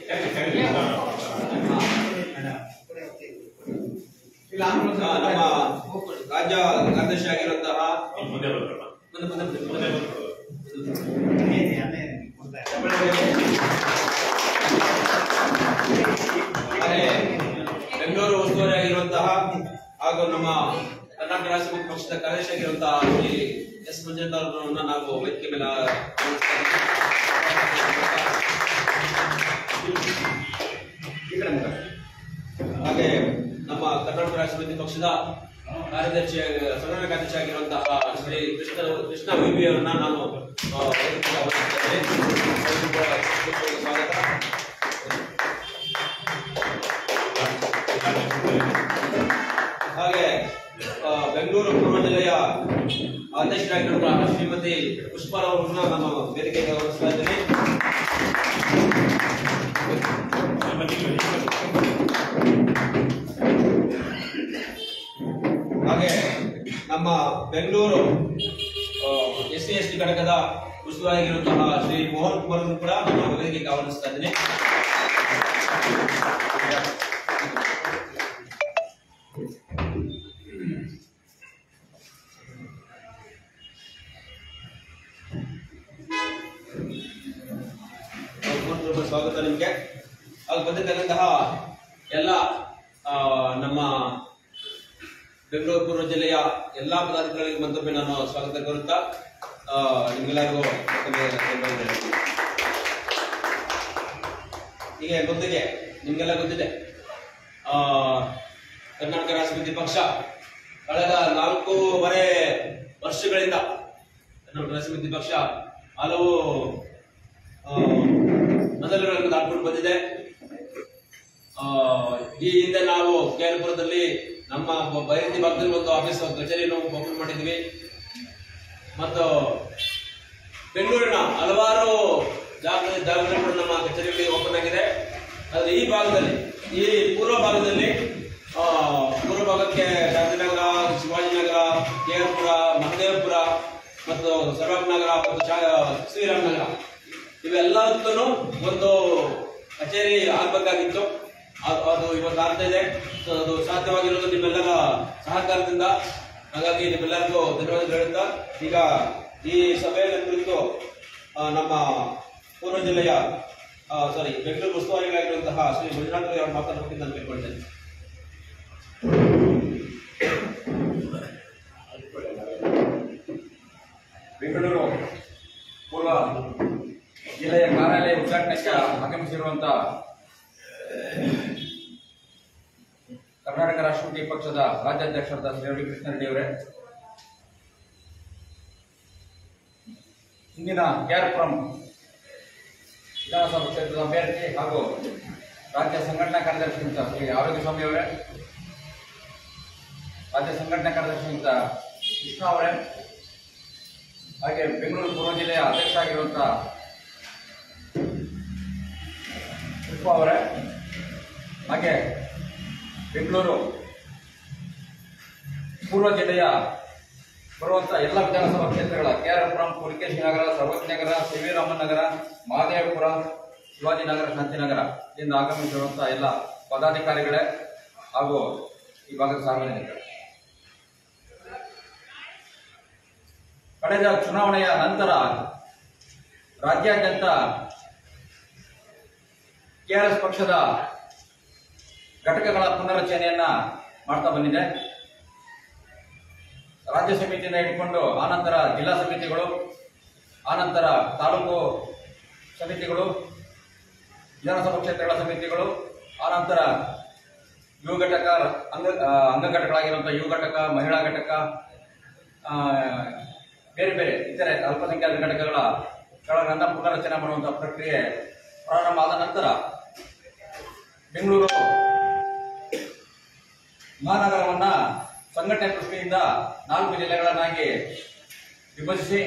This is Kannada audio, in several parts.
ಆ, ನಮ್ಮ ರಾಜ್ಯ ಕಾರ್ಯದರ್ಶಿ ಆಗಿರುವಂತಹ ಮುಂದೆ ಬರ್ಬೇಡ ಮುಂದೆ ಮುಂದೆ ಮುಂದೆ ಮುಂದೆ ಹಾಗೆ ಬೆಂಗಳೂರು ಉಸ್ತುವಾರಿ ಆಗಿರುವಂತಹ ಹಾಗೂ ನಮ್ಮ ಕರ್ನಾಟಕ ರಾಷ್ಟ್ರ ಸಮಿತಿ ಪಕ್ಷದ ಕಾರ್ಯದರ್ಶಿ ಆಗಿರುವಂತಹ ಶ್ರೀ ಎಸ್ ಮಂಜುನಾಥ್ ಅವರನ್ನ ನಾವು ವೇದಿಕೆ ಮೇಲೆ ಈ ಕಡೆ ಮುಖ. ಹಾಗೆ ನಮ್ಮ ಕರ್ನಾಟಕ ರಾಷ್ಟ್ರ ಸಮಿತಿ ಪಕ್ಷದ ಕಾರ್ಯದರ್ಶಿ ಸಂಘಟನಾ ಕಾರ್ಯದರ್ಶಿ ಆಗಿರುವಂತಹ ಶ್ರೀ ಕೃಷ್ಣ ಕೃಷ್ಣ ವಿಬಿ ಅವರನ್ನ ನಾನು ಆ, ವೇದಿಕೆಗೆ ಆಹ್ವಾನಿಸುತ್ತೇನೆ. ಅವರಿಗೂ ಕೂಡ ಹೃತ್ಪೂರ್ವಕ ಸ್ವಾಗತ ಹಾಗೆ ಆ, ಬೆಂಗಳೂರು ಪೂರ್ವ ಜಿಲ್ಲೆಯ ಅಧ್ಯಕ್ಷರಾಗಿರುವಂತಹ ಶ್ರೀಮತಿ ಪುಷ್ಪಾಲ್ ಅವರನ್ನ ನಾನು ವೇದಿಕೆಗೆ ಆಹ್ವಾನಿಸ್ತಾ ಇದ್ದೀನಿ ಹಾಗೆ ನಮ್ಮ Bengaluru S C S T ಘಟಕದ ಉಸ್ತುವಾರಿಯಾಗಿರುವಂತಹ ಶ್ರೀ ಮೋಹನ್ ಕುಮಾರ್ ಅವರು ಕೂಡ ನಾನು ವೇದಿಕೆಗೆ ಆಹ್ವಾನಿಸ್ತಾ ಇದ್ದೀನಿ ಪೂರ್ವಪೂರ್ವ ಸ್ವಾಗತ ನಿಮಗೆ ಆಗ ಬಂದಿರ್ತಕ್ಕಂತಹ ಎಲ್ಲ ಆ, ನಮ್ಮ ಬೆಂಗಳೂರು ಪೂರ್ವ ಜಿಲ್ಲೆಯ ಎಲ್ಲಾ ಪದಾಧಿಕಾರಿಗಳಿಗೆ ಮತ್ತೊಮ್ಮೆ ನಾನು ಸ್ವಾಗತ ಕೋರುತ್ತಾ ಆ, ನಿಮ್ಗೆಲ್ಲರಿಗೂ ಮತ್ತೊಮ್ಮೆ ಧನ್ಯವಾದಗಳು. ಹೀಗೆ ಗೊತ್ತಿದೆ ನಿಮ್ಗೆಲ್ಲ ಗೊತ್ತಿದೆ ಆ, ಕರ್ನಾಟಕ ರಾಷ್ಟ್ರ ಸಮಿತಿ ಪಕ್ಷ ಕಳೆದ ನಾಲ್ಕೂವರೆ ವರ್ಷಗಳಿಂದ ಕರ್ನಾಟಕ ರಾಷ್ಟ್ರ ಸಮಿತಿ ಪಕ್ಷ ಹಲವು ಆ, ಮೊದಲುಗಳನ್ನು ದಾಟ್ಕೊಂಡು ಬಂದಿದೆ ಆ, ಈ ಹಿಂದೆ ನಾವು ಕೇರಳಪುರದಲ್ಲಿ ನಮ್ಮ ಬ- ಬೈರತಿ ಭಾಗದಲ್ಲಿ ಒಂದು ಆಫೀಸ್ ಕಚೇರಿಯನ್ನು ಓಪನ್ ಮಾಡಿದ್ವಿ ಮತ್ತು ಬೆಂಗಳೂರಿನ ಹಲವಾರು ಜಾಗ ಜಾಗಗಳು ಕೂಡ ನಮ್ಮ ಕಚೇರಿಗಳಿಗೆ ಓಪನ್ ಆಗಿದೆ ಆದರೆ ಈ ಭಾಗದಲ್ಲಿ ಈ ಪೂರ್ವ ಭಾಗದಲ್ಲಿ ಆ, ಪೂರ್ವ ಭಾಗಕ್ಕೆ ಗಾಂಧಿನಗರ ಶಿವಾಜಿನಗರ ಕೇರಪುರ ಮಹದೇವಪುರ ಮತ್ತು ಸರ್ವಜ್ಞನಗರ ಮತ್ತು ಶಾ- ಶ್ರೀರಾಮನಗರ ಇವೆಲ್ಲದಕ್ಕೂ ಒಂದು ಕಚೇರಿ ಆಗ್ಬೇಕಾಗಿತ್ತು ಅದು ಅದು ಇವತ್ತು ಆಗ್ತಾ ಇದೆ ಸೊ ಅದು ಸಾಧ್ಯವಾಗಿರೋದು ನಿಮ್ಮೆಲ್ಲರ ಸಹಕಾರದಿಂದ ಹಾಗಾಗಿ ನಿಮ್ಮೆಲ್ಲರಿಗೂ ಧನ್ಯವಾದ ಹೇಳುತ್ತಾ ಈಗ ಈ ಸಭೆಯಲ್ಲಿ ಕುರಿತು ಆ, ನಮ್ಮ ಪೂರ್ವ ಜಿಲ್ಲೆಯ ಸಾರಿ ಬೆಂಗಳೂರು ಉಸ್ತುವಾರಿಗಳಾಗಿರುವಂತಹ ಶ್ರೀ ಮಂಜುನಾಥ್ ಅವರು ಮಾತನಾಡಬೇಕೆಂದು ನಾನು ಕೇಳ್ಕೊಳ್ತೇನೆ ಬೆಂಗಳೂರು ಪೂರ್ವ ಜಿಲ್ಲೆಯ ಕಾರ್ಯಾಲಯ ಉದ್ಘಾಟನೆಗೆ ಆಗಮಿಸಿರುವಂತ ಕರ್ನಾಟಕ ರಾಷ್ಟ್ರೀಯ ಪಕ್ಷದ ರಾಜ್ಯಾಧ್ಯಕ್ಷರಾದ ಶ್ರೀ ರವಿ ಕೃಷ್ಣ ರೆಡ್ಡಿ ಅವರೇ ಇಂದಿನ ಕ್ಯಾರ್ಪುರಂ ವಿಧಾನಸಭಾ ಕ್ಷೇತ್ರದ ಅಭ್ಯರ್ಥಿ ಹಾಗೂ ರಾಜ್ಯ ಸಂಘಟನಾ ಕಾರ್ಯದರ್ಶಿಯಿಂದ ಶ್ರೀ ಆರೋಗ್ಯ ಸ್ವಾಮಿ ಅವರೇ ರಾಜ್ಯ ಸಂಘಟನಾ ಕಾರ್ಯದರ್ಶಿಯಿಂದ ಕೃಷ್ಣ ಅವರೇ ಹಾಗೆ ಬೆಂಗಳೂರು ಪೂರ್ವ ಜಿಲ್ಲೆಯ ಅಧ್ಯಕ್ಷ ಆಗಿರುವಂತ ಪುಷ್ಪ ಅವರೇ ಹಾಗೆ ಬೆಂಗಳೂರು ಪೂರ್ವ ಜಿಲ್ಲೆಯ ಬರುವಂತ ಎಲ್ಲ ವಿಧಾನಸಭಾ ಕ್ಷೇತ್ರಗಳ ಕೆಆರ್ಪುರಂ ಪುಲಿಕೇಶಿ ನಗರ ಸರ್ವಜ್ಞ ನಗರ ಸಿವಿರಾಮನ್ ನಗರ ಮಹದೇವಪುರ ಶಿವಾಜಿನಗರ ಶಾಂತಿನಗರ ಇಂದ ಆಗಮಿಸಿರುವಂತ ಎಲ್ಲ ಪದಾಧಿಕಾರಿಗಳೇ ಹಾಗೂ ಈ ಭಾಗದ ಸಾರ್ವಜನಿಕರು ಕಳೆದ ಚುನಾವಣೆಯ ನಂತರ ರಾಜ್ಯಾದ್ಯಂತ ಕೆಆರ್ಎಸ್ ಪಕ್ಷದ ಘಟಕಗಳ ಪುನರಚನೆಯನ್ನ ಮಾಡ್ತಾ ಬಂದಿದೆ ರಾಜ್ಯ ಸಮಿತಿಯಿಂದ ಇಟ್ಕೊಂಡು ಆನಂತರ ಜಿಲ್ಲಾ ಸಮಿತಿಗಳು ಆನಂತರ ತಾಲೂಕು ಸಮಿತಿಗಳು ವಿಧಾನಸಭಾ ಕ್ಷೇತ್ರಗಳ ಸಮಿತಿಗಳು ಆನಂತರ ಯುವ ಘಟಕ ಅಂಗ ಆ, ಅಂಗ ಘಟಕಗಳಾಗಿರುವಂತಹ ಯುವ ಘಟಕ ಮಹಿಳಾ ಘಟಕ ಆ, ಬೇರೆ ಬೇರೆ ಇತರೆ ಅಲ್ಪಸಂಖ್ಯಾತ ಘಟಕಗಳ ಗಳನ್ನ ಪುನರಚನೆ ಮಾಡುವಂತಹ ಪ್ರಕ್ರಿಯೆ ಪ್ರಾರಂಭ ಆದ ನಂತರ ಬೆಂಗಳೂರು ಮಹಾನಗರವನ್ನ ಸಂಘಟನೆ ದೃಷ್ಟಿಯಿಂದ ನಾಲ್ಕು ಜಿಲ್ಲೆಗಳನ್ನಾಗಿ ವಿಭಜಿಸಿ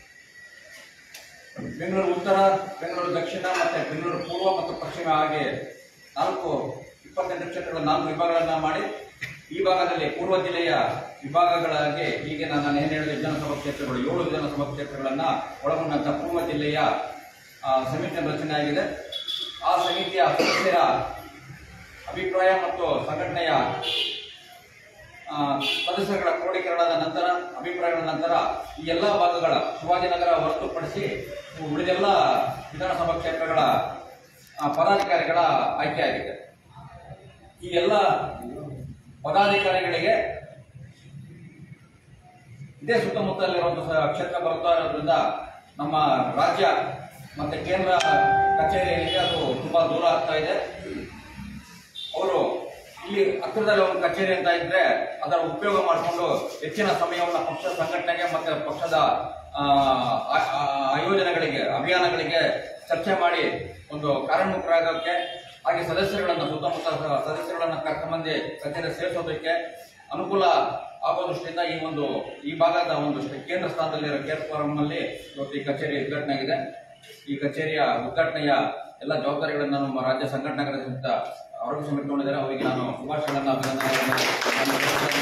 ಬೆಂಗಳೂರು ಉತ್ತರ ಬೆಂಗಳೂರು ದಕ್ಷಿಣ ಮತ್ತೆ ಬೆಂಗಳೂರು ಪೂರ್ವ ಮತ್ತು ಪಶ್ಚಿಮ ಹಾಗೆ ನಾಲ್ಕು ಇಪ್ಪತ್ತೆಂಟು ಕ್ಷೇತ್ರಗಳ ನಾಲ್ಕು ವಿಭಾಗಗಳನ್ನ ಮಾಡಿ ಈ ಭಾಗದಲ್ಲಿ ಪೂರ್ವ ಜಿಲ್ಲೆಯ ವಿಭಾಗಗಳಾಗಿ ಈಗ ನಾನು ಏನು ಹೇಳಿದ ವಿಧಾನಸಭಾ ಕ್ಷೇತ್ರಗಳು ಏಳು ವಿಧಾನಸಭಾ ಕ್ಷೇತ್ರಗಳನ್ನ ಒಳಗೊಂಡಂತ ಪೂರ್ವ ಜಿಲ್ಲೆಯ ಆ, ಸಮಿತಿಯ ರಚನೆ ಆಗಿದೆ ಆ ಸಮಿತಿಯ ಸದಸ್ಯರ ಅಭಿಪ್ರಾಯ ಮತ್ತು ಸಂಘಟನೆಯ ಆ, ಸದಸ್ಯರುಗಳ ಕ್ರೋಢೀಕರಣದ ನಂತರ ಅಭಿಪ್ರಾಯಗಳ ನಂತರ ಈ ಎಲ್ಲ ಭಾಗಗಳ ಶಿವಾಜಿನಗರ ಹೊರತುಪಡಿಸಿ ಉಳಿದೆಲ್ಲ ವಿಧಾನಸಭಾ ಕ್ಷೇತ್ರಗಳ ಆ, ಪದಾಧಿಕಾರಿಗಳ ಆಯ್ಕೆಯಾಗಿದೆ ಈ ಎಲ್ಲ ಪದಾಧಿಕಾರಿಗಳಿಗೆ ಇದೇ ಸುತ್ತಮುತ್ತಲಿರುವಂತಹ ಕ್ಷೇತ್ರ ಬರ್ತಾ ಇರೋದ್ರಿಂದ ನಮ್ಮ ರಾಜ್ಯ ಮತ್ತೆ ಕೇಂದ್ರ ಕಚೇರಿ ಏನಿದೆ ಅದು ತುಂಬಾ ದೂರ ಆಗ್ತಾ ಇದೆ ಅವರು ಇಲ್ಲಿ ಹತ್ತಿರದಲ್ಲಿ ಒಂದು ಕಚೇರಿ ಅಂತ ಇದ್ರೆ ಅದರ ಉಪಯೋಗ ಮಾಡಿಕೊಂಡು ಹೆಚ್ಚಿನ ಸಮಯವನ್ನು ಪಕ್ಷ ಸಂಘಟನೆಗೆ ಮತ್ತೆ ಪಕ್ಷದ ಆ, ಆ- ಆ- ಆಯೋಜನೆಗಳಿಗೆ ಅಭಿಯಾನಗಳಿಗೆ ಚರ್ಚೆ ಮಾಡಿ ಒಂದು ಕಾರ್ಯೋನ್ಮುಖರಾಗೋಕ್ಕೆ ಹಾಗೆ ಸದಸ್ಯರುಗಳನ್ನು ಸುತ್ತಮುತ್ತ ಸ- ಸದಸ್ಯರುಗಳನ್ನು ಕರ್ಕೊಂಬಂದು ಕಚೇರಿ ಸೇರಿಸೋದಕ್ಕೆ ಅನುಕೂಲ ಆಗೋ ದೃಷ್ಟಿಯಿಂದ ಈ ಒಂದು ಈ ಭಾಗದ ಒಂದು ಸ್ಟ್- ಕೇಂದ್ರ ಸ್ಥಾನದಲ್ಲಿರೋ ಕೇರ್ ಫಾರಂನಲ್ಲಿ ಇವತ್ತು ಈ ಕಚೇರಿ ಉದ್ಘಾಟನೆ ಆಗಿದೆ ಈ ಕಚೇರಿಯ ಉದ್ಘಾಟನೆಯ ಎಲ್ಲ ಜವಾಬ್ದಾರಿಗಳನ್ನು ನಮ್ಮ ರಾಜ್ಯ ಸಂಘಟನೆಗಳ ಸಹಿತ ಆರೋಗ್ಯ ಸಮಿತಿ ತಗೊಂಡಿದ್ದಾರೆ ಅವರಿಗೆ ನಾನು ಶುಭಾಶಯಗಳನ್ನು ಅಭಿನಂದನೆಗಳನ್ನು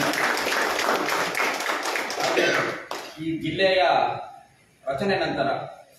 ಹಾಗೆ ಈ ಜಿಲ್ಲೆಯ ರಚನೆ ನಂತರ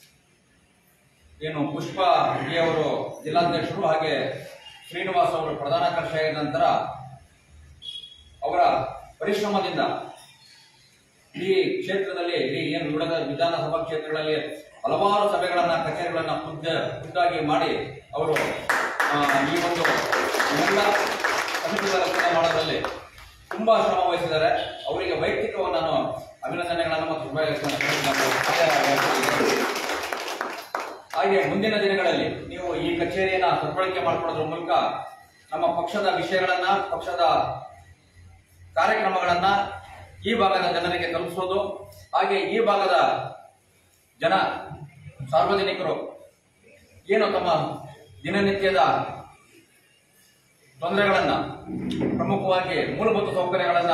ಏನು ಪುಷ್ಪ ಡಿ ಅವರು ಜಿಲ್ಲಾಧ್ಯಕ್ಷರು ಹಾಗೆ ಶ್ರೀನಿವಾಸ್ ಅವರು ಪ್ರಧಾನ ಕರ್ಷಿಯಾದ ನಂತರ ಅವರ ಪರಿಶ್ರಮದಿಂದ ಈ ಕ್ಷೇತ್ರದಲ್ಲಿ ಇಡೀ ಏನು ಉಳಿದ ವಿಧಾನಸಭಾ ಕ್ಷೇತ್ರಗಳಲ್ಲಿ ಹಲವಾರು ಸಭೆಗಳನ್ನ ಕಚೇರಿಗಳನ್ನ ಖುದ್ದ ಖುದ್ದಾಗಿ ಮಾಡಿ ಅವರು ಆ, ಈ ಒಂದು ಎಲ್ಲ ಸಮಿತಿಗಳ ರಚನೆ ಮಾಡೋದ್ರಲ್ಲಿ ತುಂಬಾ ಶ್ರಮ ವಹಿಸಿದ್ದಾರೆ ಅವರಿಗೆ ವೈಯಕ್ತಿಕವಾಗಿ ನಾನು ಅಭಿನಂದನೆಗಳನ್ನು ಮತ್ತು ಶುಭಾಶಯಗಳನ್ನು ನಾನು ಹಾಗೆ ಮುಂದಿನ ದಿನಗಳಲ್ಲಿ ನೀವು ಈ ಕಚೇರಿಯನ್ನ ಸದ್ಬಳಕೆ ಮಾಡಿಕೊಳ್ಳೋದ್ರ ಮೂಲಕ ನಮ್ಮ ಪಕ್ಷದ ವಿಷಯಗಳನ್ನ ಪಕ್ಷದ ಕಾರ್ಯಕ್ರಮಗಳನ್ನ ಈ ಭಾಗದ ಜನರಿಗೆ ತಲುಪಿಸೋದು ಹಾಗೆ ಈ ಭಾಗದ ಜನ ಸಾರ್ವಜನಿಕರು ಏನು ತಮ್ಮ ದಿನನಿತ್ಯದ ತೊಂದರೆಗಳನ್ನ ಪ್ರಮುಖವಾಗಿ ಮೂಲಭೂತ ಸೌಕರ್ಯಗಳನ್ನ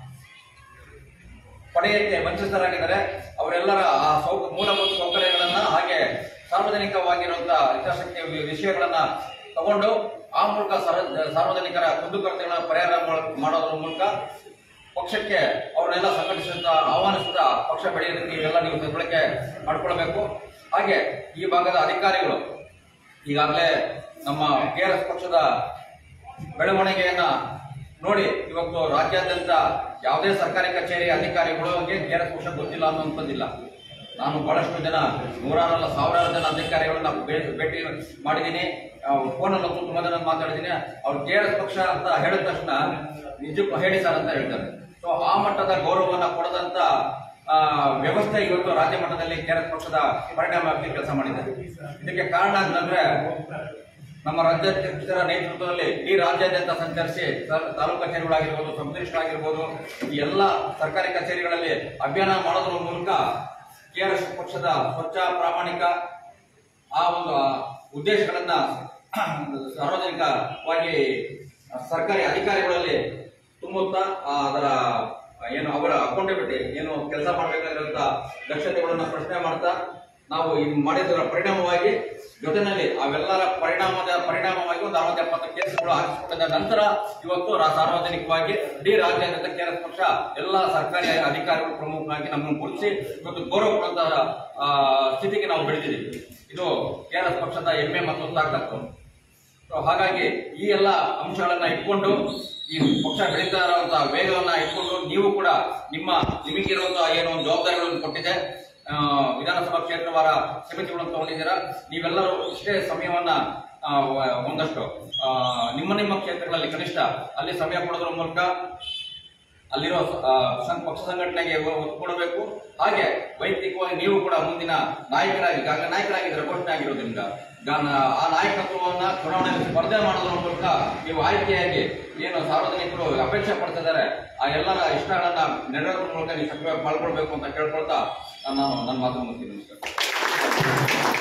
ಪಡೆಯಕ್ಕೆ ವಂಚಿತರಾಗಿದ್ದಾರೆ ಅವರೆಲ್ಲರ ಆ ಸೌ ಮೂಲಭೂತ ಸೌಕರ್ಯಗಳನ್ನ ಹಾಗೆ ಸಾರ್ವಜನಿಕವಾಗಿರುವಂತಹ ಹಿತಾಸಕ್ತಿ ವಿ- ವಿಷಯಗಳನ್ನ ತಗೊಂಡು ಆ ಮೂಲಕ ಸರ- ಸಾರ್ವಜನಿಕರ ಕುಂದುಕೊರತೆಗಳನ್ನ ಪರಿಹಾರ ಮಾಡ್- ಮಾಡೋದ್ರ ಮೂಲಕ ಪಕ್ಷಕ್ಕೆ ಅವರನ್ನೆಲ್ಲ ಸಂಘಟಿಸುತ್ತಾ ಆಹ್ವಾನಿಸುತ್ತಾ ಪಕ್ಷ ಬೆಳೆಯೋದಕ್ಕೆ ಇವೆಲ್ಲ ನೀವು ಸದ್ಬಳಕೆ ಮಾಡ್ಕೊಳ್ಬೇಕು ಹಾಗೆ ಈ ಭಾಗದ ಅಧಿಕಾರಿಗಳು ಈಗಾಗಲೇ ನಮ್ಮ ಕೆ ಆರ್ ಎಸ್ ಪಕ್ಷದ ಬೆಳವಣಿಗೆಯನ್ನ ನೋಡಿ ಇವತ್ತು ರಾಜ್ಯಾದ್ಯಂತ ಯಾವುದೇ ಸರ್ಕಾರಿ ಕಚೇರಿ ಅಧಿಕಾರಿಗಳಿಗೆ ಕೆ ಆರ್ ಎಸ್ ಪಕ್ಷ ಗೊತ್ತಿಲ್ಲ ಅನ್ನುವಂಥದ್ದಿಲ್ಲ ನಾನು ಬಹಳಷ್ಟು ಜನ ನೂರಾರಲ್ಲ ಸಾವಿರಾರು ಜನ ಅಧಿಕಾರಿಗಳನ್ನ ಭೇ- ಭೇಟಿ ಮಾಡಿದ್ದೀನಿ ಫೋನಲ್ಲಿ ತುಂಬಾ ಜನ ಮಾತಾಡಿದ್ದೀನಿ ಅವ್ರು ಕೆ ಆರ್ ಎಸ್ ಪಕ್ಷ ಅಂತ ಹೇಳಿದ ತಕ್ಷಣ ನಿಜಕ್ಕೂ ಹೇಳಿ ಸರ್ ಅಂತ ಹೇಳ್ತಾರೆ ಸೊ ಆ ಮಟ್ಟದ ಗೌರವವನ್ನ ಕೊಡದಂತ ಆ, ವ್ಯವಸ್ಥೆ ಇವತ್ತು ರಾಜ್ಯ ಮಟ್ಟದಲ್ಲಿ ಕೆ ಆರ್ ಎಸ್ ಪಕ್ಷದ ಪರಿಣಾಮವಾಗಿ ಕೆಲಸ ಮಾಡಿದೆ ಇದಕ್ಕೆ ಕಾರಣ ಅಂತಂದ್ರೆ ನಮ್ಮ ರಾಜ್ಯಾಧ್ಯಕ್ಷರ ನೇತೃತ್ವದಲ್ಲಿ ಈ ರಾಜ್ಯಾದ್ಯಂತ ಸಂಚರಿಸಿ ತಾ- ತಾಲೂಕು ಕಚೇರಿಗಳಾಗಿರ್ಬೋದು ಸಬ್ಡಿವಿಷನ್ ಈ ಎಲ್ಲ ಸರ್ಕಾರಿ ಕಚೇರಿಗಳಲ್ಲಿ ಅಭಿಯಾನ ಮಾಡೋದ್ರ ಮೂಲಕ ಕೆಆರ್ಎಸ್ ಪಕ್ಷದ ಸ್ವಚ್ಛ ಪ್ರಾಮಾಣಿಕ ಆ ಒಂದು ಉದ್ದೇಶಗಳನ್ನ ಸಾರ್ವಜನಿಕವಾಗಿ ಸರ್ಕಾರಿ ಅಧಿಕಾರಿಗಳಲ್ಲಿ ತುಂಬುತ್ತಾ ಆ ಅದರ ಏನು ಅವರ ಅಕೌಂಟಬಿಲಿಟಿ ಏನು ಕೆಲಸ ಮಾಡಬೇಕಾಗಿರುವಂತ ದಕ್ಷತೆಗಳನ್ನ ಪ್ರಶ್ನೆ ಮಾಡ್ತಾ ನಾವು ಈ ಮಾಡಿದರ ಪರಿಣಾಮವಾಗಿ ಜೊತೆನಲ್ಲಿ ಅವೆಲ್ಲರ ಪರಿಣಾಮದ ಪರಿಣಾಮವಾಗಿ ಒಂದು ಅರವತ್ತು ಎಪ್ಪತ್ತು ಕೇಸ್ಗಳು ಹಾಕಿಸಿಕೊಂಡಿದ್ದ ನಂತರ ಇವತ್ತು ರಾ- ಸಾರ್ವಜನಿಕವಾಗಿ ಇಡೀ ರಾಜ್ಯಾದ್ಯಂತ ಕೆಆರ್ಎಸ್ ಪಕ್ಷ ಎಲ್ಲ ಸರ್ಕಾರಿ ಅಧಿಕಾರಿಗಳು ಪ್ರಮುಖವಾಗಿ ನಮ್ಮನ್ನು ಗುರುತಿಸಿ ಇವತ್ತು ಗೌರವ ಕೊಡುವಂತಹ ಆ, ಸ್ಥಿತಿಗೆ ನಾವು ಬೆಳೆದಿದ್ದೀವಿ ಇದು ಕೆಆರ್ಎಸ್ ಪಕ್ಷದ ಹೆಮ್ಮೆ ಮತ್ತು ತಾಕತ್ತು ಸೊ ಹಾಗಾಗಿ ಈ ಎಲ್ಲ ಅಂಶಗಳನ್ನ ಇಟ್ಕೊಂಡು ಈ ಪಕ್ಷ ಬೆಳೀತಾ ಇರುವಂತಹ ವೇಗವನ್ನ ಇಟ್ಕೊಂಡು ನೀವು ಕೂಡ ನಿಮ್ಮ ನಿಮಗಿರುವಂತಹ ಏನೋ ಒಂದು ಜವಾಬ್ದಾರಿಗಳನ್ನು ಕೊಟ್ಟಿದೆ ಆ, ವಿಧಾನಸಭಾ ಕ್ಷೇತ್ರವಾರ ಸಮಿತಿಗಳನ್ನು ತಗೊಂಡಿದ್ದೀರಾ ನೀವೆಲ್ಲರೂ ಇಷ್ಟೇ ಸಮಯವನ್ನ ಆ, ವ- ಒಂದಷ್ಟು ಆ, ನಿಮ್ಮ ನಿಮ್ಮ ಕ್ಷೇತ್ರಗಳಲ್ಲಿ ಕನಿಷ್ಠ ಅಲ್ಲಿ ಸಮಯ ಕೊಡೋದ್ರ ಮೂಲಕ ಅಲ್ಲಿರೋ ಆ, ಸಂ- ಪಕ್ಷ ಸಂಘಟನೆಗೆ ಒತ್ತು ಕೊಡಬೇಕು ಹಾಗೆ ವೈಯಕ್ತಿಕವಾಗಿ ನೀವು ಕೂಡ ಮುಂದಿನ ನಾಯಕರಾಗಿ ಈಗಾಗಲೇ ನಾಯಕರಾಗಿದ್ದರೆ ಘೋಷಣೆ ಆಗಿರೋದ್ರಿಂದ ಗಾನ- ಆ ನಾಯಕತ್ವವನ್ನ ಚುನಾವಣೆಯಲ್ಲಿ ಸ್ಪರ್ಧೆ ಮಾಡೋದ್ರ ಮೂಲಕ ನೀವು ಆಯ್ಕೆಯಾಗಿ ಏನು ಸಾರ್ವಜನಿಕರು ಅಪೇಕ್ಷೆ ಪಡ್ತಿದ್ದಾರೆ ಆ ಎಲ್ಲರ ಇಷ್ಟಗಳನ್ನ ನೆರವೇರಿಸುವ ಮೂಲಕ ನೀವು ಸಕ್ರಿಯವಾಗಿ ಪಾಲ್ಗೊಳ್ಬೇಕು ಅಂತ ಕೇಳ್ಕೊಳ್ತಾ ನಾನು ನನ್ನ ಮಾತು ಮುಗಿಸ್ತೀನಿ ನಮಸ್ಕಾರ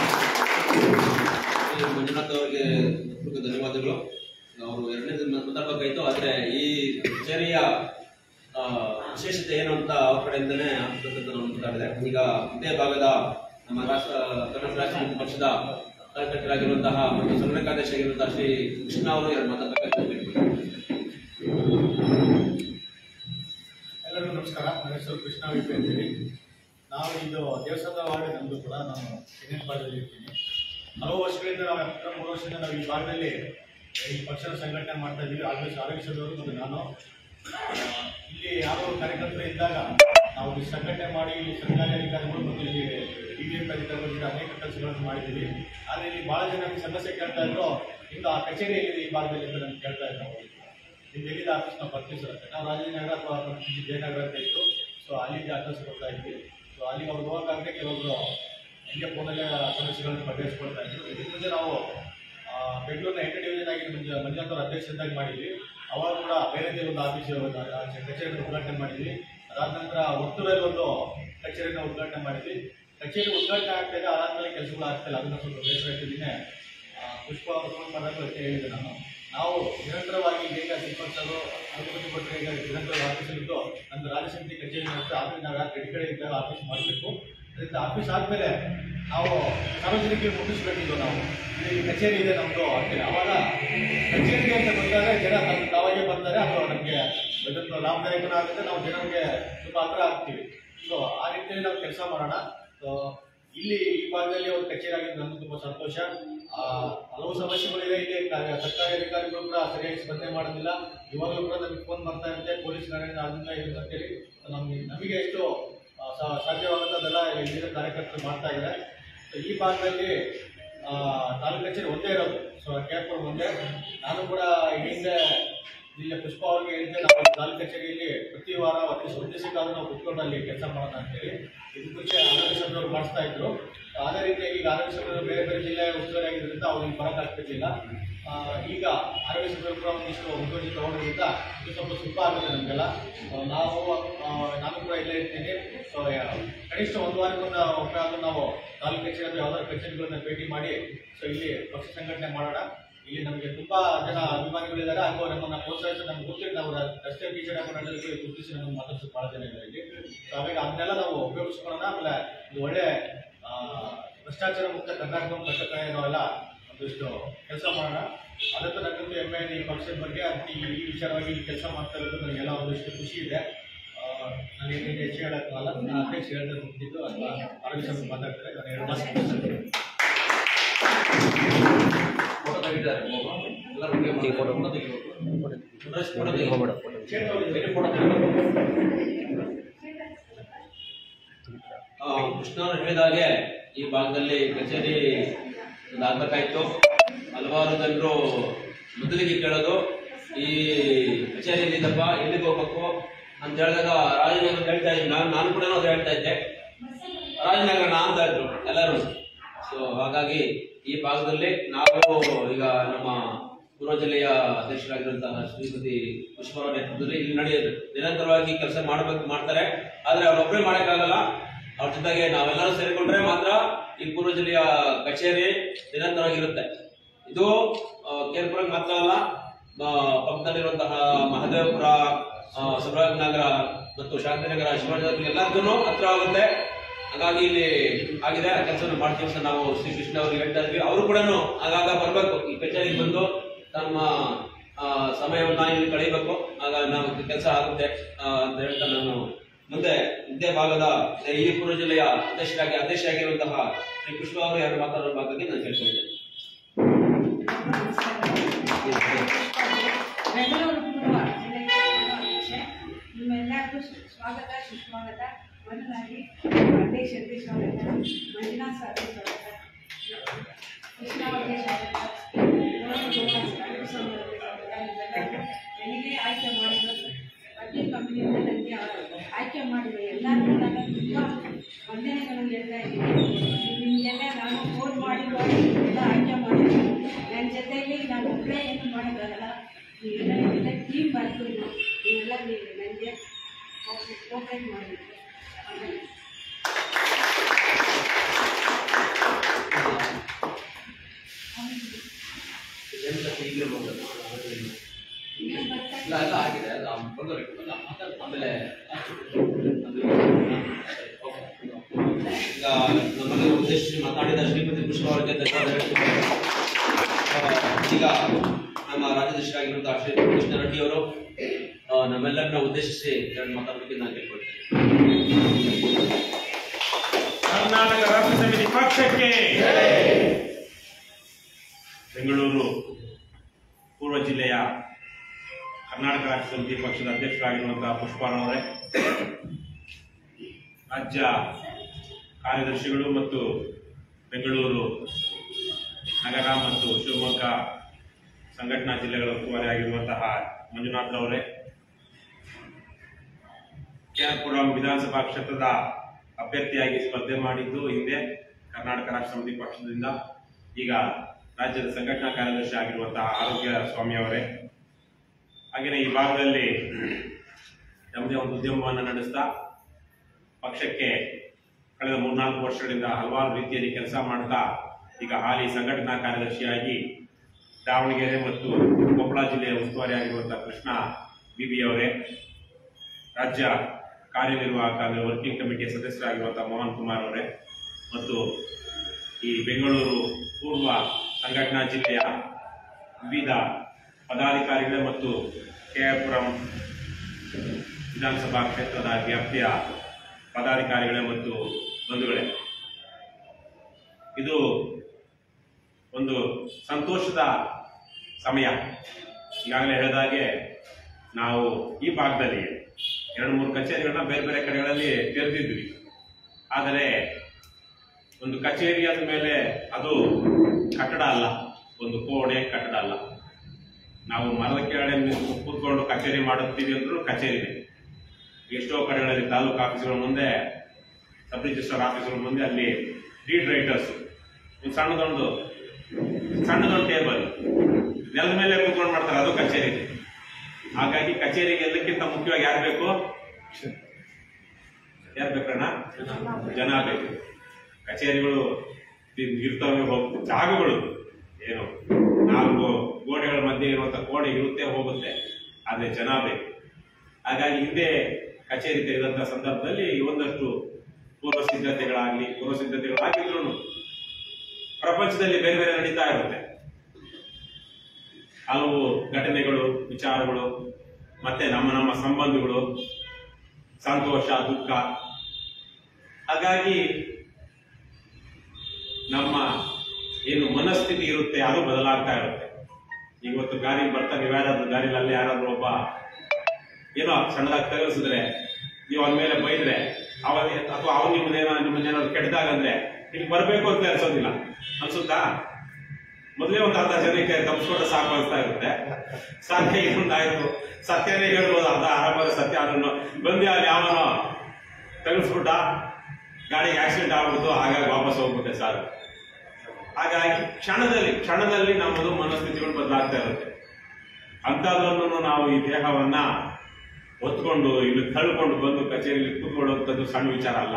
ಈ ಮಂಜುನಾಥ್ ಅವರಿಗೆ ತುಂಬ ಧನ್ಯವಾದಗಳು ಅವರು ಎರಡನೇ ದಿನ ಮಾತಾಡ್ಬೇಕಾಯ್ತು ಆದ್ರೆ ಈ ಕಚೇರಿಯ ಆ, ವಿಶೇಷತೆ ಏನು ಅಂತ ಅವ್ರ ಕಡೆಯಿಂದನೇ ಆಗ್ಬೇಕಂತ ನಾನು ಮಾತಾಡಿದೆ ಈಗ ಇದೇ ಭಾಗದ ನಮ್ಮ ರಾಷ್ಟ್ರ ಕರ್ನಾಟಕ ರಾಷ್ಟ್ರ ಸಮಿತಿ ಪಕ್ಷದ ಕಾರ್ಯಕರ್ತರಾಗಿರುವಂತಹ ಮತ್ತು ಸಂಘಟನಾ ಕಾರ್ಯದರ್ಶಿ ಆಗಿರುವಂತಹ ಶ್ರೀ ಕೃಷ್ಣ ಅವರು ಎರಡು ಮಾತಾಡಬೇಕಾಯ್ತು ಎಲ್ಲರಿಗೂ ನಮಸ್ಕಾರ ನನ್ನ ಹೆಸರು ಕೃಷ್ಣ ವಿಪಿ ಅಂತೇಳಿ ನಾವು ಇದು ದೇವಸ್ಥಾನದ ವಾರ್ಡ್ ನಮ್ಮದು ಕೂಡ ನಾನು ಸೆಕೆಂಡ್ ಪಾರ್ಟಲ್ಲಿ ಇರ್ತೀನಿ ಹಲವು ವರ್ಷಗಳಿಂದ ನಾವು ಹತ್ತಿರ ಮೂರು ವರ್ಷದಿಂದ ನಾವು ಈ ಭಾಗದಲ್ಲಿ ಈ ಪಕ್ಷದ ಸಂಘಟನೆ ಮಾಡ್ತಾ ಇದ್ದೀವಿ ಆಲ್ವೇಸ್ ಆರೋಗ್ಯದವರು ಮತ್ತು ನಾನು ಆ, ಇಲ್ಲಿ ಯಾರೋ ಕಾರ್ಯಕರ್ತರು ಇದ್ದಾಗ ನಾವು ಈ ಸಂಘಟನೆ ಮಾಡಿ ಇಲ್ಲಿ ಸರ್ಕಾರಿ ಅಧಿಕಾರಿಗಳು ಮತ್ತು ಇಲ್ಲಿ ಡಿ ಡಿ ಎಫ್ ಅಧಿಕಾರಿಗಳ ಜೊತೆ ಅನೇಕ ಕೆಲಸಗಳನ್ನು ಮಾಡಿದ್ದೀವಿ ಆದರೆ ಇಲ್ಲಿ ಭಾಳ ಜನ ನಮ್ಗೆ ಸಮಸ್ಯೆ ಕೇಳ್ತಾ ಇದ್ರು ಇಂದು ಆ ಕಚೇರಿ ಎಲ್ಲಿದೆ ಈ ಭಾಗದಲ್ಲಿ ಅಂತ ನಮ್ಗೆ ಕೇಳ್ತಾ ಇದ್ರು ನಿಮ್ಗೆ ಎಲ್ಲಿದೆ ಆಫೀಸ್ ನಾವು ಬರ್ತೀವಿ ಸರ್ ಅಂತ ನಾವು ರಾಜನಗರ ಅಥವಾ ಪಕ್ಕದಲ್ಲಿ ಜಯನಗರ ಅಂತ ಇತ್ತು ಸೊ ಅಲ್ಲಿಂದ ಅಡ್ರೆಸ್ ಕೊಡ್ತಾ ಇದ್ವಿ ಸೊ ಅಲ್ಲಿಗೆ ಅವ್ರು ಹೋಗೋಕ್ಕಾಗದೆ ಕೆಲವೊಬ್ರು ಹಂಗೆ ಫೋನಲ್ಲೇ ಸಮಸ್ಯೆಗಳನ್ನು ಬಗೆಹರಿಸ್ಕೊಳ್ತಾ ಇದ್ರು ಇದಕ್ಕೆ ಮುಂಚೆ ನಾವು ಆ, ಬೆಂಗಳೂರಿನ ಎಂಟು ಡಿವಿಷನ್ ಆಗಿ ಮುಂಚೆ ಮಂಜುನಾಥ್ ಅವರ ಅಧ್ಯಕ್ಷರಾಗಿ ಮಾಡಿದ್ವಿ ಅವಾಗ ಕೂಡ ಬೇರೆ ಒಂದು ಆಫೀಸ್ ಕಚೇರಿಯನ್ನು ಉದ್ಘಾಟನೆ ಮಾಡಿದ್ವಿ ಅದಾದ ನಂತರ ಒತ್ತೂರಲ್ಲಿ ಒಂದು ಕಚೇರಿಯನ್ನು ಉದ್ಘಾಟನೆ ಮಾಡಿದ್ವಿ ಕಚೇರಿ ಉದ್ಘಾಟನೆ ಆಗ್ತಾ ಇದೆ ಅದಾದ್ಮೇಲೆ ಕೆಲಸಗಳು ಆಗ್ತಿಲ್ಲ ಅದನ್ನ ಸ್ವಲ್ಪ ಬೇಸರ ಇಟ್ಟಿದ್ದೀನಿ ಪುಷ್ಪ ಅವರು ಫೋನ್ ಮಾಡಿದಾಗ ಅದಕ್ಕೆ ಹೇಳಿದೆ ನಾನು ನಾವು ನಿರಂತರವಾಗಿ ಈಗ ಸಿಬ್ಬಂದಿಗಳು ಅನುಮತಿ ಕೊಟ್ಟರೆ ಈಗ ನಿರಂತರ ಆಫೀಸಲ್ಲಿದ್ದು ನಮ್ದು ರಾಜ್ಯ ಸಮಿತಿ ಕಚೇರಿ ನಡೆಸಿ ಆಫೀಸ್ ನಾವು ಯಾರು ಕಡೆ ಇದ್ದಾಗ ಆಫೀಸ್ ಮಾಡಬೇಕು ಅದರಿಂದ ಆಫೀಸ್ ಆದಮೇಲೆ ನಾವು ಸಾರ್ವಜನಿಕರಿಗೆ ಮುಟ್ಟಿಸ್ಬೇಕಿದ್ದು ನಾವು ಇಲ್ಲಿ ಕಚೇರಿ ಇದೆ ನಮ್ಮದು ಅಂತೇಳಿ ಅವಾಗ ಕಚೇರಿಗೆ ಅಂತ ಬಂದಾಗ ಜನ ತಮ್ಮ ತಾವಾಗೆ ಬರ್ತಾರೆ ಅಥವಾ ನಮಗೆ ಇದೊಂದು ಲಾಭದಾಯಕನೂ ಆಗುತ್ತೆ ನಾವು ಜನರಿಗೆ ತುಂಬ ಹತ್ರ ಆಗ್ತೀವಿ ಸೊ ಆ ನಿಟ್ಟಿನಲ್ಲಿ ನಾವು ಕೆಲಸ ಮಾಡೋಣ ಸೊ ಇಲ್ಲಿ ಈ ಭಾಗದಲ್ಲಿ ಒಂದು ಕಚೇರಿ ಆಗಿದ್ದು ನಮ್ಗೆ ತುಂಬ ಸಂತೋಷ ಆ, ಹಲವು ಸಮಸ್ಯೆಗಳಿವೆ ಇಲ್ಲಿ ಕ- ಸರ್ಕಾರಿ ಅಧಿಕಾರಿಗಳು ಕೂಡ ಸರಿಯಾಗಿ ಸ್ಪಂದನೆ ಮಾಡೋದಿಲ್ಲ ಇವಾಗಲೂ ಕೂಡ ನಮಗೆ ಫೋನ್ ಬರ್ತಾ ಇರುತ್ತೆ ಪೊಲೀಸ್ ಠಾಣೆಯಿಂದ ಅದರಿಂದ ಇದು ಅಂತೇಳಿ ನಮಗೆ ನಮಗೆ ಎಷ್ಟು ಆ, ಸಾ- ಸಾಧ್ಯವಾಗುತ್ತದೆಲ್ಲ ಇಲ್ಲಿನ ಕಾರ್ಯಕರ್ತರು ಮಾಡ್ತಾ ಇದ್ದಾರೆ ಸೊ ಈ ಭಾಗದಲ್ಲಿ ಆ, ತಾಲೂಕು ಕಚೇರಿ ಒಂದೇ ಇರೋದು ಸೊ ಕೇರ್ಪುರ್ ಒಂದೇ ನಾನು ಕೂಡ ಈ ಹಿಂದೆ ಇಲ್ಲಿ ಪುಷ್ಪ ಅವ್ರಿಗೆ ಹೇಳಿದ್ದೆ ನಾವು ತಾಲೂಕು ಕಚೇರಿಯಲ್ಲಿ ಪ್ರತಿ ವಾರ ಅಟ್ಲೀಸ್ಟ್ ಒಂದು ದಿವಸಕ್ಕಾದ್ರೂ ನಾವು ಕುತ್ಕೊಂಡು ಅಲ್ಲಿ ಕೆಲಸ ಮಾಡೋಣ ಅಂತೇಳಿ ಇದಕ್ಕೆ ಮುಂಚೆ ಆರೋಗ್ಯ ಸಭೆಯವರು ಮಾಡಿಸ್ತಾ ಇದ್ರು ಅದೇ ರೀತಿಯಾಗಿ ಈಗ ಆರೋಗ್ಯ ಸಭೆಯವರು ಬೇರೆ ಬೇರೆ ಜಿಲ್ಲೆ ಉಸ್ತುವಾರಿ ಆಗಿದ್ದರಿಂದ ಅವ್ರು ಇಲ್ಲಿ ಬರೋಕ್ಕಾಗ್ತಿರ್ಲಿಲ್ಲ ಆ, ಈಗ ಆರೋಗ್ಯ ಸಭೆಯವರು ಕೂಡ ಒಂದಿಷ್ಟು ಮುತುವರ್ಜಿ ತಗೊಂಡ್ರಿಂದ ಇದು ಸ್ವಲ್ಪ ಸುಲಭ ಆಗುತ್ತೆ ನಮಗೆಲ್ಲ ಆ, ನಾವು ಆ, ನಾನು ಕೂಡ ಇಲ್ಲೇ ಇರ್ತೀನಿ ಸೊ ಕನಿಷ್ಠ ಒಂದು ವಾರಕ್ಕೊಂದು ಒಮ್ಮೆ ಆದ್ರೂ ನಾವು ತಾಲೂಕು ಕಚೇರಿ ಅಥವಾ ಯಾವ್ದಾದ್ರು ಕಚೇರಿಗಳನ್ನ ಭೇಟಿ ಮಾಡಿ ಸೊ ಇಲ್ಲಿ ಪಕ್ಷ ಸಂಘಟನೆ ಮಾಡೋಣ ಇಲ್ಲಿ ನಮಗೆ ತುಂಬಾ ಜನ ಅಭಿಮಾನಿಗಳಿದ್ದಾರೆ ಹಾಗೂ ನಮ್ಮನ್ನ ಪ್ರೋತ್ಸಾಹಿಸಿ ನಮ್ಗೆ ಗೊತ್ತಿಲ್ಲ ನಾವು ರ- ರಸ್ತೆ ಬೀಜ ಮಂಡಳಿಗೆ ಗುರುತಿಸಿ ನಮ್ಮನ್ನು ಮಾತಾಡಿಸೋ ಬಹಳ ಜನ ಇದ್ದಾರೆ ಇಲ್ಲಿ ಸೊ ಹಾಗಾಗಿ ಅದನ್ನೆಲ್ಲ ನಾವು ಉಪಯೋಗಿಸ್ಕೊಳ್ಳೋಣ ಆಮೇಲೆ ಇದು ಒಳ್ಳೆ ಆ, ಭ್ರಷ್ಟಾಚಾರ ಮುಕ್ತ ಕರ್ನಾಟಕ ಕಟ್ಟಕ ನಾವೆಲ್ಲ ಒಂದಿಷ್ಟು ಕೆಲಸ ಮಾಡೋಣ ಅದಕ್ಕೆ ನನಗಂತೂ ಹೆಮ್ಮೆ ಇದೆ ಈ ಪಕ್ಷದ ಬಗ್ಗೆ ಅಂತ ಈ ಈ ವಿಚಾರವಾಗಿ ಇಲ್ಲಿ ಕೆಲಸ ಮಾಡ್ತಾ ಇರೋದು ನನಗೆಲ್ಲ ಒಂದಿಷ್ಟು ಖುಷಿ ಇದೆ ಆ, ನಾನು ಏನೇನು ಹೆಚ್ಚು ಹೇಳೋಕ್ಕಲ್ಲ ನಾನು ಅಧ್ಯಕ್ಷ ಹೇಳ್ತಾ ಹೋಗ್ತಿದ್ದು ಅಥವಾ ಆರೋಗ್ಯ ಸಭೆ ಮಾತಾಡ್ತಾರೆ ನಾನು ಎರಡು ಮಾತು ಮಾತಾಡ್ತೀನಿ. ಫೋಟೋ ತೆಗಿತಾರೆ ಎಲ್ಲರೂ ಹಿಂಗೆ ಫೋಟೋ ತೆಗಿಬೇಕು ಫೋಟೋ ತೆಗಿಬೇಕು ಬೇರೆ ಫೋಟೋ ತೆಗಿಬೇಕು ಆ, ಕೃಷ್ಣವರು ಹೇಳಿದ ಹಾಗೆ ಈ ಭಾಗದಲ್ಲಿ ಕಚೇರಿ ಒಂದು ಆಗ್ಬೇಕಾಯ್ತು ಹಲವಾರು ಜನರು ಮೊದಲಿಗೆ ಕೇಳೋದು ಈ ಕಚೇರಿ ಎಲ್ಲಿದ್ದಪ್ಪ ಎಲ್ಲಿಗೆ ಹೋಗ್ಬೇಕು ಅಂತ ಹೇಳಿದಾಗ ರಾಜನಗರ ಅಂತ ಹೇಳ್ತಾ ಇದ್ದೀನಿ ನಾನು ನಾನು ಕೂಡ ಅದು ಹೇಳ್ತಾ ಇದ್ದೆ ರಾಜನಗರ ಅಂತ ಇದ್ರು ಎಲ್ಲರೂ ಸೊ ಹಾಗಾಗಿ ಈ ಭಾಗದಲ್ಲಿ ನಾವು ಈಗ ನಮ್ಮ ಪೂರ್ವ ಜಿಲ್ಲೆಯ ಅಧ್ಯಕ್ಷರಾಗಿರುವಂತಹ ಶ್ರೀಮತಿ ಪುಷ್ಪರ ನೇತೃತ್ವದಲ್ಲಿ ಇಲ್ಲಿ ನಡೆಯೋದು ನಿರಂತರವಾಗಿ ಕೆಲಸ ಮಾಡಬೇಕು ಮಾಡ್ತಾರೆ ಆದ್ರೆ ಅವ್ರೊಬ್ಬರೇ ಮಾಡೋಕ್ಕಾಗಲ್ಲ ಅವ್ರ ಜೊತೆಗೆ ನಾವೆಲ್ಲರೂ ಸೇರಿಕೊಂಡ್ರೆ ಮಾತ್ರ ಈ ಪೂರ್ವ ಜಿಲ್ಲೆಯ ಕಚೇರಿ ನಿರಂತರವಾಗಿರುತ್ತೆ ಇದು ಕೇರ್ಪುರ ಮಾತ್ರ ಅಲ್ಲ ಆ, ಪಕ್ಕದಲ್ಲಿರುವಂತಹ ಮಹದೇವಪುರ ಸಬರಾಜ್ ನಗರ ಮತ್ತು ಶಾಂತಿನಗರ ಶಿವಾಜಿನಗರ ಎಲ್ಲರಿಗೂ ಹತ್ರ ಆಗುತ್ತೆ ಹಾಗಾಗಿ ಇಲ್ಲಿ ಆಗಿದೆ ಆ ಕೆಲಸ ಮಾಡ್ತೀವಿ ಅಂತ ನಾವು ಶ್ರೀ ಕೃಷ್ಣ ಅವ್ರಿಗೆ ಹೇಳ್ತಾ ಇದ್ವಿ ಅವರು ಕೂಡ ಆಗಾಗ ಬರಬೇಕು ಈ ಕಚೇರಿಗೆ ಬಂದು ತಮ್ಮ ಆ, ಸಮಯವನ್ನ ಇಲ್ಲಿ ಕಳೀಬೇಕು ಆಗ ನಾವು ಕೆಲಸ ಆಗುತ್ತೆ ಆ, ಅಂತ ಹೇಳ್ತಾ ನಾನು ಮುಂದೆ ಇದೇ ಭಾಗದ ಈ ಪೂರ್ವ ಜಿಲ್ಲೆಯ ಅಧ್ಯಕ್ಷರಾಗಿ ಅಧ್ಯಕ್ಷ ಆಗಿರುವಂತಹ ಶ್ರೀ ಕೃಷ್ಣ ಅವರು ಯಾರು ಮಾತಾಡೋ ಭಾಗಕ್ಕೆ ನಾನು ಕೇಳ್ಕೊಳ್ತೇನೆ ಬೆಂಗಳೂರು ಪೂರ್ವ ಜಿಲ್ಲೆಗೆ ಅಧ್ಯಕ್ಷೆ ನಿಮ್ಮೆಲ್ಲರಿಗೂ ಸು- ಸ್ವಾಗತ ಸುಸ್ವಾಗತ ಮೊದಲಾಗಿ ಅಧ್ಯಕ್ಷರಿಗೆ ಸ್ವಾಗತ ಮಂಜುನಾಥ್ ಸರ್ಗೆ ಸ್ವಾಗತ ಕೃಷ್ಣ ಅವ್ರಿಗೆ ಸ್ವಾಗತ ಗೌರವ ಗೋಪಾಲ್ ಸರ್ಗೆ ಸ್ವಾಗತ ಇವೆಲ್ಲರಿಗೂ ನನಗೆ ಆಯ್ಕೆ ಮಾಡಿದ್ರು ಅಡ್ಡಿ ಕಂಪನಿಯಿಂದ ನನಗೆ ಆಯ್ಕೆ ಮಾಡಿದ್ರು ಎಲ್ಲರಿಗೂ ನಾನು ತುಂಬ ವಂದನೆಗಳು ಹೇಳ್ತಾ ಇದ್ದೀನಿ ನಿಮಗೆಲ್ಲ ನಾನು ಫೋನ್ ಮಾಡಿ ಮಾಡಿ ಎಲ್ಲ ಆಯ್ಕೆ ಮಾಡಿದ್ದೀನಿ ನನ್ನ ಜೊತೆಯಲ್ಲಿ ನಾನು ಒಬ್ಬಳೇ ಏನು ಮಾಡೋಕ್ಕಾಗಲ್ಲ ನೀವೆಲ್ಲ ನೀವೆಲ್ಲ ಟೀಮ್ ಬರ್ತು ನೀವೆಲ್ಲ ನೀವು ನನಗೆ ಕೋಪ್ರೇಟ್ ಮಾಡಬೇಕು ಈಗಲೇ ಹೋಗೋದು. ಇನ್ನೂ ಬರ್ತಾ ಇಲ್ಲ ಎಲ್ಲ ಆಗಿದೆ ಅದು ಅವ್ನು ಬಂದವ್ರಿಗೆ ಆಮೇಲೆ ಈಗ ನಮ್ಮಲ್ಲಿ ಉದ್ದೇಶಿಸಿ ಮಾತಾಡಿದ ಶ್ರೀಮತಿ ಕೃಷ್ಣ ಅವರಿಗೆ ಧನ್ಯವಾದ ಹೇಳ್ತೀನಿ. ಆ, ಈಗ ನಮ್ಮ ರಾಜ್ಯಾಧ್ಯಕ್ಷರಾಗಿರುವಂತಹ ಶ್ರೀ ಕೃಷ್ಣ ರೆಡ್ಡಿ ಅವರು ಆ, ನಮ್ಮೆಲ್ಲರನ್ನ ಉದ್ದೇಶಿಸಿ ಎರಡು ಮಾತಾಡೋದಕ್ಕೆ ನಾನು ಕೇಳ್ಕೊಳ್ತೇನೆ ಕರ್ನಾಟಕ ರಾಷ್ಟ್ರ ಸಮಿತಿ ಪಕ್ಷಕ್ಕೆ ಬೆಂಗಳೂರು ಪೂರ್ವ ಜಿಲ್ಲೆಯ ಕರ್ನಾಟಕ ರಾಜ್ಯ ಸಮಿತಿ ಪಕ್ಷದ ಅಧ್ಯಕ್ಷರಾಗಿರುವಂತಹ ಪುಷ್ಪಾರವರೇ ರಾಜ್ಯ ಕಾರ್ಯದರ್ಶಿಗಳು ಮತ್ತು ಬೆಂಗಳೂರು ನಗರ ಮತ್ತು ಶಿವಮೊಗ್ಗ ಸಂಘಟನಾ ಜಿಲ್ಲೆಗಳ ಉಸ್ತುವಾರಿ ಆಗಿರುವಂತಹ ಮಂಜುನಾಥ್ ಅವರೇ ಕೆಆರ್ಪುರಂ ವಿಧಾನಸಭಾ ಕ್ಷೇತ್ರದ ಅಭ್ಯರ್ಥಿಯಾಗಿ ಸ್ಪರ್ಧೆ ಮಾಡಿದ್ದು ಹಿಂದೆ ಕರ್ನಾಟಕ ರಾಷ್ಟ್ರ ಸಮಿತಿ ಪಕ್ಷದಿಂದ ಈಗ ರಾಜ್ಯದ ಸಂಘಟನಾ ಕಾರ್ಯದರ್ಶಿ ಆಗಿರುವಂತಹ ಆರೋಗ್ಯ ಸ್ವಾಮಿ ಅವರೇ ಹಾಗೆಯೇ ಈ ಭಾಗದಲ್ಲಿ ನಮ್ಮದೇ ಒಂದು ಉದ್ಯಮವನ್ನು ನಡೆಸ್ತಾ ಪಕ್ಷಕ್ಕೆ ಕಳೆದ ಮೂರ್ನಾಲ್ಕು ವರ್ಷಗಳಿಂದ ಹಲವಾರು ರೀತಿಯಲ್ಲಿ ಕೆಲಸ ಮಾಡ್ತಾ ಈಗ ಹಾಲಿ ಸಂಘಟನಾ ಕಾರ್ಯದರ್ಶಿಯಾಗಿ ದಾವಣಗೆರೆ ಮತ್ತು ಕೊಪ್ಪಳ ಜಿಲ್ಲೆಯ ಉಸ್ತುವಾರಿ ಆಗಿರುವಂತಹ ಕೃಷ್ಣ ಬಿಬಿ ಅವರೇ ರಾಜ್ಯ ಕಾರ್ಯನಿರ್ವಾಹಕ ಅಂದರೆ ವರ್ಕಿಂಗ್ ಕಮಿಟಿಯ ಸದಸ್ಯರಾಗಿರುವಂತಹ ಮೋಹನ್ ಕುಮಾರ್ ಅವರೇ ಮತ್ತು ಈ ಬೆಂಗಳೂರು ಪೂರ್ವ ಸಂಘಟನಾ ಜಿಲ್ಲೆಯ ವಿವಿಧ ಪದಾಧಿಕಾರಿಗಳೇ ಮತ್ತು ಕೆಆರ್ಪುರಂ ವಿಧಾನಸಭಾ ಕ್ಷೇತ್ರದ ವ್ಯಾಪ್ತಿಯ ಪದಾಧಿಕಾರಿಗಳೇ ಮತ್ತು ಬಂಧುಗಳೇ ಇದು ಒಂದು ಸಂತೋಷದ ಸಮಯ ಈಗಾಗಲೇ ಹೇಳಿದಾಗೆ ನಾವು ಈ ಭಾಗದಲ್ಲಿ ಎರಡು ಮೂರು ಕಚೇರಿಗಳನ್ನ ಬೇರೆ ಬೇರೆ ಕಡೆಗಳಲ್ಲಿ ತೆರೆದಿದ್ವಿ ಆದರೆ ಒಂದು ಕಚೇರಿ ಅಂದ ಮೇಲೆ ಅದು ಕಟ್ಟಡ ಅಲ್ಲ ಒಂದು ಕೋಣೆ ಕಟ್ಟಡ ಅಲ್ಲ ನಾವು ಮರದ ಕೆಳಗಡೆ ನಿಂತು ಕೂತ್ಕೊಂಡು ಕಚೇರಿ ಮಾಡುತ್ತೀವಿ ಅಂದ್ರೂ ಕಚೇರಿನೇ ಎಷ್ಟೋ ಕಡೆಗಳಲ್ಲಿ ತಾಲೂಕು ಆಫೀಸ್ಗಳ ಮುಂದೆ ಸಬ್ ರಿಜಿಸ್ಟರ್ ಆಫೀಸ್ಗಳ ಮುಂದೆ ಅಲ್ಲಿ ಲೀಡ್ ರೈಟರ್ಸ್ ಒಂದು ಸಣ್ಣದೊಂದು ಸಣ್ಣದೊಂದು ಟೇಬಲ್ ನೆಲದ ಮೇಲೆ ಕೂತ್ಕೊಂಡು ಮಾಡ್ತಾರೆ ಅದು ಕಚೇರಿ ಹಾಗಾಗಿ ಕಚೇರಿಗೆ ಎಲ್ಲಕ್ಕಿಂತ ಮುಖ್ಯವಾಗಿ ಯಾರು ಬೇಕು ಯಾರು ಬೇಕಣ್ಣ ಜನ ಬೇಕು ಕಚೇರಿಗಳು ಇದ್- ಇರ್ತವೆ ಹೋಗ್- ಜಾಗಗಳು ಏನು ನಾಲ್ಕು ಗೋಡೆಗಳ ಮಧ್ಯೆ ಇರುವಂತ ಕೋಣೆ ಇರುತ್ತೆ ಹೋಗುತ್ತೆ ಆದ್ರೆ ಜನ ಬೇಕು ಹಾಗಾಗಿ ಹಿಂದೆ ಕಚೇರಿ ತೆಗೆದಂತ ಸಂದರ್ಭದಲ್ಲಿ ಒಂದಷ್ಟು ಪೂರ್ವ ಸಿದ್ಧತೆಗಳಾಗ್ಲಿ ಪೂರ್ವ ಸಿದ್ಧತೆಗಳಾಗಿದ್ರು ಪ್ರಪಂಚದಲ್ಲಿ ಬೇರೆ ಬೇರೆ ನಡೀತಾ ಇರುತ್ತೆ ಹಲವು ಘಟನೆಗಳು ವಿಚಾರಗಳು ಮತ್ತೆ ನಮ್ಮ ನಮ್ಮ ಸಂಬಂಧಗಳು ಸಂತೋಷ ದುಃಖ ಹಾಗಾಗಿ ನಮ್ಮ ಏನು ಮನಸ್ಥಿತಿ ಇರುತ್ತೆ ಅದು ಬದಲಾಗ್ತಾ ಇರುತ್ತೆ ಇವತ್ತು ಗಾಡಿ ಬರ್ತಾ ನೀವು ಯಾರಾದ್ರೂ ಗಾಡಿನಲ್ಲಿ ಯಾರಾದ್ರೂ ಒಬ್ಬ ಏನೋ ಸಣ್ಣದಾಗಿ ತಗಲಿಸಿದ್ರೆ ನೀವು ಅವನ ಮೇಲೆ ಬೈದ್ರೆ ಅವ ಅಥವಾ ಅವನು ನಿಮ್ಮನ್ನೇನೋ ನಿಮ್ಮನ್ನೇನಾದ್ರು ಕೆಟ್ಟದಾಗಂದ್ರೆ ಇಲ್ಲಿ ಬರಬೇಕು ಅಂತ ಅನ್ಸೋದಿಲ್ಲ ಅನ್ಸುತ್ತಾ ಮೊದಲೇ ಒಂದು ಅರ್ಧ ಜನಕ್ಕೆ ತಪ್ಪಿಸ್ಕೊಂಡ್ರೆ ಸಾಕು ಅನ್ಸ್ತಾ ಇರುತ್ತೆ ಸಾಧ್ಯ ಇದೊಂದಾಯ್ತು ಸತ್ಯನೇ ಹೇಳ್ಬೋದು ಅರ್ಧ ಆರಂಭದ ಸತ್ಯ ಅದನ್ನು ಬಂದೆ ಅಲ್ಲಿ ಯಾವನೋ ತಗಲ್ಸ್ಬಿಟ್ಟ ಗಾಡಿಗೆ ಆಕ್ಸಿಡೆಂಟ್ ಆಗ್ಬಿಡ್ತು ಹಾಗಾಗಿ ವಾಪಸ್ ಹೋಗ್ಬಿಟ್ಟೆ ಸಾರ್ ಹಾಗಾಗಿ ಕ್ಷಣದಲ್ಲಿ ಕ್ಷಣದಲ್ಲಿ ನಮ್ಮದು ಮನಸ್ಥಿತಿಗಳು ಬದಲಾಗ್ತಾ ಇರುತ್ತೆ ಅಂಥದ್ದನ್ನು ನಾವು ಈ ದೇಹವನ್ನ ಹೊತ್ಕೊಂಡು ಇಲ್ಲಿ ತಳ್ಕೊಂಡು ಬಂದು ಕಚೇರಿಯಲ್ಲಿ ಕೂತ್ಕೊಳ್ಳುವಂಥದ್ದು ಸಣ್ಣ ವಿಚಾರ ಅಲ್ಲ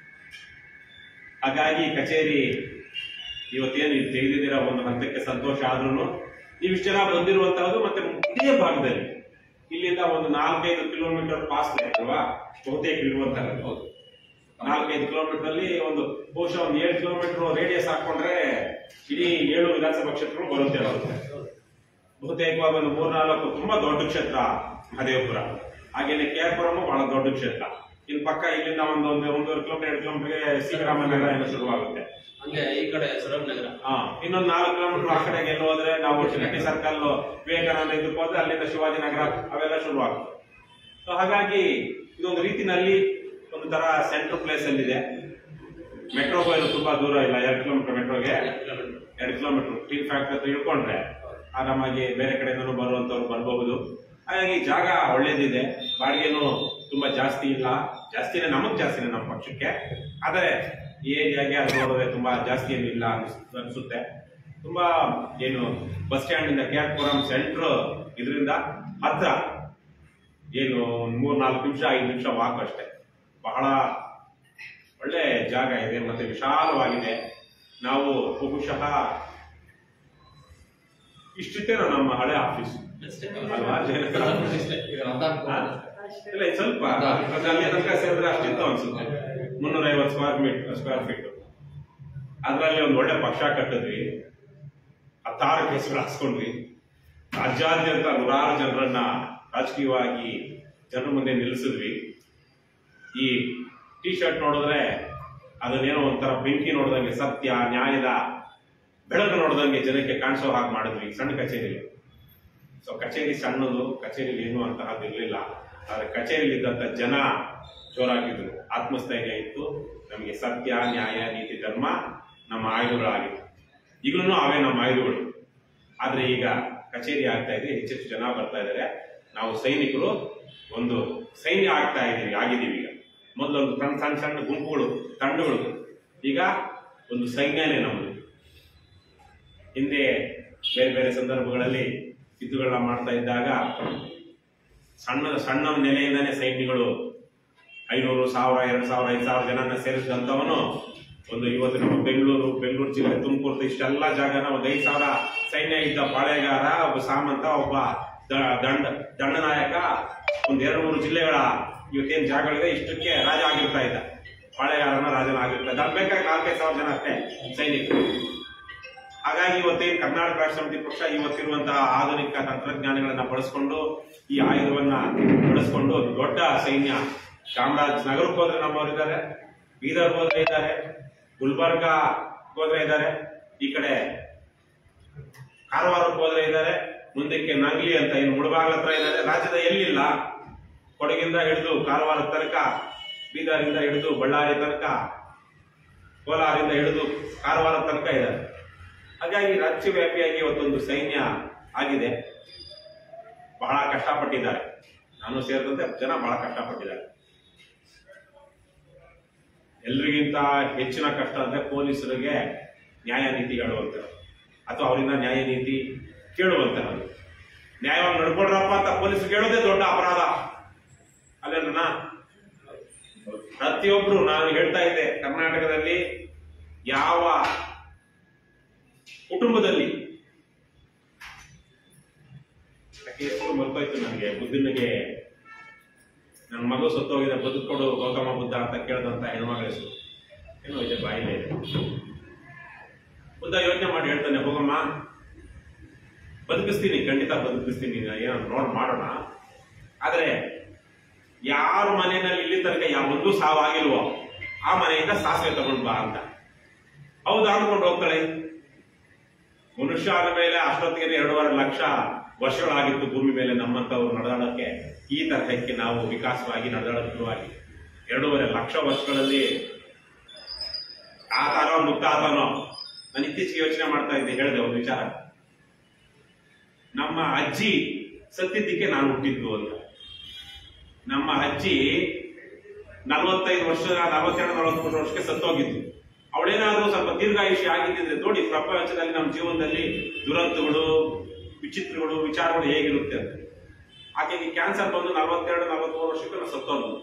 ಹಾಗಾಗಿ ಕಚೇರಿ ಇವತ್ತೇನು ಇದು ತೆಗೆದಿದ್ದೀರ ಒಂದು ಹಂತಕ್ಕೆ ಸಂತೋಷ ಆದ್ರೂ ನೀವಿಷ್ಟು ಜನ ಬಂದಿರುವಂತಹದ್ದು ಮತ್ತೆ ಇದೇ ಭಾಗದಲ್ಲಿ ಇಲ್ಲಿಂದ ಒಂದು ನಾಲ್ಕೈದು ಕಿಲೋಮೀಟರ್ ಪಾಸ್ ಅಲ್ವಾ ಬಹುತೇಕ ಇರುವಂತಹದ್ದು ನಾಲ್ಕೈದು ಕಿಲೋಮೀಟರ್ ಅಲ್ಲಿ ಒಂದು ಬಹುಶಃ ಒಂದು ಏಳು ಕಿಲೋಮೀಟರ್ ರೇಡಿಯಸ್ ಹಾಕೊಂಡ್ರೆ ಇಡೀ ಏಳು ವಿಧಾನಸಭಾ ಕ್ಷೇತ್ರಗಳು ಬರುತ್ತೆ ಬರುತ್ತೆ ಬಹುತೇಕವಾಗಿ ಒಂದು ಮೂರ್ನಾಲ್ಕು ತುಂಬಾ ದೊಡ್ಡ ಕ್ಷೇತ್ರ ಮಹದೇವಪುರ ಹಾಗೇನೆ ಕೇರ್ಪುರಂ ಬಹಳ ದೊಡ್ಡ ಕ್ಷೇತ್ರ ಇನ್ನು ಪಕ್ಕ ಇಲ್ಲಿಂದ ಒಂದು ಒಂದು ಒಂದೂವರೆ ಕಿಲೋಮೀಟರ್ ಎರಡು ಕಿಲೋಮೀಟರ್ಗೆ ಸಿದ್ದರಾಮನಗರ ಏನೋ ಶುರುವಾಗುತ್ತೆ ಹಂಗೆ ಈ ಕಡೆ ಸರಬ್ ನಗರ ಹಾ ಇನ್ನೊಂದು ನಾಲ್ಕು ಕಿಲೋಮೀಟರ್ ಆ ಕಡೆಗೆ ಎಲ್ಲ ಹೋದ್ರೆ ನಾವು ಶಿರಟ್ಟಿ ಸರ್ಕಲ್ ವಿವೇಕಾನಂದ ಇದಕ್ಕೆ ಹೋದ್ರೆ ಅಲ್ಲಿಂದ ಶಿವಾಜಿನಗರ ಅವೆಲ್ಲ ಶುರುವಾಗುತ್ತೆ ಸೊ ಹಾಗಾಗಿ ಇದೊಂದು ರೀತಿನಲ್ಲಿ ಒಂದು ತರ ಸೆಂಟ್ರಲ್ ಪ್ಲೇಸ್ ಅಲ್ಲಿ ಇದೆ ಮೆಟ್ರೋಗೂ ಏನು ತುಂಬಾ ದೂರ ಇಲ್ಲ ಎರಡು ಕಿಲೋಮೀಟರ್ ಮೆಟ್ರೋಗೆ ಎರಡು ಕಿಲೋಮೀಟರ್ ಸ್ಟೀಲ್ ಫ್ಯಾಕ್ಟ್ರಿ ಹತ್ರ ಇಳ್ಕೊಂಡ್ರೆ ಆರಾಮಾಗಿ ಬೇರೆ ಕಡೆಯಿಂದನೂ ಬರುವಂತವ್ರು ಬರಬಹುದು ಹಾಗಾಗಿ ಜಾಗ ಒಳ್ಳೇದಿದೆ ಬಾಡಿಗೆನೂ ತುಂಬಾ ಜಾಸ್ತಿ ಇಲ್ಲ ಜಾಸ್ತಿನೇ ನಮಗ್ ಜಾಸ್ತಿನೇ ನಮ್ಮ ಪಕ್ಷಕ್ಕೆ ಆದರೆ ಈ ಏರಿಯಾಗೆ ಅದು ನೋಡಿದ್ರೆ ತುಂಬಾ ಜಾಸ್ತಿ ಏನು ಇಲ್ಲ ಅನ್ಸ್- ಅನ್ಸುತ್ತೆ ತುಂಬಾ ಏನು ಬಸ್ ಸ್ಟ್ಯಾಂಡ್ ಇಂದ ಕೆ ಆರ್ ಪುರಂ ಸೆಂಟ್ರ್ ಇದರಿಂದ ಹತ್ರ ಏನು ಒಂದ್ ಮೂರ್ ನಾಲ್ಕು ನಿಮಿಷ ಐದು ನಿಮಿಷ ವಾಕ್ ಅಷ್ಟೇ ಬಹಳ ಒಳ್ಳೆ ಜಾಗ ಇದೆ ಮತ್ತೆ ವಿಶಾಲವಾಗಿದೆ ನಾವು ಬಹುಶಃ ಇಷ್ಟಿತ್ತೇನೋ ನಮ್ಮ ಹಳೆ ಆಫೀಸ್ ಅಲ್ವಾ ಜಯನಗರ ಆಫೀಸ್. ಹಾ? ಇಲ್ಲ ಇದು ಸ್ವಲ್ಪ ಮತ್ತೆ ಅಲ್ಲಿ ತನಕ ಸೇರಿದ್ರೆ ಅಷ್ಟಿತ್ತು ಅನ್ಸುತ್ತೆ ಮುನ್ನೂರ ಐವತ್ತು ಸ್ಕ್ವೇರ್ ಮೀಟ್ ಸ್ಕ್ವೇರ್ ಫೀಟ್ ಅದರಲ್ಲಿ ಒಂದು ಒಳ್ಳೆ ಪಕ್ಷ ಕಟ್ಟಿದ್ವಿ ಹತ್ತಾರು ಕೇಸುಗಳು ಹಾಕ್ಸ್ಕೊಂಡ್ವಿ ರಾಜ್ಯಾದ್ಯಂತ ನೂರಾರು ಜನರನ್ನ ರಾಜಕೀಯವಾಗಿ ಜನರ ಮುಂದೆ ನಿಲ್ಲಿಸಿದ್ವಿ ಈ ಟಿ ಶರ್ಟ್ ನೋಡಿದ್ರೆ ಅದನ್ನೇನೋ ಒಂಥರ ಬೆಂಕಿ ನೋಡಿದಂಗೆ ಸತ್ಯ ನ್ಯಾಯದ ಬೆಳಕು ನೋಡ್ದಂಗೆ ಜನಕ್ಕೆ ಕಾಣಿಸೋ ಹಾಗೆ ಮಾಡಿದ್ವಿ ಈ ಸಣ್ಣ ಕಚೇರಿ ಸೊ ಕಚೇರಿ ಸಣ್ಣದು ಕಚೇರಿಲಿ ಏನೂ ಅಂತಹದ್ದು ಇರಲಿಲ್ಲ ಆದರೆ ಕಚೇರಿಲಿ ಇದ್ದಂಥ ಜನ ಜೋರಾಗಿದ್ರು ಆತ್ಮಸ್ಥೈರ್ಯ ಇತ್ತು ನಮಗೆ ಸತ್ಯ ನ್ಯಾಯ ನೀತಿ ಧರ್ಮ ನಮ್ಮ ಆಯುಧಗಳಾಗಿತ್ತು ಈಗಲೂ ಅವೇ ನಮ್ಮ ಆಯುಧಗಳು ಆದ್ರೆ ಈಗ ಕಚೇರಿ ಆಗ್ತಾ ಇದೆ ಹೆಚ್ಚೆಚ್ಚು ಜನ ಬರ್ತಾ ಇದ್ದಾರೆ ನಾವು ಸೈನಿಕರು ಒಂದು ಸೈನ್ಯ ಆಗ್ತಾ ಇದೀವಿ ಆಗಿದ್ದೀವಿ ಈಗ ಮೊದಲೊಂದು ಸಣ್ಣ ಸಣ್ಣ ಸಣ್ಣ ಗುಂಪುಗಳು ತಂಡಗಳು ಈಗ ಒಂದು ಸೈನ್ಯನೇ ನಮ್ಮದು ಹಿಂದೆ ಬೇರೆ ಬೇರೆ ಸಂದರ್ಭಗಳಲ್ಲಿ ಯುದ್ಧಗಳನ್ನ ಮಾಡ್ತಾ ಇದ್ದಾಗ ಸಣ್ಣ ಸಣ್ಣ ನೆಲೆಯಿಂದಾನೇ ಸೈನ್ಯಗಳು ಐನೂರು ಸಾವಿರ ಎರಡು ಸಾವಿರ ಐದು ಸಾವಿರ ಜನನ ಸೇರಿಸಿದಂಥವನು ಒಂದು ಇವತ್ತು ನಮ್ಮ ಬೆಂಗಳೂರು ಬೆಂಗಳೂರು ಜಿಲ್ಲೆ ತುಮಕೂರು ಇಷ್ಟೆಲ್ಲ ಜಾಗನ ಒಂದು ಐದು ಸಾವಿರ ಸೈನ್ಯ ಇದ್ದ ಪಾಳೆಗಾರ ಒಬ್ಬ ಸಾಮಂತ ಒಬ್ಬ ದ- ದಂಡ ದಂಡನಾಯಕ ಒಂದ್ ಎರಡು ಮೂರು ಜಿಲ್ಲೆಗಳ ಇವತ್ತೇನು ಜಾಗಗಳಿದೆ ಇಷ್ಟಕ್ಕೆ ರಾಜ ಆಗಿರ್ತಾ ಇದ್ದ ಪಾಳೆಗಾರನ ರಾಜನ ಆಗಿರ್ತಾ ಇದ್ದ ಅದ್ ಬೇಕಾಗಿ ನಾಲ್ಕೈದು ಸಾವಿರ ಜನ ಅಷ್ಟೇ ಸೈನಿಕರು ಹಾಗಾಗಿ ಇವತ್ತೇನು ಕರ್ನಾಟಕ ರಾಷ್ಟ್ರ ಸಮಿತಿ ಪಕ್ಷ ಇವತ್ತಿರುವಂತಹ ಆಧುನಿಕ ತಂತ್ರಜ್ಞಾನಗಳನ್ನ ಬಳಸ್ಕೊಂಡು ಈ ಆಯುಧವನ್ನ ಬಳಸ್ಕೊಂಡು ಒಂದು ದೊಡ್ಡ ಸೈನ್ಯ ಚಾಮರಾಜ ನಗರಕ್ಕೆ ಹೋದ್ರೆ ನಮ್ಮವರಿದ್ದಾರೆ ಬೀದರ್ ಹೋದ್ರೆ ಇದ್ದಾರೆ ಗುಲ್ಬರ್ಗ ಹೋದ್ರೆ ಇದ್ದಾರೆ ಈ ಕಡೆ ಕಾರವಾರಕ್ಕೆ ಹೋದ್ರೆ ಇದ್ದಾರೆ ಮುಂದಕ್ಕೆ ನಂಗ್ಲಿ ಅಂತ ಇನ್ನು ಮುಳಬಾಗ್ಲ ಹತ್ರ ಇದ್ದಾರೆ ರಾಜ್ಯದ ಎಲ್ಲಿಲ್ಲ ಕೊಡಗಿಂದ ಹಿಡಿದು ಕಾರವಾರದ ತನಕ ಬೀದರಿಂದ ಹಿಡಿದು ಬಳ್ಳಾರಿ ತನಕ ಕೋಲಾರಿಂದ ಹಿಡಿದು ಕಾರವಾರ ತನಕ ಇದ್ದಾರೆ ಹಾಗಾಗಿ ರಾಜ್ಯವ್ಯಾಪಿಯಾಗಿ ಇವತ್ತೊಂದು ಸೈನ್ಯ ಆಗಿದೆ ಬಹಳ ಕಷ್ಟಪಟ್ಟಿದ್ದಾರೆ ನಾನು ಸೇರಿದಂತೆ ಜನ ಬಹಳ ಕಷ್ಟಪಟ್ಟಿದ್ದಾರೆ ಎಲ್ರಿಗಿಂತ ಹೆಚ್ಚಿನ ಕಷ್ಟ ಅಂದ್ರೆ ಪೊಲೀಸರಿಗೆ ನ್ಯಾಯ ನೀತಿ ಹೇಳುವಂಥದ್ದು ಅಥವಾ ಅವರಿಂದ ನ್ಯಾಯ ನೀತಿ ಕೇಳುವಂತಹದ್ದು ನ್ಯಾಯವಾಗಿ ನಡ್ಕೊಳ್ರಪ್ಪ ಅಂತ ಪೊಲೀಸರು ಹೇಳೋದೇ ದೊಡ್ಡ ಅಪರಾಧ ಅಲ್ಲೇನಾ ಪ್ರತಿಯೊಬ್ರು ನಾನು ಹೇಳ್ತಾ ಇದ್ದೆ ಕರ್ನಾಟಕದಲ್ಲಿ ಯಾವ ಕುಟುಂಬದಲ್ಲಿ ಯಾಕೆ ಹೆಸರು ಮರ್ತೋಯ್ತು ನನಗೆ ಬುದ್ಧನಿಗೆ ನನ್ನ ಮಗು ಸತ್ತೋಗಿದೆ ಬದುಕೊಡು ಗೌತಮ ಬುದ್ಧ ಅಂತ ಕೇಳಿದಂತ ಹೆಣ್ಮಗಳ ಹೆಸರು ಏನೋ ಇದೆ ಬಾಯಿಲೆ ಇದೆ ಬುದ್ಧ ಯೋಚನೆ ಮಾಡಿ ಹೇಳ್ತಾನೆ ಹೋಗಮ್ಮ ಬದುಕಿಸ್ತೀನಿ ಖಂಡಿತ ಬದುಕಿಸ್ತೀನಿ ಏನೋ ನೋಡ್ ಮಾಡೋಣ ಆದ್ರೆ ಯಾರ ಮನೆಯಲ್ಲಿ ಇಲ್ಲಿ ತನಕ ಯಾವ ಒಂದು ಸಾವಾಗಿಲ್ವೋ ಆ ಮನೆಯಿಂದ ಸಾಸಿವೆ ತಗೊಂಡ್ ಬಾ ಅಂತ ಹೌದಾ ಅಂದ್ಕೊಂಡು ಹೋಗ್ತಾಳೆ ಮನುಷ್ಯ ಆದ ಮೇಲೆ ಅಷ್ಟೊತ್ತಿಗೆ ಎರಡೂವರೆ ಲಕ್ಷ ವರ್ಷಗಳಾಗಿತ್ತು ಭೂಮಿ ಮೇಲೆ ನಮ್ಮಂತವ್ರು ನಡೆದಾಡಕ್ಕೆ ಈ ತರಹಕ್ಕೆ ನಾವು ವಿಕಾಸವಾಗಿ ನಡೆದಾಡೋದು ಶುರುವಾಗಿ ಎರಡೂವರೆ ಲಕ್ಷ ವರ್ಷಗಳಲ್ಲಿ ತಾತನೋ ಮುತ್ತಾತನೋ ನಾನು ಇತ್ತೀಚೆಗೆ ಯೋಚನೆ ಮಾಡ್ತಾ ಇದ್ದೆ ಹೇಳಿದೆ ಒಂದು ವಿಚಾರ ನಮ್ಮ ಅಜ್ಜಿ ಸತ್ತಿದ್ದಕ್ಕೆ ನಾನು ಹುಟ್ಟಿದ್ದು ಅಂತ ನಮ್ಮ ಅಜ್ಜಿ ನಲವತ್ತೈದು ವರ್ಷ ನಲವತ್ತೆರಡು ನಲವತ್ಮೂರು ವರ್ಷಕ್ಕೆ ಸತ್ತೋಗಿದ್ದು ಅವಳೇನಾದ್ರೂ ಸ್ವಲ್ಪ ದೀರ್ಘಾಯುಷ್ಯ ಆಗಿದ್ದಿದ್ರೆ ನೋಡಿ ಪ್ರಪಂಚದಲ್ಲಿ ನಮ್ಮ ಜೀವನದಲ್ಲಿ ದುರಂತಗಳು ವಿಚಿತ್ರಗಳು ವಿಚಾರಗಳು ಹೇಗಿರುತ್ತೆ ಅಂತ ಆಕೆಗೆ ಕ್ಯಾನ್ಸರ್ ಬಂದು ನಲವತ್ತೆರಡು ನಲವತ್ಮೂರು ವರ್ಷಕ್ಕೆ ನಾವು ಸತ್ತೋದ್ಲು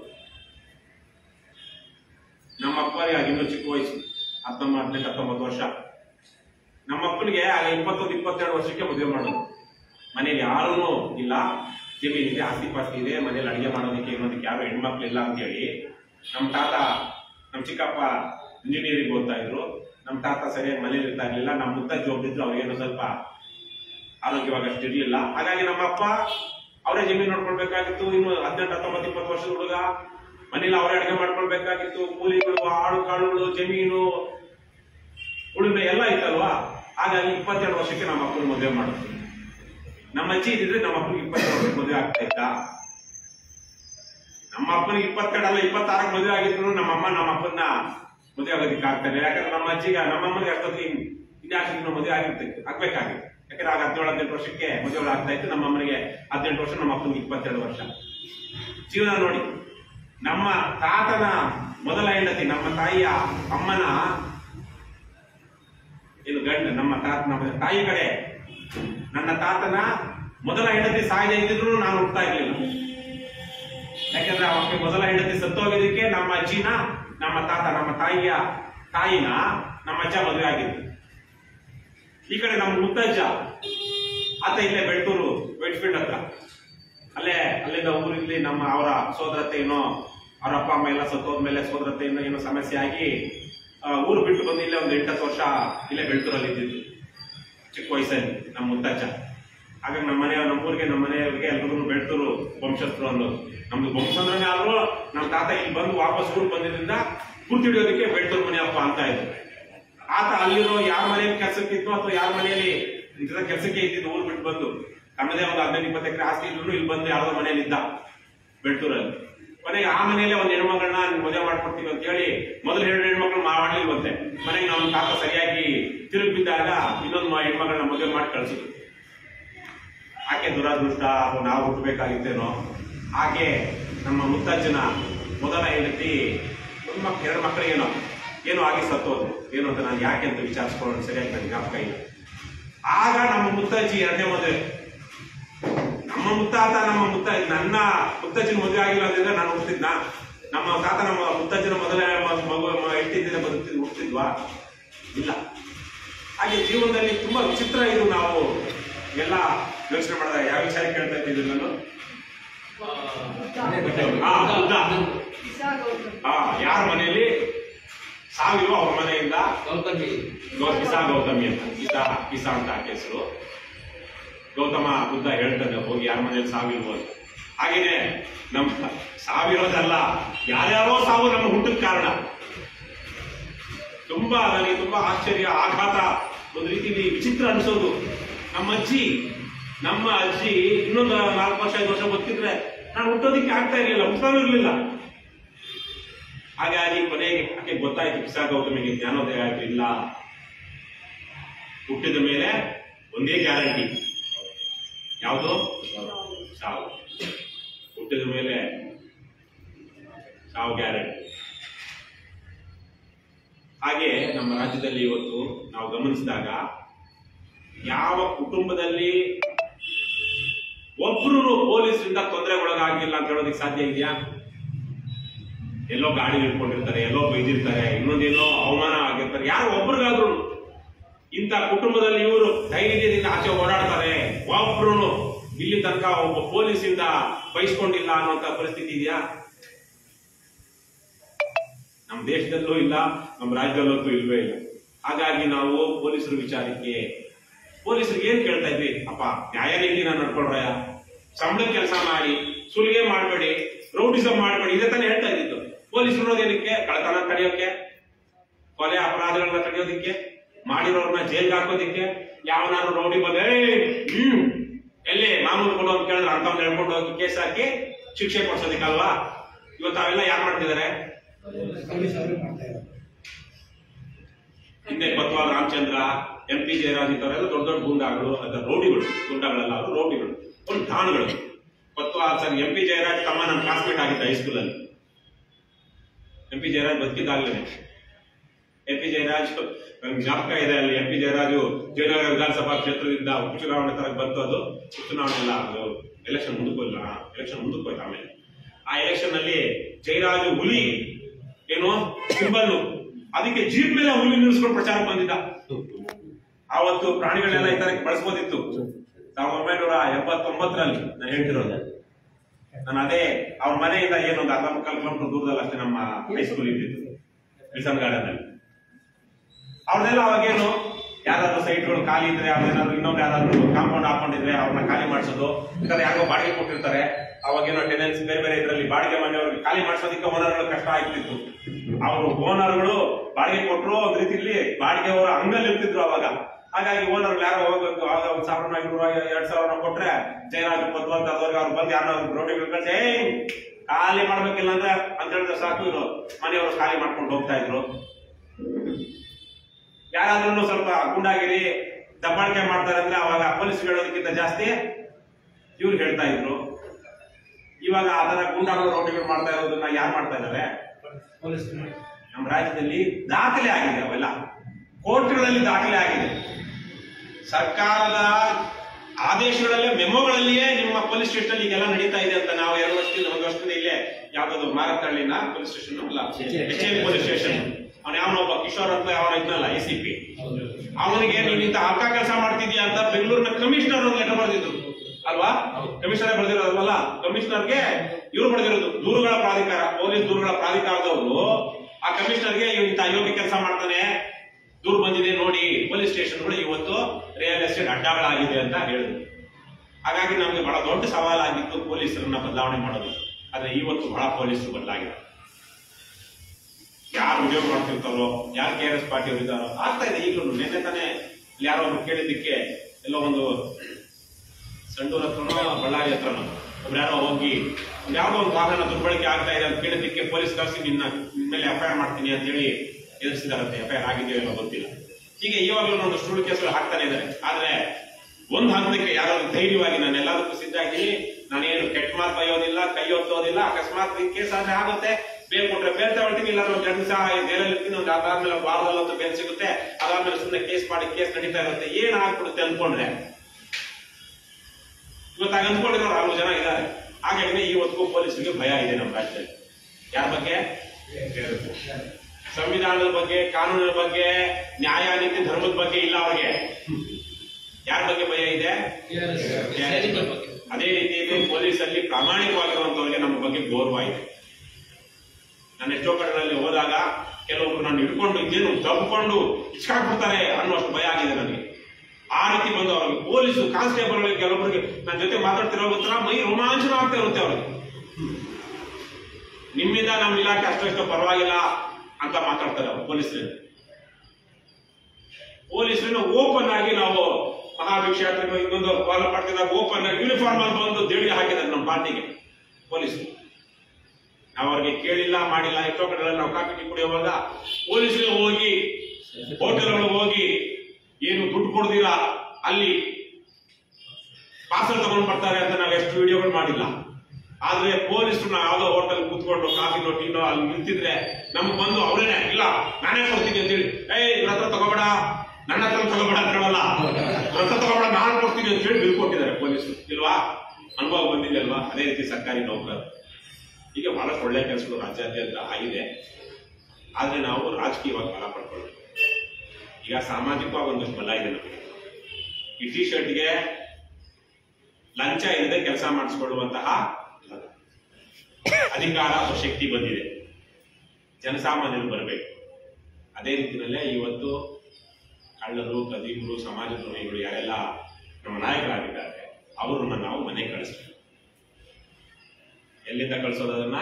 ನಮ್ಮ ಅಪ್ಪನಿಗೆ ಆಗ ಇನ್ನೂ ಚಿಕ್ಕ ವಯಸ್ಸು ಹತ್ತೊಂಬತ್ತು ಹದಿನೆಂಟು ಹತ್ತೊಂಬತ್ತು ವರ್ಷ ನಮ್ಮ ಅಪ್ಪನಿಗೆ ಆಗ ಇಪ್ಪತ್ತೊಂದು ಇಪ್ಪತ್ತೆರಡು ವರ್ಷಕ್ಕೆ ಮದುವೆ ಮಾಡೋದು ಮನೇಲಿ ಯಾರೂ ಇಲ್ಲ ಜಮೀನಿದೆ ಆಸ್ತಿ ಪಾಸ್ತಿ ಇದೆ ಮನೇಲಿ ಅಡಿಗೆ ಮಾಡೋದಕ್ಕೆ ಇನ್ನೊಂದಕ್ಕೆ ಯಾರು ಹೆಣ್ಮಕ್ಳು ಇಲ್ಲ ಅಂತ ಹೇಳಿ ನಮ್ಮ ತಾತ ನಮ್ಮ ಚಿಕ್ಕಪ್ಪ ಇಂಜಿನಿಯರಿಂಗ್ ಓದ್ತಾ ಇದ್ರು ನಮ್ಮ ತಾತ ಸರಿಯಾಗಿ ಮನೇಲಿ ಇರ್ತಾ ಇರ್ಲಿಲ್ಲ ನಮ್ಮ ಮುತ್ತಜ್ಜಿ ಒಬ್ಬಿದ್ರು ಅವ್ರಿಗೇನೋ ಸ್ವಲ್ಪ ಆರೋಗ್ಯವಾಗಿ ಅಷ್ಟು ಇರ್ಲಿಲ್ಲ ಹಾಗಾಗಿ ನಮ್ಮಪ್ಪ ಅವರೇ ಜಮೀನು ನೋಡ್ಕೊಳ್ಬೇಕಾಗಿತ್ತು ಇನ್ನು ಹದಿನೆಂಟು ಹತ್ತೊಂಬತ್ತು ಇಪ್ಪತ್ತು ವರ್ಷದ ಹುಡುಗ ಮನೇಲಿ ಅವರೇ ಅಡಿಗೆ ಮಾಡ್ಕೊಳ್ಬೇಕಾಗಿತ್ತು ಕೂಲಿಗಳು ಆಳು ಕಾಳುಗಳು ಜಮೀನು ಉಳುಮೆ ಎಲ್ಲ ಇತ್ತಲ್ವಾ ಹಾಗಾಗಿ ಇಪ್ಪತ್ತೆರಡು ವರ್ಷಕ್ಕೆ ನಮ್ಮ ಅಪ್ಪನ ಮದುವೆ ಮಾಡಿದ್ರು ನಮ್ಮ ಅಜ್ಜಿ ಇದ್ದಿದ್ರೆ ನಮ್ಮ ಅಪ್ಪನಿಗೆ ಇಪ್ಪತ್ತೆರಡು ವರ್ಷಕ್ಕೆ ಮದುವೆ ಆಗ್ತಾ ಇತ್ತ ನಮ್ಮ ಅಪ್ಪನಿಗೆ ಇಪ್ಪತ್ತೆರಡು ಅಲ್ಲ ಇಪ್ಪತ್ತಾರಕ್ಕೆ ಮದುವೆ ಆಗಿದ್ರು ನಮ್ಮ ಅಮ್ಮ ನಮ್ಮ ಅಪ್ಪನ ಮದುವೆ ಆಗೋದಕ್ಕೆ ಆಗ್ತಾನೆ ಯಾಕಂದ್ರೆ ನಮ್ಮ ಅಜ್ಜಿಗ ನಮ್ಮ ಅಮ್ಮನಿಗೆ ಅಷ್ಟೊತ್ತಿಗೆ ಇನ್ಯಾಕೆ ಇನ್ನೂ ಮದುವೆ ಆಗಿರ್ತಿತ್ತು ಆಗ್ಬೇಕಾಗಿತ್ತು ಯಾಕಂದ್ರೆ ಆಗ ಹದಿನೇಳು ಹದಿನೆಂಟು ವರ್ಷಕ್ಕೆ ಮದುವೆ ಆಗ್ತಾ ಇತ್ತು ನಮ್ಮ ಅಮ್ಮನಿಗೆ ಹದಿನೆಂಟು ವರ್ಷ ನಮ್ಮ ಅಪ್ಪನಿಗೆ ಇಪ್ಪತ್ತೆರಡು ವರ್ಷ ಜೀವನ ನೋಡಿ ನಮ್ಮ ತಾತನ ಮೊದಲ ಹೆಂಡತಿ ನಮ್ಮ ತಾಯಿಯ ಅಮ್ಮನ ಇದು ಗಂಡ ನಮ್ಮ ತಾತ ನಮ್ಮ ತಾಯಿ ಕಡೆ ನನ್ನ ತಾತನ ಮೊದಲ ಹೆಂಡತಿ ಸಾಯದೆ ಇದ್ದಿದ್ರು ನಾನು ಹುಡ್ತಾ ಇರ್ಲಿಲ್ಲ ಯಾಕಂದ್ರೆ ಅವಕ್ಕೆ ಮೊದಲ ಹೆಂಡತಿ ಸತ್ತೋಗಿದ್ದಕ್ಕೆ ನಮ್ಮ ಅಜ್ಜಿನ ನಮ್ಮ ತಾತ ನಮ್ಮ ತಾಯಿಯ ತಾಯಿನ ನಮ್ಮ ಅಜ್ಜ ಮದುವೆ ಆಗಿತ್ತು ಈ ಕಡೆ ನಮ್ಮ ಮುತ್ತಜ್ಜ ಆತ ಇಲ್ಲೇ ಬೆಳ್ತೂರು ವೆಟ್ಫೀಲ್ಡ್ ಹತ್ರ ಅಲ್ಲೇ ಅಲ್ಲಿಂದ ಊರಲ್ಲಿ ನಮ್ಮ ಅವರ ಸೋದರತೆ ಏನೋ ಅವ್ರ ಅಪ್ಪ ಅಮ್ಮ ಎಲ್ಲ ಸತ್ತೋದ್ಮೇಲೆ ಸೋದರತೆ ಏನೋ ಏನೋ ಸಮಸ್ಯೆ ಆಗಿ ಆ, ಊರು ಬಿಟ್ಟು ಬಂದು ಇಲ್ಲೇ ಒಂದು ಎಂಟತ್ತು ವರ್ಷ ಇಲ್ಲೇ ಬೆಳ್ತೂರಲ್ಲಿ ಇದ್ದಿದ್ದು ಚಿಕ್ಕ ವಯಸ್ಸಲ್ಲಿ ನಮ್ಮ ಮುತ್ತಜ್ಜ ಹಾಗಾಗಿ ನಮ್ಮ ಮನೆಯವ್ರ ನಮ್ಮ ಊರಿಗೆ ನಮ್ಮ ಮನೆಯವ್ರಿಗೆ ಎಲ್ರಿಗೂ ಬೆಳ್ತೂರು ವಂಶಸ್ಥರು ಅನ್ನೋದು ನಮ್ದು ವಂಶ ಅಂದ್ರೆ ಆದ್ರೂ ನಮ್ಮ ತಾತ ಇಲ್ಲಿ ಬಂದು ವಾಪಸ್ ಊರು ಬಂದಿದ್ರಿಂದ ಗುರ್ತು ಹಿಡಿಯೋದಕ್ಕೆ ಬೆಳ್ತೂರು ಮನೆ ಅಪ್ಪ ಅಂತ ಇದ್ರು ಆತ ಅಲ್ಲಿರೋ ಯಾರ ಮನೆಯಲ್ಲಿ ಕೆಲಸಕ್ಕಿತ್ತು ಅಥವಾ ಯಾರ ಮನೆಯಲ್ಲಿ ಇಂಥ ಕೆಲಸಕ್ಕೆ ಇದ್ದಿದ್ದು ಊರು ಬಿಟ್ಟು ಬಂದು ತನ್ನದೇ ಒಂದು ಹದಿನೈದು ಇಪ್ಪತ್ತು ಎಕರೆ ಆಸ್ತಿ ಇದ್ರು ಇಲ್ಲಿ ಬಂದು ಯಾವ್ದೋ ಮನೆಯಲ್ಲಿ ಇದ್ದ ಬೆಳ್ತೂರಲ್ಲಿ ಕೊನೆಗೆ ಆ ಮನೆಯಲ್ಲೇ ಒಂದು ಹೆಣ್ಮಗಳನ್ನ ಮದುವೆ ಮಾಡ್ಕೊಡ್ತೀವಿ ಅಂತ ಹೇಳಿ ಮೊದಲು ಎರಡು ಹೆಣ್ಮಕ್ಳು ಮಾಡ್ಲಿಲ್ವಂತೆ ಮನೆಗೆ ನಮ್ಮ ತಾತ ಸರಿಯಾಗಿ ತಿರುಗಿ ಬಿದ್ದಾಗ ಇನ್ನೊಂದು ಮ- ಹೆಣ್ಮಗಳನ್ನ ಮದುವೆ ಮಾಡಿ ಕಳ್ಸಿದ್ರು ಆಕೆ ದುರಾದೃಷ್ಟ ಅಥವಾ ನಾವು ಹುಟ್ಟಬೇಕಾಗಿತ್ತೇನೋ ಆಕೆ ನಮ್ಮ ಮುತ್ತಜ್ಜನ ಮೊದಲ ಹೆಂಡತಿ ಒಂದು ಮಕ್ ಎರಡು ಮಕ್ಕಳಿಗೇನೋ ಏನೋ ಆಗಿ ಸತ್ತೋದು ಏನು ಅಂತ ನಾನು ಯಾಕೆ ಅಂತ ವಿಚಾರಿಸ್ಕೊಳ್ಳೋಣ ಸರಿಯಾಗಿ ನನಗೆ ಜ್ಞಾಪಕ ಇಲ್ಲ ಆಗ ನಮ್ಮ ಮುತ್ತಜ್ಜಿ ಎರಡನೇ ಮದುವೆ ನಮ್ಮ ಮುತ್ತಾತ ನಮ್ಮ ಮುತ್ತ ನನ್ನ ಮುತ್ತಜ್ಜನ ಮದುವೆ ಆಗಿಲ್ಲ ಅಂದ್ರೆ ನಾನು ಹುಟ್ಟಿದ್ನ ನಮ್ಮ ತಾತ ನಮ್ಮ ಮುತ್ತಜ್ಜನ ಮೊದಲ ಮ- ಮಗು ಹೆಂಡತಿದ್ರೆ ಬದುಕ್ತಿದ್ ಹುಟ್ಟಿದ್ವಾ ಇಲ್ಲ ಹಾಗೆ ಜೀವನದಲ್ಲಿ ತುಂಬಾ ವಿಚಿತ್ರ ಇದು ನಾವು ಎಲ್ಲ ಯೋಚನೆ ಮಾಡಿದಾಗ ಯಾವ ವಿಚಾರ ಕೇಳ್ತಾ ಇದ್ದಿದ್ದು ನಾನು ಹಾ ಬುದ್ಧ ಹಾ ಯಾರ ಮನೆಯಲ್ಲಿ ಸಾವಿರೋ ಅವ್ರ ಮನೆಯಿಂದ ಗೌತಮಿ ಗೌ- ಕಿಸಾ ಗೌತಮಿ ಅಂತ ಕಿಸಾ ಕಿಸಾ ಅಂತ ಆಕೆ ಹೆಸರು ಗೌತಮ ಬುದ್ಧ ಹೇಳ್ತಾನೆ ಹೋಗಿ ಯಾರ ಮನೇಲಿ ಸಾವಿಲ್ವೋ ಅಂತ ಹಾಗೇನೆ ನಮ್ಮ ಸಾವಿರೋದಲ್ಲ ಯಾರ್ಯಾರೋ ಸಾವು ನಮ್ಮ ಹುಟ್ಟದ ಕಾರಣ ತುಂಬಾ ನನಗೆ ತುಂಬಾ ಆಶ್ಚರ್ಯ ಆಘಾತ ಒಂದು ರೀತಿಲಿ ವಿಚಿತ್ರ ಅನಿಸೋದು ನಮ್ಮ ಅಜ್ಜಿ ನಮ್ಮ ಅಜ್ಜಿ ಇನ್ನೊಂದು ನಾಲ್ಕು ವರ್ಷ ಐದು ವರ್ಷ ಬದುಕಿದ್ರೆ ನಾನು ಹುಟ್ಟೋದಿಕ್ಕೆ ಆಗ್ತಾ ಇರ್ಲಿಲ್ಲ ಹುಟ್ಟೋದು ಇರ್ಲಿಲ್ಲ ಹಾಗಾಗಿ ಕೊನೆಗೆ ಆಕೆ ಗೊತ್ತಾಯ್ತು ಕಿಸಾ ಗೌತಮಿಗೆ ಜ್ಞಾನೋದಯ ಆಯ್ತು ಇಲ್ಲ ಹುಟ್ಟಿದ ಮೇಲೆ ಒಂದೇ ಗ್ಯಾರಂಟಿ ಯಾವುದು ಸಾವು ಹುಟ್ಟಿದ ಮೇಲೆ ಸಾವು ಗ್ಯಾರಂಟಿ ಹಾಗೆ ನಮ್ಮ ರಾಜ್ಯದಲ್ಲಿ ಇವತ್ತು ನಾವು ಗಮನಿಸಿದಾಗ ಯಾವ ಕುಟುಂಬದಲ್ಲಿ ಒಬ್ರು ಪೊಲೀಸರಿಂದ ತೊಂದರೆಗೊಳಗಾಗಿಲ್ಲ ಅಂತ ಹೇಳೋದಕ್ಕೆ ಸಾಧ್ಯ ಇದೆಯಾ ಎಲ್ಲೋ ಗಾಡಿ ಹಿಡ್ಕೊಂಡಿರ್ತಾರೆ ಎಲ್ಲೋ ಬೈದಿರ್ತಾರೆ ಇನ್ನೊಂದೇನೋ ಅವಮಾನ ಆಗಿರ್ತಾರೆ ಯಾರೋ ಒಬ್ರಿಗಾದ್ರು ಇಂಥ ಕುಟುಂಬದಲ್ಲಿ ಇವರು ಧೈರ್ಯದಿಂದ ಆಚೆ ಓಡಾಡ್ತಾರೆ ಒಬ್ರು ಇಲ್ಲಿ ತನಕ ಒಬ್ಬ ಪೊಲೀಸಿಂದ ಬಯಸ್ಕೊಂಡಿಲ್ಲ ಅನ್ನುವಂತ ಪರಿಸ್ಥಿತಿ ಇದೆಯಾ ನಮ್ಮ ದೇಶದಲ್ಲೂ ಇಲ್ಲ ನಮ್ಮ ರಾಜ್ಯದಲ್ಲಂತೂ ಇಲ್ವೇ ಇಲ್ಲ ಹಾಗಾಗಿ ನಾವು ಪೊಲೀಸರ ವಿಚಾರಕ್ಕೆ ಪೊಲೀಸರಿಗೆ ಏನ್ ಕೇಳ್ತಾ ಇದ್ವಿ ಅಪ್ಪ ನ್ಯಾಯ ರೀತಿನ ನಡ್ಕೊಳ್ರಯ್ಯ ಸಂಬಳ ಕೆಲಸ ಮಾಡಿ ಸುಲಿಗೆ ಮಾಡಬೇಡಿ ರೌಡಿಸಂ ಮಾಡಬೇಡಿ ಇದೇ ತಾನೇ ಹೇಳ್ತಾ ಇದ್ದಿದ್ದು ಪೊಲೀಸರು ಏನಕ್ಕೆ ಕಳತನ ತಡೆಯೋಕೆ ಕೊಲೆ ಅಪರಾಧಗಳನ್ನ ತಡೆಯೋದಿಕ್ಕೆ ಮಾಡಿರೋರ್ನ ಜೈಲ್ಗೆ ಹಾಕೋದಿಕ್ಕೆ ಯಾವನಾರು ರೌಡಿ ಬಂದ್ರೆ "ಏಯ್, ಹ್ಮ್ ಎಲ್ಲಿ ಮಾಮೂಲು ಕೊಡು ಅಂತ ಕೇಳಿದ್ರೆ ಅಂತ ಹೇಳ್ಕೊಂಡು ಹೋಗಿ ಕೇಸ್ ಹಾಕಿ ಶಿಕ್ಷೆ ಕೊಡ್ಸೋದಿಕ್ಕಲ್ವಾ ಇವತ್ತು ಅವೆಲ್ಲ ಯಾರು ಮಾಡ್ತಿದ್ದಾರೆ ಹಿಂದೆ ಕೊತ್ವಾಲ್ ರಾಮಚಂದ್ರ ಎಂ ಪಿ ಜಯರಾಜ್ ಇಂಥವರೆಲ್ಲ ದೊಡ್ಡ ದೊಡ್ಡ ಗುಂಡಾಗಳು ಅದರ ರೌಡಿಗಳು ಗುಂಡಾಗಳಲ್ಲ ಅವರು ರೌಡಿಗಳು ಒಂದು ಠಾಣ್ಗಳು Kotwal sir M P Jayaraj ತಮ್ಮ ನನ್ನ ಕ್ಲಾಸ್ಮೇಟ್ ಆಗಿದ್ದ ಹೈಸ್ಕೂಲಲ್ಲಿ ಎಂ ಪಿ ಜಯರಾಜ್ ಬದುಕಿದ್ದಾಗಲೇ ಎಂ ಪಿ ಜಯರಾಜ್ ನನ್ಗೆ ಜ್ಞಾಪಕ ಇದೆ ಅಲ್ಲಿ ಎಂ ಪಿ ಜಯರಾಜು ಜಯನಗರ ವಿಧಾನಸಭಾ ಕ್ಷೇತ್ರದಿಂದ ಉಪಚುನಾವಣೆ ತರ ಬಂತು ಅದು ಉಪಚುನಾವಣೆ ಅಲ್ಲ ಅದು ಎಲೆಕ್ಷನ್ ಮುಂದಕ್ಕೆ ಹೋಗಿಲ್ಲ ಎಲೆಕ್ಷನ್ ಮುಂದಕ್ಕೆ ಹೋಯ್ತು ಆಮೇಲೆ ಆ ಎಲೆಕ್ಷನ್ ಅಲ್ಲಿ ಜಯರಾಜು ಹುಲಿ ಏನು ಸಿಂಬಲ್ ಅದಕ್ಕೆ ಜೀಪ್ ಮೇಲೆ ಹುಲಿ ನಿಲ್ಲಿಸ್ಕೊಂಡು ಪ್ರಚಾರ ಬಂದಿದ್ದ ಆವತ್ತು ಪ್ರಾಣಿಗಳನ್ನೆಲ್ಲ ಈ ತರ ಬಳಸ್ಬೋದಿತ್ತು ಸಾವಿರದ ಒಂಬೈನೂರ ಎಪ್ಪತ್ತೊಂಬತ್ತರಲ್ಲಿ ನಾನು ಹೇಳ್ತಿರೋದು ನಾನು ಅದೇ ಅವ್ರ ಮನೆಯಿಂದ ಏನೊಂದು ಅರ್ಧ ಮುಕ್ಕಾಲು ಕಿಲೋಮೀಟರ್ ದೂರದಲ್ಲಿ ಅಷ್ಟೇ ನಮ್ಮ ಹೈಸ್ಕೂಲ್ ಇದ್ದಿತ್ತು ವಿಲ್ಸನ್ ಗಾರ್ಡನ್ ಅಲ್ಲಿ ಅವ್ರನ್ನೆಲ್ಲ ಅವಾಗೇನು ಯಾರಾದ್ರೂ ಸೈಟ್ಗಳು ಖಾಲಿ ಇದ್ರೆ ಅವ್ರೇನಾದ್ರು ಇನ್ನೊಬ್ರು ಯಾರಾದ್ರೂ ಕಾಂಪೌಂಡ್ ಹಾಕೊಂಡಿದ್ರೆ ಅವ್ರನ್ನ ಖಾಲಿ ಮಾಡಿಸೋದು ಯಾಕಂದ್ರೆ ಯಾರಿಗೋ ಬಾಡಿಗೆ ಕೊಟ್ಟಿರ್ತಾರೆ ಅವಾಗೇನೋ ಟೆನೆನ್ಸ್ ಬೇರೆ ಬೇರೆ ಇದರಲ್ಲಿ ಬಾಡಿಗೆ ಮನೆಯವ್ರಿಗೆ ಖಾಲಿ ಮಾಡಿಸೋದಕ್ಕೆ ಓನರ್ಗಳು ಕಷ್ಟ ಆಗ್ತಿತ್ತು ಅವರು ಓನರ್ಗಳು ಬಾಡಿಗೆ ಕೊಟ್ಟರು ಒಂದ್ ರೀತಿಲಿ ಬಾಡಿಗೆ ಅವರ ಅಂಗಲ್ಲಿ ಇರ್ತಿದ್ರು ಅವಾಗ ಹಾಗಾಗಿ ಓನರ್ ಯಾರೋ ಹೋಗ್ಬೇಕು ಆಗ ಒಂದ್ ಸಾವಿರ ಐನೂರು ಎರಡ್ ಸಾವಿರ ಕೊಟ್ರೆ ಜಯರಾಜ್ ಕೊತ್ವಂತ ಅವ್ರು ಬಂದು ಯಾರೋ ರೋಡಿಗಳು ಕಳ್ಸಿ ಏಯ್ ಖಾಲಿ ಮಾಡ್ಬೇಕಿಲ್ಲ ಅಂದ್ರೆ ಅಂತ ಹೇಳಿದ್ರೆ ಸಾಕು ಇವರು ಮನೆಯವರು ಖಾಲಿ ಮಾಡ್ಕೊಂಡು ಹೋಗ್ತಾ ಇದ್ರು ಯಾರಾದ್ರೂ ಸ್ವಲ್ಪ ಗುಂಡಾಗಿರಿ ದಬ್ಬಾಳಿಕೆ ಮಾಡ್ತಾರೆ ಅಂದ್ರೆ ಅವಾಗ ಪೊಲೀಸ್ ಹೇಳೋದಕ್ಕಿಂತ ಜಾಸ್ತಿ ಇವ್ರು ಹೇಳ್ತಾ ಇದ್ರು ಇವಾಗ ಅದರ ಗುಂಡಾಗಳು ರೌಡಿಗಳು ಮಾಡ್ತಾ ಇರೋದನ್ನ ಯಾರು ಮಾಡ್ತಾ ಇದ್ದಾರೆ ನಮ್ಮ ರಾಜ್ಯದಲ್ಲಿ ದಾಖಲೆ ಆಗಿದೆ ಅವೆಲ್ಲ ಕೋರ್ಟ್ಗಳಲ್ಲಿ ದಾಖಲೆ ಆಗಿದೆ ಸರ್ಕಾರದ ಆದೇಶಗಳಲ್ಲೇ ಮೆಮೊಗಳಲ್ಲಿಯೇ ನಿಮ್ಮ ಪೊಲೀಸ್ ಸ್ಟೇಷನ್ ಅಲ್ಲಿ ಈಗೆಲ್ಲ ನಡೀತಾ ಇದೆ ಅಂತ ನಾವು ಎರಡು ವರ್ಷದಿಂದ ಒಂದು ವರ್ಷದಿಂದ ಇಲ್ಲೇ ಯಾವ್ದಾದ್ರು ಮಾರತ್ತಳ್ಳಿನ ಪೊಲೀಸ್ ಸ್ಟೇಷನ್ ಅಲ್ಲ ಎಚ್ ಎಲ್ ಪೊಲೀಸ್ ಸ್ಟೇಷನ್ ಅವನ ಯಾವನೊಬ್ಬ ಕಿಶೋರ್ ಅಂತ ಅವನ ಇದ್ನಲ್ಲ ಎ ಸಿ ಪಿ ಅವನಿಗೆ ನೀನು ಇಂತ ಹಕ್ಕ ಕೆಲಸ ಮಾಡ್ತಿದ್ಯಾ ಅಂತ ಬೆಂಗಳೂರಿನ ಕಮಿಷನರ್ ಒಂದು ಲೆಟರ್ ಬರೆದಿದ್ರು ಅಲ್ವಾ ಕಮಿಷನರ್ ಬರೆದಿರೋದಲ್ವಲ್ಲ ಕಮಿಷನರ್ಗೆ ಇವ್ರು ಬರೆದಿರೋದು ದೂರುಗಳ ಪ್ರಾಧಿಕಾರ ಪೊಲೀಸ್ ದೂರುಗಳ ಪ್ರಾಧಿಕಾರದವರು ಆ ಕಮಿಷನರ್ಗೆ ಇವ್ ಇಂತ ಅಯೋಗ್ಯ ಕೆಲಸ ಮಾಡ್ತಾನೆ ದೂರು ಬಂದಿದೆ ನೋಡಿ ಪೊಲೀಸ್ ಸ್ಟೇಷನ್ಗಳು ಇವತ್ತು ರಿಯಲ್ ಎಸ್ಟೇಟ್ ಅಡ್ಡಗಳಾಗಿದೆ ಅಂತ ಹೇಳಿದ್ರು ಹಾಗಾಗಿ ನಮಗೆ ಬಹಳ ದೊಡ್ಡ ಸವಾಲಾಗಿತ್ತು ಪೊಲೀಸರನ್ನ ಬದಲಾವಣೆ ಮಾಡೋದು ಆದ್ರೆ ಇವತ್ತು ಬಹಳ ಪೊಲೀಸರು ಬದಲಾಗಿದ್ದಾರೆ ಯಾರು ವಿಡಿಯೋ ಮಾಡ್ತಿರ್ತಾರೋ ಯಾರು ಕೆ ಆರ್ ಎಸ್ ಪಾರ್ಟಿ ಅವರು ಇದ್ದಾರೋ ಆಗ್ತಾ ಇದೆ ಈಗಲೂ ನಿನ್ನೆ ತಾನೇ ಇಲ್ಲಿ ಯಾರೋ ಒಬ್ರು ಕೇಳಿದ್ದಕ್ಕೆ ಎಲ್ಲೋ ಒಂದು ಸಂಡೂರ್ ಹತ್ರನೋ ಬಳ್ಳಾರಿ ಹತ್ರನೋ ಒಬ್ರು ಯಾರೋ ಹೋಗಿ ಒಂದ್ ಯಾವ್ದೋ ಒಂದು ವಾಹನ ದುರ್ಬಳಕೆ ಆಗ್ತಾ ಇದೆ ಅಂತ ಕೇಳಿದ್ದಕ್ಕೆ ಪೊಲೀಸ್ ಕಳಿಸಿ ನಿನ್ನ ನಿನ್ ಮೇಲೆ ಎಫ್ ಐ ಆರ್ ಮಾಡ್ತೀನಿ ಅಂತ ಹೇಳಿ ಎದುರಿಸಿದಾರಂತೆ ಎಫ್ ಐ ಆರ್ ಆಗಿದೆಯೋ ಇಲ್ಲೋ ಗೊತ್ತಿಲ್ಲ ಹೀಗೆ ಇವಾಗಲೂ ಒಂದು ಸುಳ್ಳು ಕೇಸುಗಳು ಹಾಕ್ತಾನೆ ಇದ್ದಾರೆ ಆದ್ರೆ ಒಂದು ಹಂತಕ್ಕೆ ಯಾರೋ ಧೈರ್ಯವಾಗಿ ನಾನು ಎಲ್ಲದಕ್ಕೂ ಸಿದ್ಧ ಆಗಿದ್ದೀನಿ ನಾನೇನು ಕೆಟ್ಟ ಮಾತು ಬೈಯೋದಿಲ್ಲ ಕೈ ಒತ್ತೋದಿಲ್ಲ ಅಕಸ್ಮಾತ್ ಈ ಕೇಸ್ ಆದ್ರೆ ಆಗುತ್ತೆ ಬೇಲ್ ಕೊಟ್ರೆ ಬೇಲ್ ತಗೊಳ್ತೀನಿ ಇಲ್ಲ ಒಂದು ಎರಡು ದಿವಸ ಜೈಲಲ್ಲಿ ಇರ್ತೀನಿ ಒಂದು ಅದಾದ್ಮೇಲೆ ಒಂದು ವಾರದಲ್ಲಿ ಒಂದು ಬೇಲ್ ಸಿಗುತ್ತೆ ಅದಾದ್ಮೇಲೆ ಸುಮ್ಮನೆ ಕೇಸ್ ಮಾಡಿ ಕೇಸ್ ನಡೀತಾ ಇರುತ್ತೆ ಏನ್ ಆಗ್ಬಿಡುತ್ತೆ ಅನ್ಕೊಂಡ್ರೆ ಇವತ್ತು ಹಾಗೆ ಅಂದ್ಕೊಂಡಿರೋರು ಹಲವು ಜನ ಇದ್ದಾರೆ ಹಾಗಾಗಿ ಇವತ್ತಿಗೂ ಪೊಲೀಸರಿಗೆ ಭಯ ಇದೆ ನಮ್ಮ ರಾಜ್ಯದಲ್ಲಿ ಯಾರ ಬಗ್ಗೆ ಸಂವಿಧಾನದ ಬಗ್ಗೆ ಕಾನೂನಿನ ಬಗ್ಗೆ ನ್ಯಾಯ ನೀತಿ ಧರ್ಮದ ಬಗ್ಗೆ ಇಲ್ಲ ಅವ್ರಿಗೆ ಯಾರ ಬಗ್ಗೆ ಭಯ ಇದೆ ಅದೇ ರೀತಿಯಲ್ಲಿ ಪೊಲೀಸಲ್ಲಿ ಪ್ರಾಮಾಣಿಕವಾಗಿರುವಂತವರಿಗೆ ನಮ್ಮ ಬಗ್ಗೆ ಗೌರವ ಇದೆ ನಾನು ಎಷ್ಟೋ ಕಡೆಗಳಲ್ಲಿ ಹೋದಾಗ ಕೆಲವೊಬ್ರು ನಾನು ಹಿಡ್ಕೊಂಡು ಇದೇನು ತಬ್ಕೊಂಡು ಇಚ್ಕಾಕ್ಬಿಡ್ತಾರೆ ಅನ್ನೋಷ್ಟು ಭಯ ಆಗಿದೆ ನನಗೆ ಆ ರೀತಿ ಬಂದು ಅವ್ರಿಗೆ ಪೊಲೀಸು ಕಾನ್ಸ್ಟೇಬಲ್ ಕೆಲವೊಬ್ಬರಿಗೆ ನನ್ನ ಜೊತೆ ಮಾತಾಡ್ತಿರೋ ಗೊತ್ತರ ಮೈ ರೋಮಾಂಚನ ಆಗ್ತಾ ಇರುತ್ತೆ ಅವ್ರಿಗೆ ನಿಮ್ಮಿಂದ ನಮ್ಮ ಇಲಾಖೆ ಅಷ್ಟಷ್ಟು ಪರವಾಗಿಲ್ಲ ಅಂತ ಮಾತಾಡ್ತಾರೆ ಅವರು ಪೊಲೀಸರು ಪೊಲೀಸರನ್ನ ಓಪನ್ ಆಗಿ ನಾವು ಮಹಾಭಿಕ್ಷಾಟನೆ ಇನ್ನೊಂದು ಫಾಲೋ ಮಾಡ್ತಿದ್ದಾಗ ಓಪನ್ ಆಗಿ ಯೂನಿಫಾರ್ಮ್ ಅಲ್ಲಿ ಬಂದು ದೇಣಿಗೆ ಹಾಕಿದ್ದಾರೆ ನಮ್ಮ ಪಾರ್ಟಿಗೆ ಪೊಲೀಸರು ನಾವು ಅವ್ರಿಗೆ ಕೇಳಿಲ್ಲ ಮಾಡಿಲ್ಲ ಎಷ್ಟೋ ಕಡೆಗಳಲ್ಲಿ ನಾವು ಕಾಫಿ ಟೀ ಕುಡಿಯುವಾಗ ಪೊಲೀಸರಿಗೆ ಹೋಗಿ ಹೋಟೆಲ್ಗಳಿಗೆ ಹೋಗಿ ಏನು ದುಡ್ಡು ಕೊಡ್ದಿರಾ ಅಲ್ಲಿ ಪಾರ್ಸಲ್ ತಗೊಂಡು ಬರ್ತಾರೆ ಅಂತ ನಾವು ಎಷ್ಟು ವಿಡಿಯೋಗಳು ಮಾಡಿಲ್ಲ ಆದ್ರೆ ಪೊಲೀಸರು ನಾವು ಯಾವ್ದೋ ಹೋಟೆಲ್ ಕೂತ್ಕೊಂಡು ಕಾಫಿನೋ ಟೀನೋ ಅಲ್ಲಿ ನಿಂತಿದ್ರೆ ನಮ್ಗೆ ಬಂದು ಅವರೇನೆ ಇಲ್ಲ ನಾನೇ ಕೊಡ್ತೀನಿ ಅಂತೇಳಿ ಏಯ್ ಇವ್ರ ಹತ್ರ ತಗೋಬೇಡ ನನ್ನ ಹತ್ರ ತಗೋಬೇಡ ಅಂತ ಹೇಳಲ್ಲ ಇವ್ರ ಹತ್ರ ತಗೋಬೇಡ ನಾನು ಕೊಡ್ತೀನಿ ಅಂತ ಹೇಳಿ ಬಿಲ್ ಕೊಟ್ಟಿದ್ದಾರೆ ಪೊಲೀಸರು ಇಲ್ವಾ ಅನುಭವ ಬಂದಿದೆ ಅಲ್ವಾ ಅದೇ ರೀತಿ ಸರ್ಕಾರಿ ನೌಕರರು ಈಗ ಬಹಳಷ್ಟು ಒಳ್ಳೆ ಕೆಲಸಗಳು ರಾಜ್ಯಾದ್ಯಂತ ಆಗಿದೆ ಆದ್ರೆ ನಾವು ರಾಜಕೀಯವಾಗಿ ಬಲ ಪಡ್ಕೊಳ್ಬೇಕು ಈಗ ಸಾಮಾಜಿಕವಾಗಿ ಒಂದಷ್ಟು ಬಲ ಇದೆ ನಮಗೆ ಈ ಟಿ ಶರ್ಟ್ಗೆ ಲಂಚ ಇಲ್ಲದೆ ಕೆಲಸ ಮಾಡಿಸ್ಕೊಳ್ಳುವಂತಹ ಅಧಿಕಾರ ಅಥವಾ ಶಕ್ತಿ ಬಂದಿದೆ ಜನಸಾಮಾನ್ಯರು ಬರಬೇಕು ಅದೇ ರೀತಿಯಲ್ಲೇ ಇವತ್ತು ಕಳ್ಳರು ಕದೀಮರು ಸಮಾಜ ದ್ರೋಹಿಗಳು ಯಾರೆಲ್ಲ ನಮ್ಮ ನಾಯಕರಾಗಿದ್ದಾರೆ ಅವರನ್ನ ನಾವು ಮನೆಗೆ ಕಳಿಸ್ಬೇಕು ಎಲ್ಲಿಂದ ಕಳಿಸೋದು ಅದನ್ನ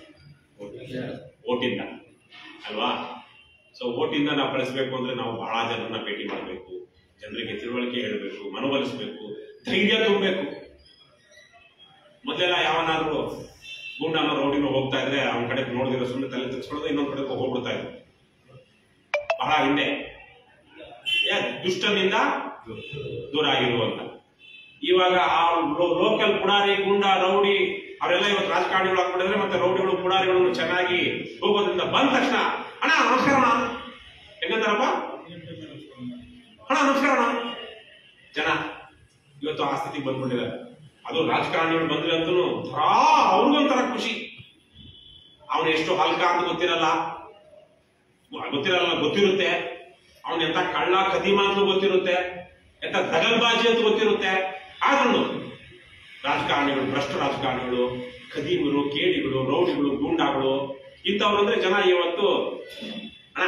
ಓಟಿಂದ ಅಲ್ವಾ ಸೊ ಓಟಿಂದ ನಾವು ಕಳಿಸ್ಬೇಕು ಅಂದ್ರೆ ನಾವು ಬಹಳ ಜನರನ್ನ ಭೇಟಿ ಮಾಡಬೇಕು ಜನರಿಗೆ ತಿಳುವಳಿಕೆ ಹೇಳಬೇಕು ಮನವೊಲಿಸಬೇಕು ಧೈರ್ಯ ತುಂಬಬೇಕು ಮೊದಲೆಲ್ಲ ಯಾವನಾದ್ರೂ ಗುಂಡನ ರೋಡಿನ ಹೋಗ್ತಾ ಇದ್ರೆ ಅವನ ಕಡೆ ನೋಡಿದ್ರೆ ಸುಮ್ಮನೆ ತಲೆ ತೆಗೆಸ್ಕೊಳ್ಳೋದು ಇನ್ನೊಂದ್ ಕಡೆ ಹೋಗ್ಬಿಡ್ತಾ ಇದ್ರು ಬಹಳ ಹಿಂದೆ ಏ, ದುಷ್ಟನಿಂದ ದೂರ ಆಗಿರು ಅಂತ ಇವಾಗ ಆ ಲೋಕಲ್ ಪುಡಾರಿ ಗುಂಡ ರೌಡಿ ಅವರೆಲ್ಲ ಇವತ್ತು ರಾಜಕಾರಣಿಗಳು ಆಗ್ಬಿಟ್ಟಿದ್ರೆ ಮತ್ತೆ ರೌಡಿಗಳು ಪುಡಾರಿಗಳನ್ನು ಚೆನ್ನಾಗಿ ಹೋಗೋದ್ರಿಂದ ಬಂದ ತಕ್ಷಣ ಅಣ್ಣ ನಮಸ್ಕಾರ ಅಣ್ಣ ಹೆಂಗಂತಾರಪ್ಪ ಅಣ್ಣ ನಮಸ್ಕಾರ ಅಣ್ಣ ಜನ ಇವತ್ತು ಆ ಸ್ಥಿತಿಗೆ ಬಂದ್ಬಿಟ್ಟಿದ್ದಾರೆ ಅದು ರಾಜಕಾರಣಿಗಳು ಬಂದ್ರೆ ಅಂತೂ ಧರಾ ಅವ್ರಿಗೊಂಥರ ಖುಷಿ ಅವನು ಎಷ್ಟು ಹಲ್ಕ ಅಂತ ಗೊತ್ತಿರಲ್ಲ ಗೊತ್ತಿರಲ್ಲ ಗೊತ್ತಿರುತ್ತೆ ಅವನ ಎಂತ ಕಳ್ಳ ಕದೀಮ ಅಂತ ಗೊತ್ತಿರುತ್ತೆ ಎಂತ ದಗಲ್ಬಾಜಿ ಅಂತ ಗೊತ್ತಿರುತ್ತೆ ಆದ್ರೂ ರಾಜಕಾರಣಿಗಳು ಭ್ರಷ್ಟ ರಾಜಕಾರಣಿಗಳು ಖದೀಮರು ಕೇಡಿಗಳು ರೌಡಿಗಳು ಗೂಂಡಾಗಳು ಇಂಥವ್ರು ಅಂದ್ರೆ ಜನ ಇವತ್ತು ಅಣ್ಣ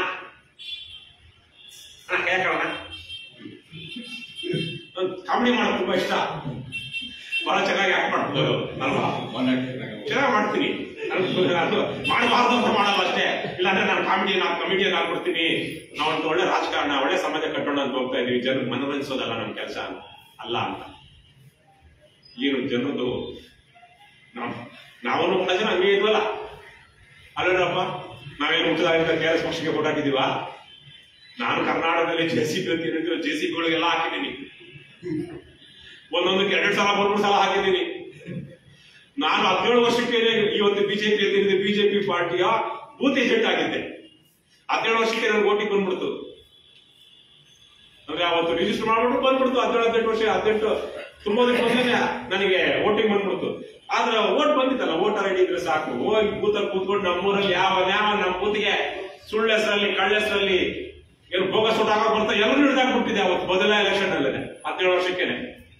ಅಣ್ಣ ಕೈ ಹಾಕೋಣ ಕಾಮಿಡಿ ಮಾಡೋದು ತುಂಬಾ ಇಷ್ಟ ಬಹಳ ಚೆನ್ನಾಗಿ ಆಕ್ಟ್ ಮಾಡ್ಬೋದು ಅಲ್ವಾ ಚೆನ್ನಾಗಿ ಮಾಡ್ತೀನಿ ನಾನು- ಅದು ಮಾಡಬಾರ್ದು ಅಂತ ಮಾಡಲ್ಲ ಅಷ್ಟೇ ಇಲ್ಲಾಂದ್ರೆ ನಾನು ಕಾಮಿಡಿಯನ್ ಕಮಿಡಿಯನ್ ಆಗ್ಬಿಡ್ತೀನಿ ನಾವು ಒಂದು ಒಳ್ಳೆ ರಾಜಕಾರಣ ಒಳ್ಳೆ ಸಮಾಜ ಕಟ್ಟೋಣ ಅಂತ ಹೋಗ್ತಾ ಇದೀವಿ ಜನರಿಗೆ ಮನವೊಲಿಸೋದಲ್ಲ ನಮ್ಮ ಕೆಲಸ ಅಲ್ಲ ಅಂತ ಏನು ಜನರದು ನಾವು ನಾವು ಕೂಡ ಜನ ಹಂಗೆ ಇದ್ವಲ್ಲ ಅಲ್ಲೇನಪ್ಪ ನಾವೇನು ಹುಟ್ಟಿದಾಗಿಂದ ಕೆ ಎಸ್ ಪಕ್ಷಕ್ಕೆ vote ಹಾಕಿದೀವ ನಾನು ಕರ್ನಾಟಕದಲ್ಲಿ ಜೆ ಸಿ ಪಿ ಅಂತ ಜೆ ಸಿ ಪಿಗಳಿಗೆಲ್ಲ ಹಾಕಿದ್ದೀನಿ ಒಂದೊಂದಕ್ಕೆ ಎರಡು ಸಲ ಮೂರು ಸಲ ಹಾಕಿದ್ದೀನಿ ನಾನು ಹದಿನೇಳು ವರ್ಷಕ್ಕೆ ಇವತ್ತು ಬಿಜೆಪಿ ಅಂತಿದ್ದೆ ಬಿಜೆಪಿ ಪಾರ್ಟಿಯ ಬೂತ್ ಏಜೆಂಟ್ ಆಗಿದ್ದೆ ಹದಿನೇಳು ವರ್ಷಕ್ಕೆ ನನಗೆ ಓಟಿಗೆ ಬಂದ್ಬಿಡ್ತು ಅಂದ್ರೆ ಅವತ್ತು ರಿಜಿಸ್ಟರ್ ಮಾಡ್ಬಿಟ್ಟು ಬಂದ್ಬಿಡ್ತು ಹದಿನೇಳು ಹದಿನೆಂಟು ವರ್ಷ ಹದಿನೆಂಟು ತುಂಬೋದಕ್ಕೆ ಮೊದಲೇ ನನಗೆ ಓಟಿಂಗ್ ಬಂದ್ಬಿಡ್ತು ಆದ್ರೆ ಓಟ್ ಬಂದಿತ್ತಲ್ಲ ವೋಟರ್ ಐ ಡಿ ಇದ್ರೆ ಸಾಕು ಹೋಗಿ ಬೂತಲ್ಲಿ ಕೂತ್ಕೊಂಡು ನಮ್ಮೂರಲ್ಲಿ ಯಾವ ಯಾವ ನಮ್ಮ ಬೂತಿಗೆ ಸುಳ್ಳು ಹೆಸರಲ್ಲಿ ಕಳ್ಳ ಹೆಸರಲ್ಲಿ ಏನು ಬೋಗಸ್ ಓಟ್ ಹಾಕೋ ಬರ್ತಾ ಎಲ್ಲರೂ ಹಿಡಿದಾಕ್ಬಿಟ್ಟಿದೆ ಅವತ್ತು ಮೊದಲ ಎಲೆಕ್ಷನ್ ಅಲ್ಲೇ ಹದಿನೇಳು ವರ್ಷಕ್ಕೇನೆ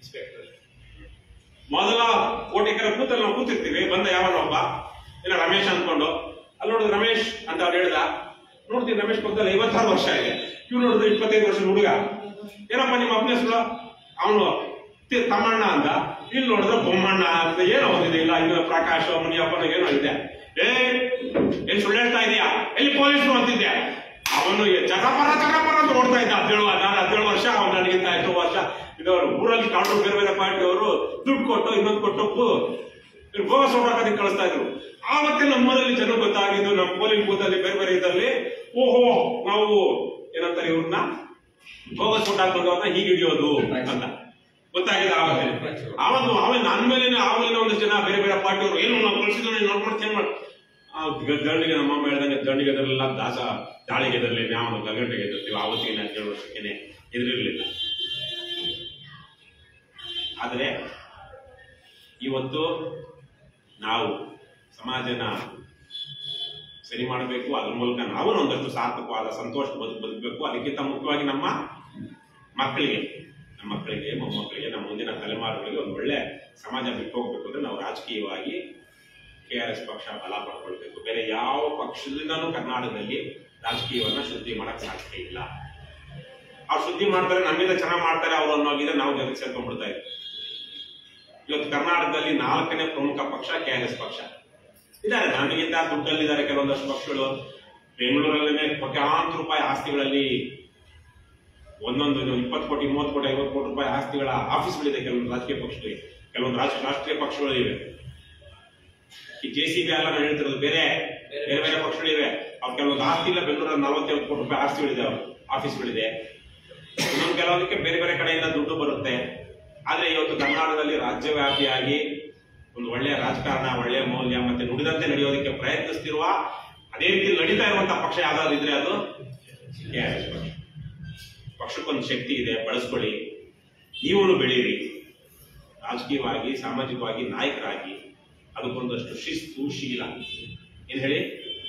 ಮೊದಲ ಕೋಟಿಕರ ಕೂತಲ್ಲಿ ನಾವು ಕೂತಿರ್ತೀವಿ ಬಂದ ಯಾವನೊಬ್ಬ ಇಲ್ಲ ರಮೇಶ್ ಅಂದ್ಕೊಂಡು ಅಲ್ಲಿ ನೋಡಿದ್ರೆ ರಮೇಶ್ ಅಂತ ಅವ್ರು ಹೇಳ್ದ ನೋಡ್ತೀನಿ ರಮೇಶ್ ಪಕ್ಕದಲ್ಲಿ ಐವತ್ತಾರು ವರ್ಷ ಇದೆ ಇವ್ನು ನೋಡಿದ್ರೆ ಇಪ್ಪತ್ತೈದು ವರ್ಷದ ಹುಡುಗ ಏನಪ್ಪ ನಿಮ್ಮ ಅಪ್ಪನ ಹೆಸರು ಅವನು ತಮ್ಮಣ್ಣ ಅಂತ ಇಲ್ಲಿ ನೋಡಿದ್ರೆ ಬೊಮ್ಮಣ್ಣ ಅಂತ ಏನೋ ಒಂದಿದೆ ಇಲ್ಲ ಇನ್ನು ಪ್ರಕಾಶ್ ಮುನಿಯಪ್ಪನ ಏನೋ ಇದೆ ಏ ಏನ್ ಸುಳ್ಳು ಹೇಳ್ತಾ ಇದೀಯಾ ಎಲ್ಲಿ ಪೊಲೀಸರು ಅಂತಿದ್ದೆ ಅವನು ಚಕಪರ ಚಕಪರ ಅಂತ ಓಡ್ತಾ ಇದ್ದ ಹದಿನೇಳು ನಾನು ಹದಿನೇಳು ವರ್ಷ ಅವ್ನು ನನಗಿಂತ ಎಷ್ಟು ವರ್ಷ ಇದು ಊರಲ್ಲಿ ಕಾಂಟ್ರು ಬೇರೆ ಬೇರೆ ಪಾರ್ಟಿ ಅವರು ದುಡ್ಡು ಕೊಟ್ಟು ಇನ್ನೊಂದು ಕೊಟ್ಟು ಬೋಗಸ್ ಹೊರಡೋದಕ್ಕೆ ಕಳಿಸ್ತಾ ಇದ್ರು ಆವತ್ತೇ ನಮ್ಮೂರಲ್ಲಿ ಜನ ಗೊತ್ತಾಗಿದ್ದು ನಮ್ಮ ಪೋಲಿಂಗ್ ಬೂತ್ ಅಲ್ಲಿ ಬೇರೆ ಬೇರೆ ಇದ್ರಲ್ಲಿ ಓಹೋ ನಾವು ಏನಂತಾರೆ ಇವ್ರನ್ನ ಬೋಗಸ್ ಊಟ ಹಾಕೊಂಡವ್ರನ್ನ ಹೀಗೆ ಹಿಡಿಯೋದು ಅಂತ ಗೊತ್ತಾಗಿದೆ ಆವಾಗ ಆವತ್ತು ಆಮೇಲೆ ನನ್ನ ಮೇಲೆ ಆಮೇಲೆ ಒಂದಷ್ಟು ಜನ ಬೇರೆ ಬೇರೆ ಪಾರ್ಟಿಯವರು ಏನು ನಾವು ಕಳಿಸಿದ್ರು ನೀನು ನೋಡ್ಕೊಂಡು ಚೇಂಜ್ ಮಾಡಿ ಆ ಗ- ದಂಡಿಗೆ ನಮ್ಮಮ್ಮ ಹೇಳ್ದಂಗೆ ದಂಡಿಗೆ ಎದರಲಿಲ್ಲ ದಾಸ ದಾಳಿಗೆ ಎದರಲಿ ನಾವು ಗಗಂಟೆಗೆ ಎದುರ್ತೀವಿ ಆವತ್ತಿಗೆ ನಾನು ಏಳು ವರ್ಷಕ್ಕೇನೆ ಎದುರಿರ್ಲಿಲ್ಲ ಆದರೆ ಇವತ್ತು ನಾವು ಸಮಾಜನ ಸರಿ ಮಾಡಬೇಕು ಅದ್ರ ಮೂಲಕ ನಾವು ಒಂದಷ್ಟು ಸಾರ್ಥಕವಾದ ಸಂತೋಷ ಬದುಕು ಬದುಕಬೇಕು ಅದಕ್ಕಿಂತ ಮುಖ್ಯವಾಗಿ ನಮ್ಮ ಮಕ್ಕಳಿಗೆ ನಮ್ಮ ಮಕ್ಕಳಿಗೆ ಮೊಮ್ಮಕ್ಕಳಿಗೆ ನಮ್ಮ ಮುಂದಿನ ತಲೆಮಾರುಗಳಿಗೆ ಒಂದು ಒಳ್ಳೆ ಸಮಾಜ ಬಿಟ್ಟು ಹೋಗ್ಬೇಕು ಅಂದ್ರೆ ನಾವು ರಾಜಕೀಯವಾಗಿ ಕೆ ಆರ್ ಎಸ್ ಪಕ್ಷ ಬಲ ಪಡ್ಕೊಳ್ಬೇಕು ಬೇರೆ ಯಾವ ಪಕ್ಷದಿಂದನೂ ಕರ್ನಾಟಕದಲ್ಲಿ ರಾಜಕೀಯವನ್ನ ಶುದ್ಧಿ ಮಾಡಕ್ ಸಾಧ್ಯ ಇಲ್ಲ ಅವ್ರು ಶುದ್ಧಿ ಮಾಡ್ತಾರೆ ನಮ್ಮಿಂದ ಚೆನ್ನಾಗಿ ಮಾಡ್ತಾರೆ ಅವರು ಅನ್ನೋಗಿದೆ ನಾವು ಜನಕ್ಕೆ ಸೇರ್ಕೊಂಡ್ಬಿಡ್ತಾ ಇದ್ದೀವಿ ಇವತ್ತು ಕರ್ನಾಟಕದಲ್ಲಿ ನಾಲ್ಕನೇ ಪ್ರಮುಖ ಪಕ್ಷ ಕೆ ಆರ್ ಎಸ್ ಪಕ್ಷ ಇದ್ದಾರೆ ನಮಗಿಂತ ದುಡ್ಡಲ್ಲಿದ್ದಾರೆ ಕೆಲವೊಂದಷ್ಟು ಪಕ್ಷಗಳು ಬೆಂಗಳೂರಲ್ಲೇ ಕೋಟ್ಯಾಂತರ ರೂಪಾಯಿ ಆಸ್ತಿಗಳಲ್ಲಿ ಒಂದೊಂದು ಇಪ್ಪತ್ತು ಕೋಟಿ ಮೂವತ್ತು ಕೋಟಿ ಐವತ್ತು ಕೋಟಿ ರೂಪಾಯಿ ಆಸ್ತಿಗಳ ಆಫೀಸ್ಗಳಿದೆ ಕೆಲವೊಂದು ರಾಜಕೀಯ ಪಕ್ಷಗಳಿಗೆ ಕೆಲವೊಂದು ರಾಜ ರಾಷ್ಟ್ರೀಯ ಪಕ್ಷಗಳು ಇವೆ ಈ ಜೆ ಸಿ ಬಿ ಎಲ್ಲ ನಾನು ಹೇಳ್ತಿರೋದು ಬೇರೆ ಬೇರೆ ಬೇರೆ ಪಕ್ಷಗಳಿವೆ ಅವ್ರು ಕೆಲವೊಂದು ಆಸ್ತಿ ಇಲ್ಲ ಬೆಂಗಳೂರಲ್ಲಿ ನಲವತ್ತೈವತ್ತು ಕೋಟಿ ರೂಪಾಯಿ ಆಸ್ತಿಗಳಿದೆ ಅವ್ರು ಆಫೀಸ್ಗಳಿದೆ ಇನ್ನೊಂದು ಕೆಲವೊಂದಕ್ಕೆ ಬೇರೆ ಬೇರೆ ಕಡೆಯಿಂದ ದುಡ್ಡು ಬರುತ್ತೆ ಆದ್ರೆ ಇವತ್ತು ಕರ್ನಾಟಕದಲ್ಲಿ ರಾಜ್ಯವ್ಯಾಪಿಯಾಗಿ ಒಂದು ಒಳ್ಳೆಯ ರಾಜಕಾರಣ ಒಳ್ಳೆಯ ಮೌಲ್ಯ ಮತ್ತೆ ನುಡಿದಂತೆ ನಡೆಯೋದಕ್ಕೆ ಪ್ರಯತ್ನಿಸ್ತಿರುವ ಅದೇ ರೀತಿ ನಡೀತಾ ಇರುವಂತಹ ಪಕ್ಷ ಯಾವ್ದಾದ್ರು ಇದ್ರೆ ಅದು KRS ಪಕ್ಷ ಪಕ್ಷಕ್ಕೊಂದು ಶಕ್ತಿ ಇದೆ ಬಳಸ್ಕೊಳ್ಳಿ ನೀವು ಬೆಳೀರಿ ರಾಜಕೀಯವಾಗಿ ಸಾಮಾಜಿಕವಾಗಿ ನಾಯಕರಾಗಿ ಅದಕ್ಕೊಂದಷ್ಟು ಶಿಸ್ತು ಶೀಲ ಏನ್ ಹೇಳಿ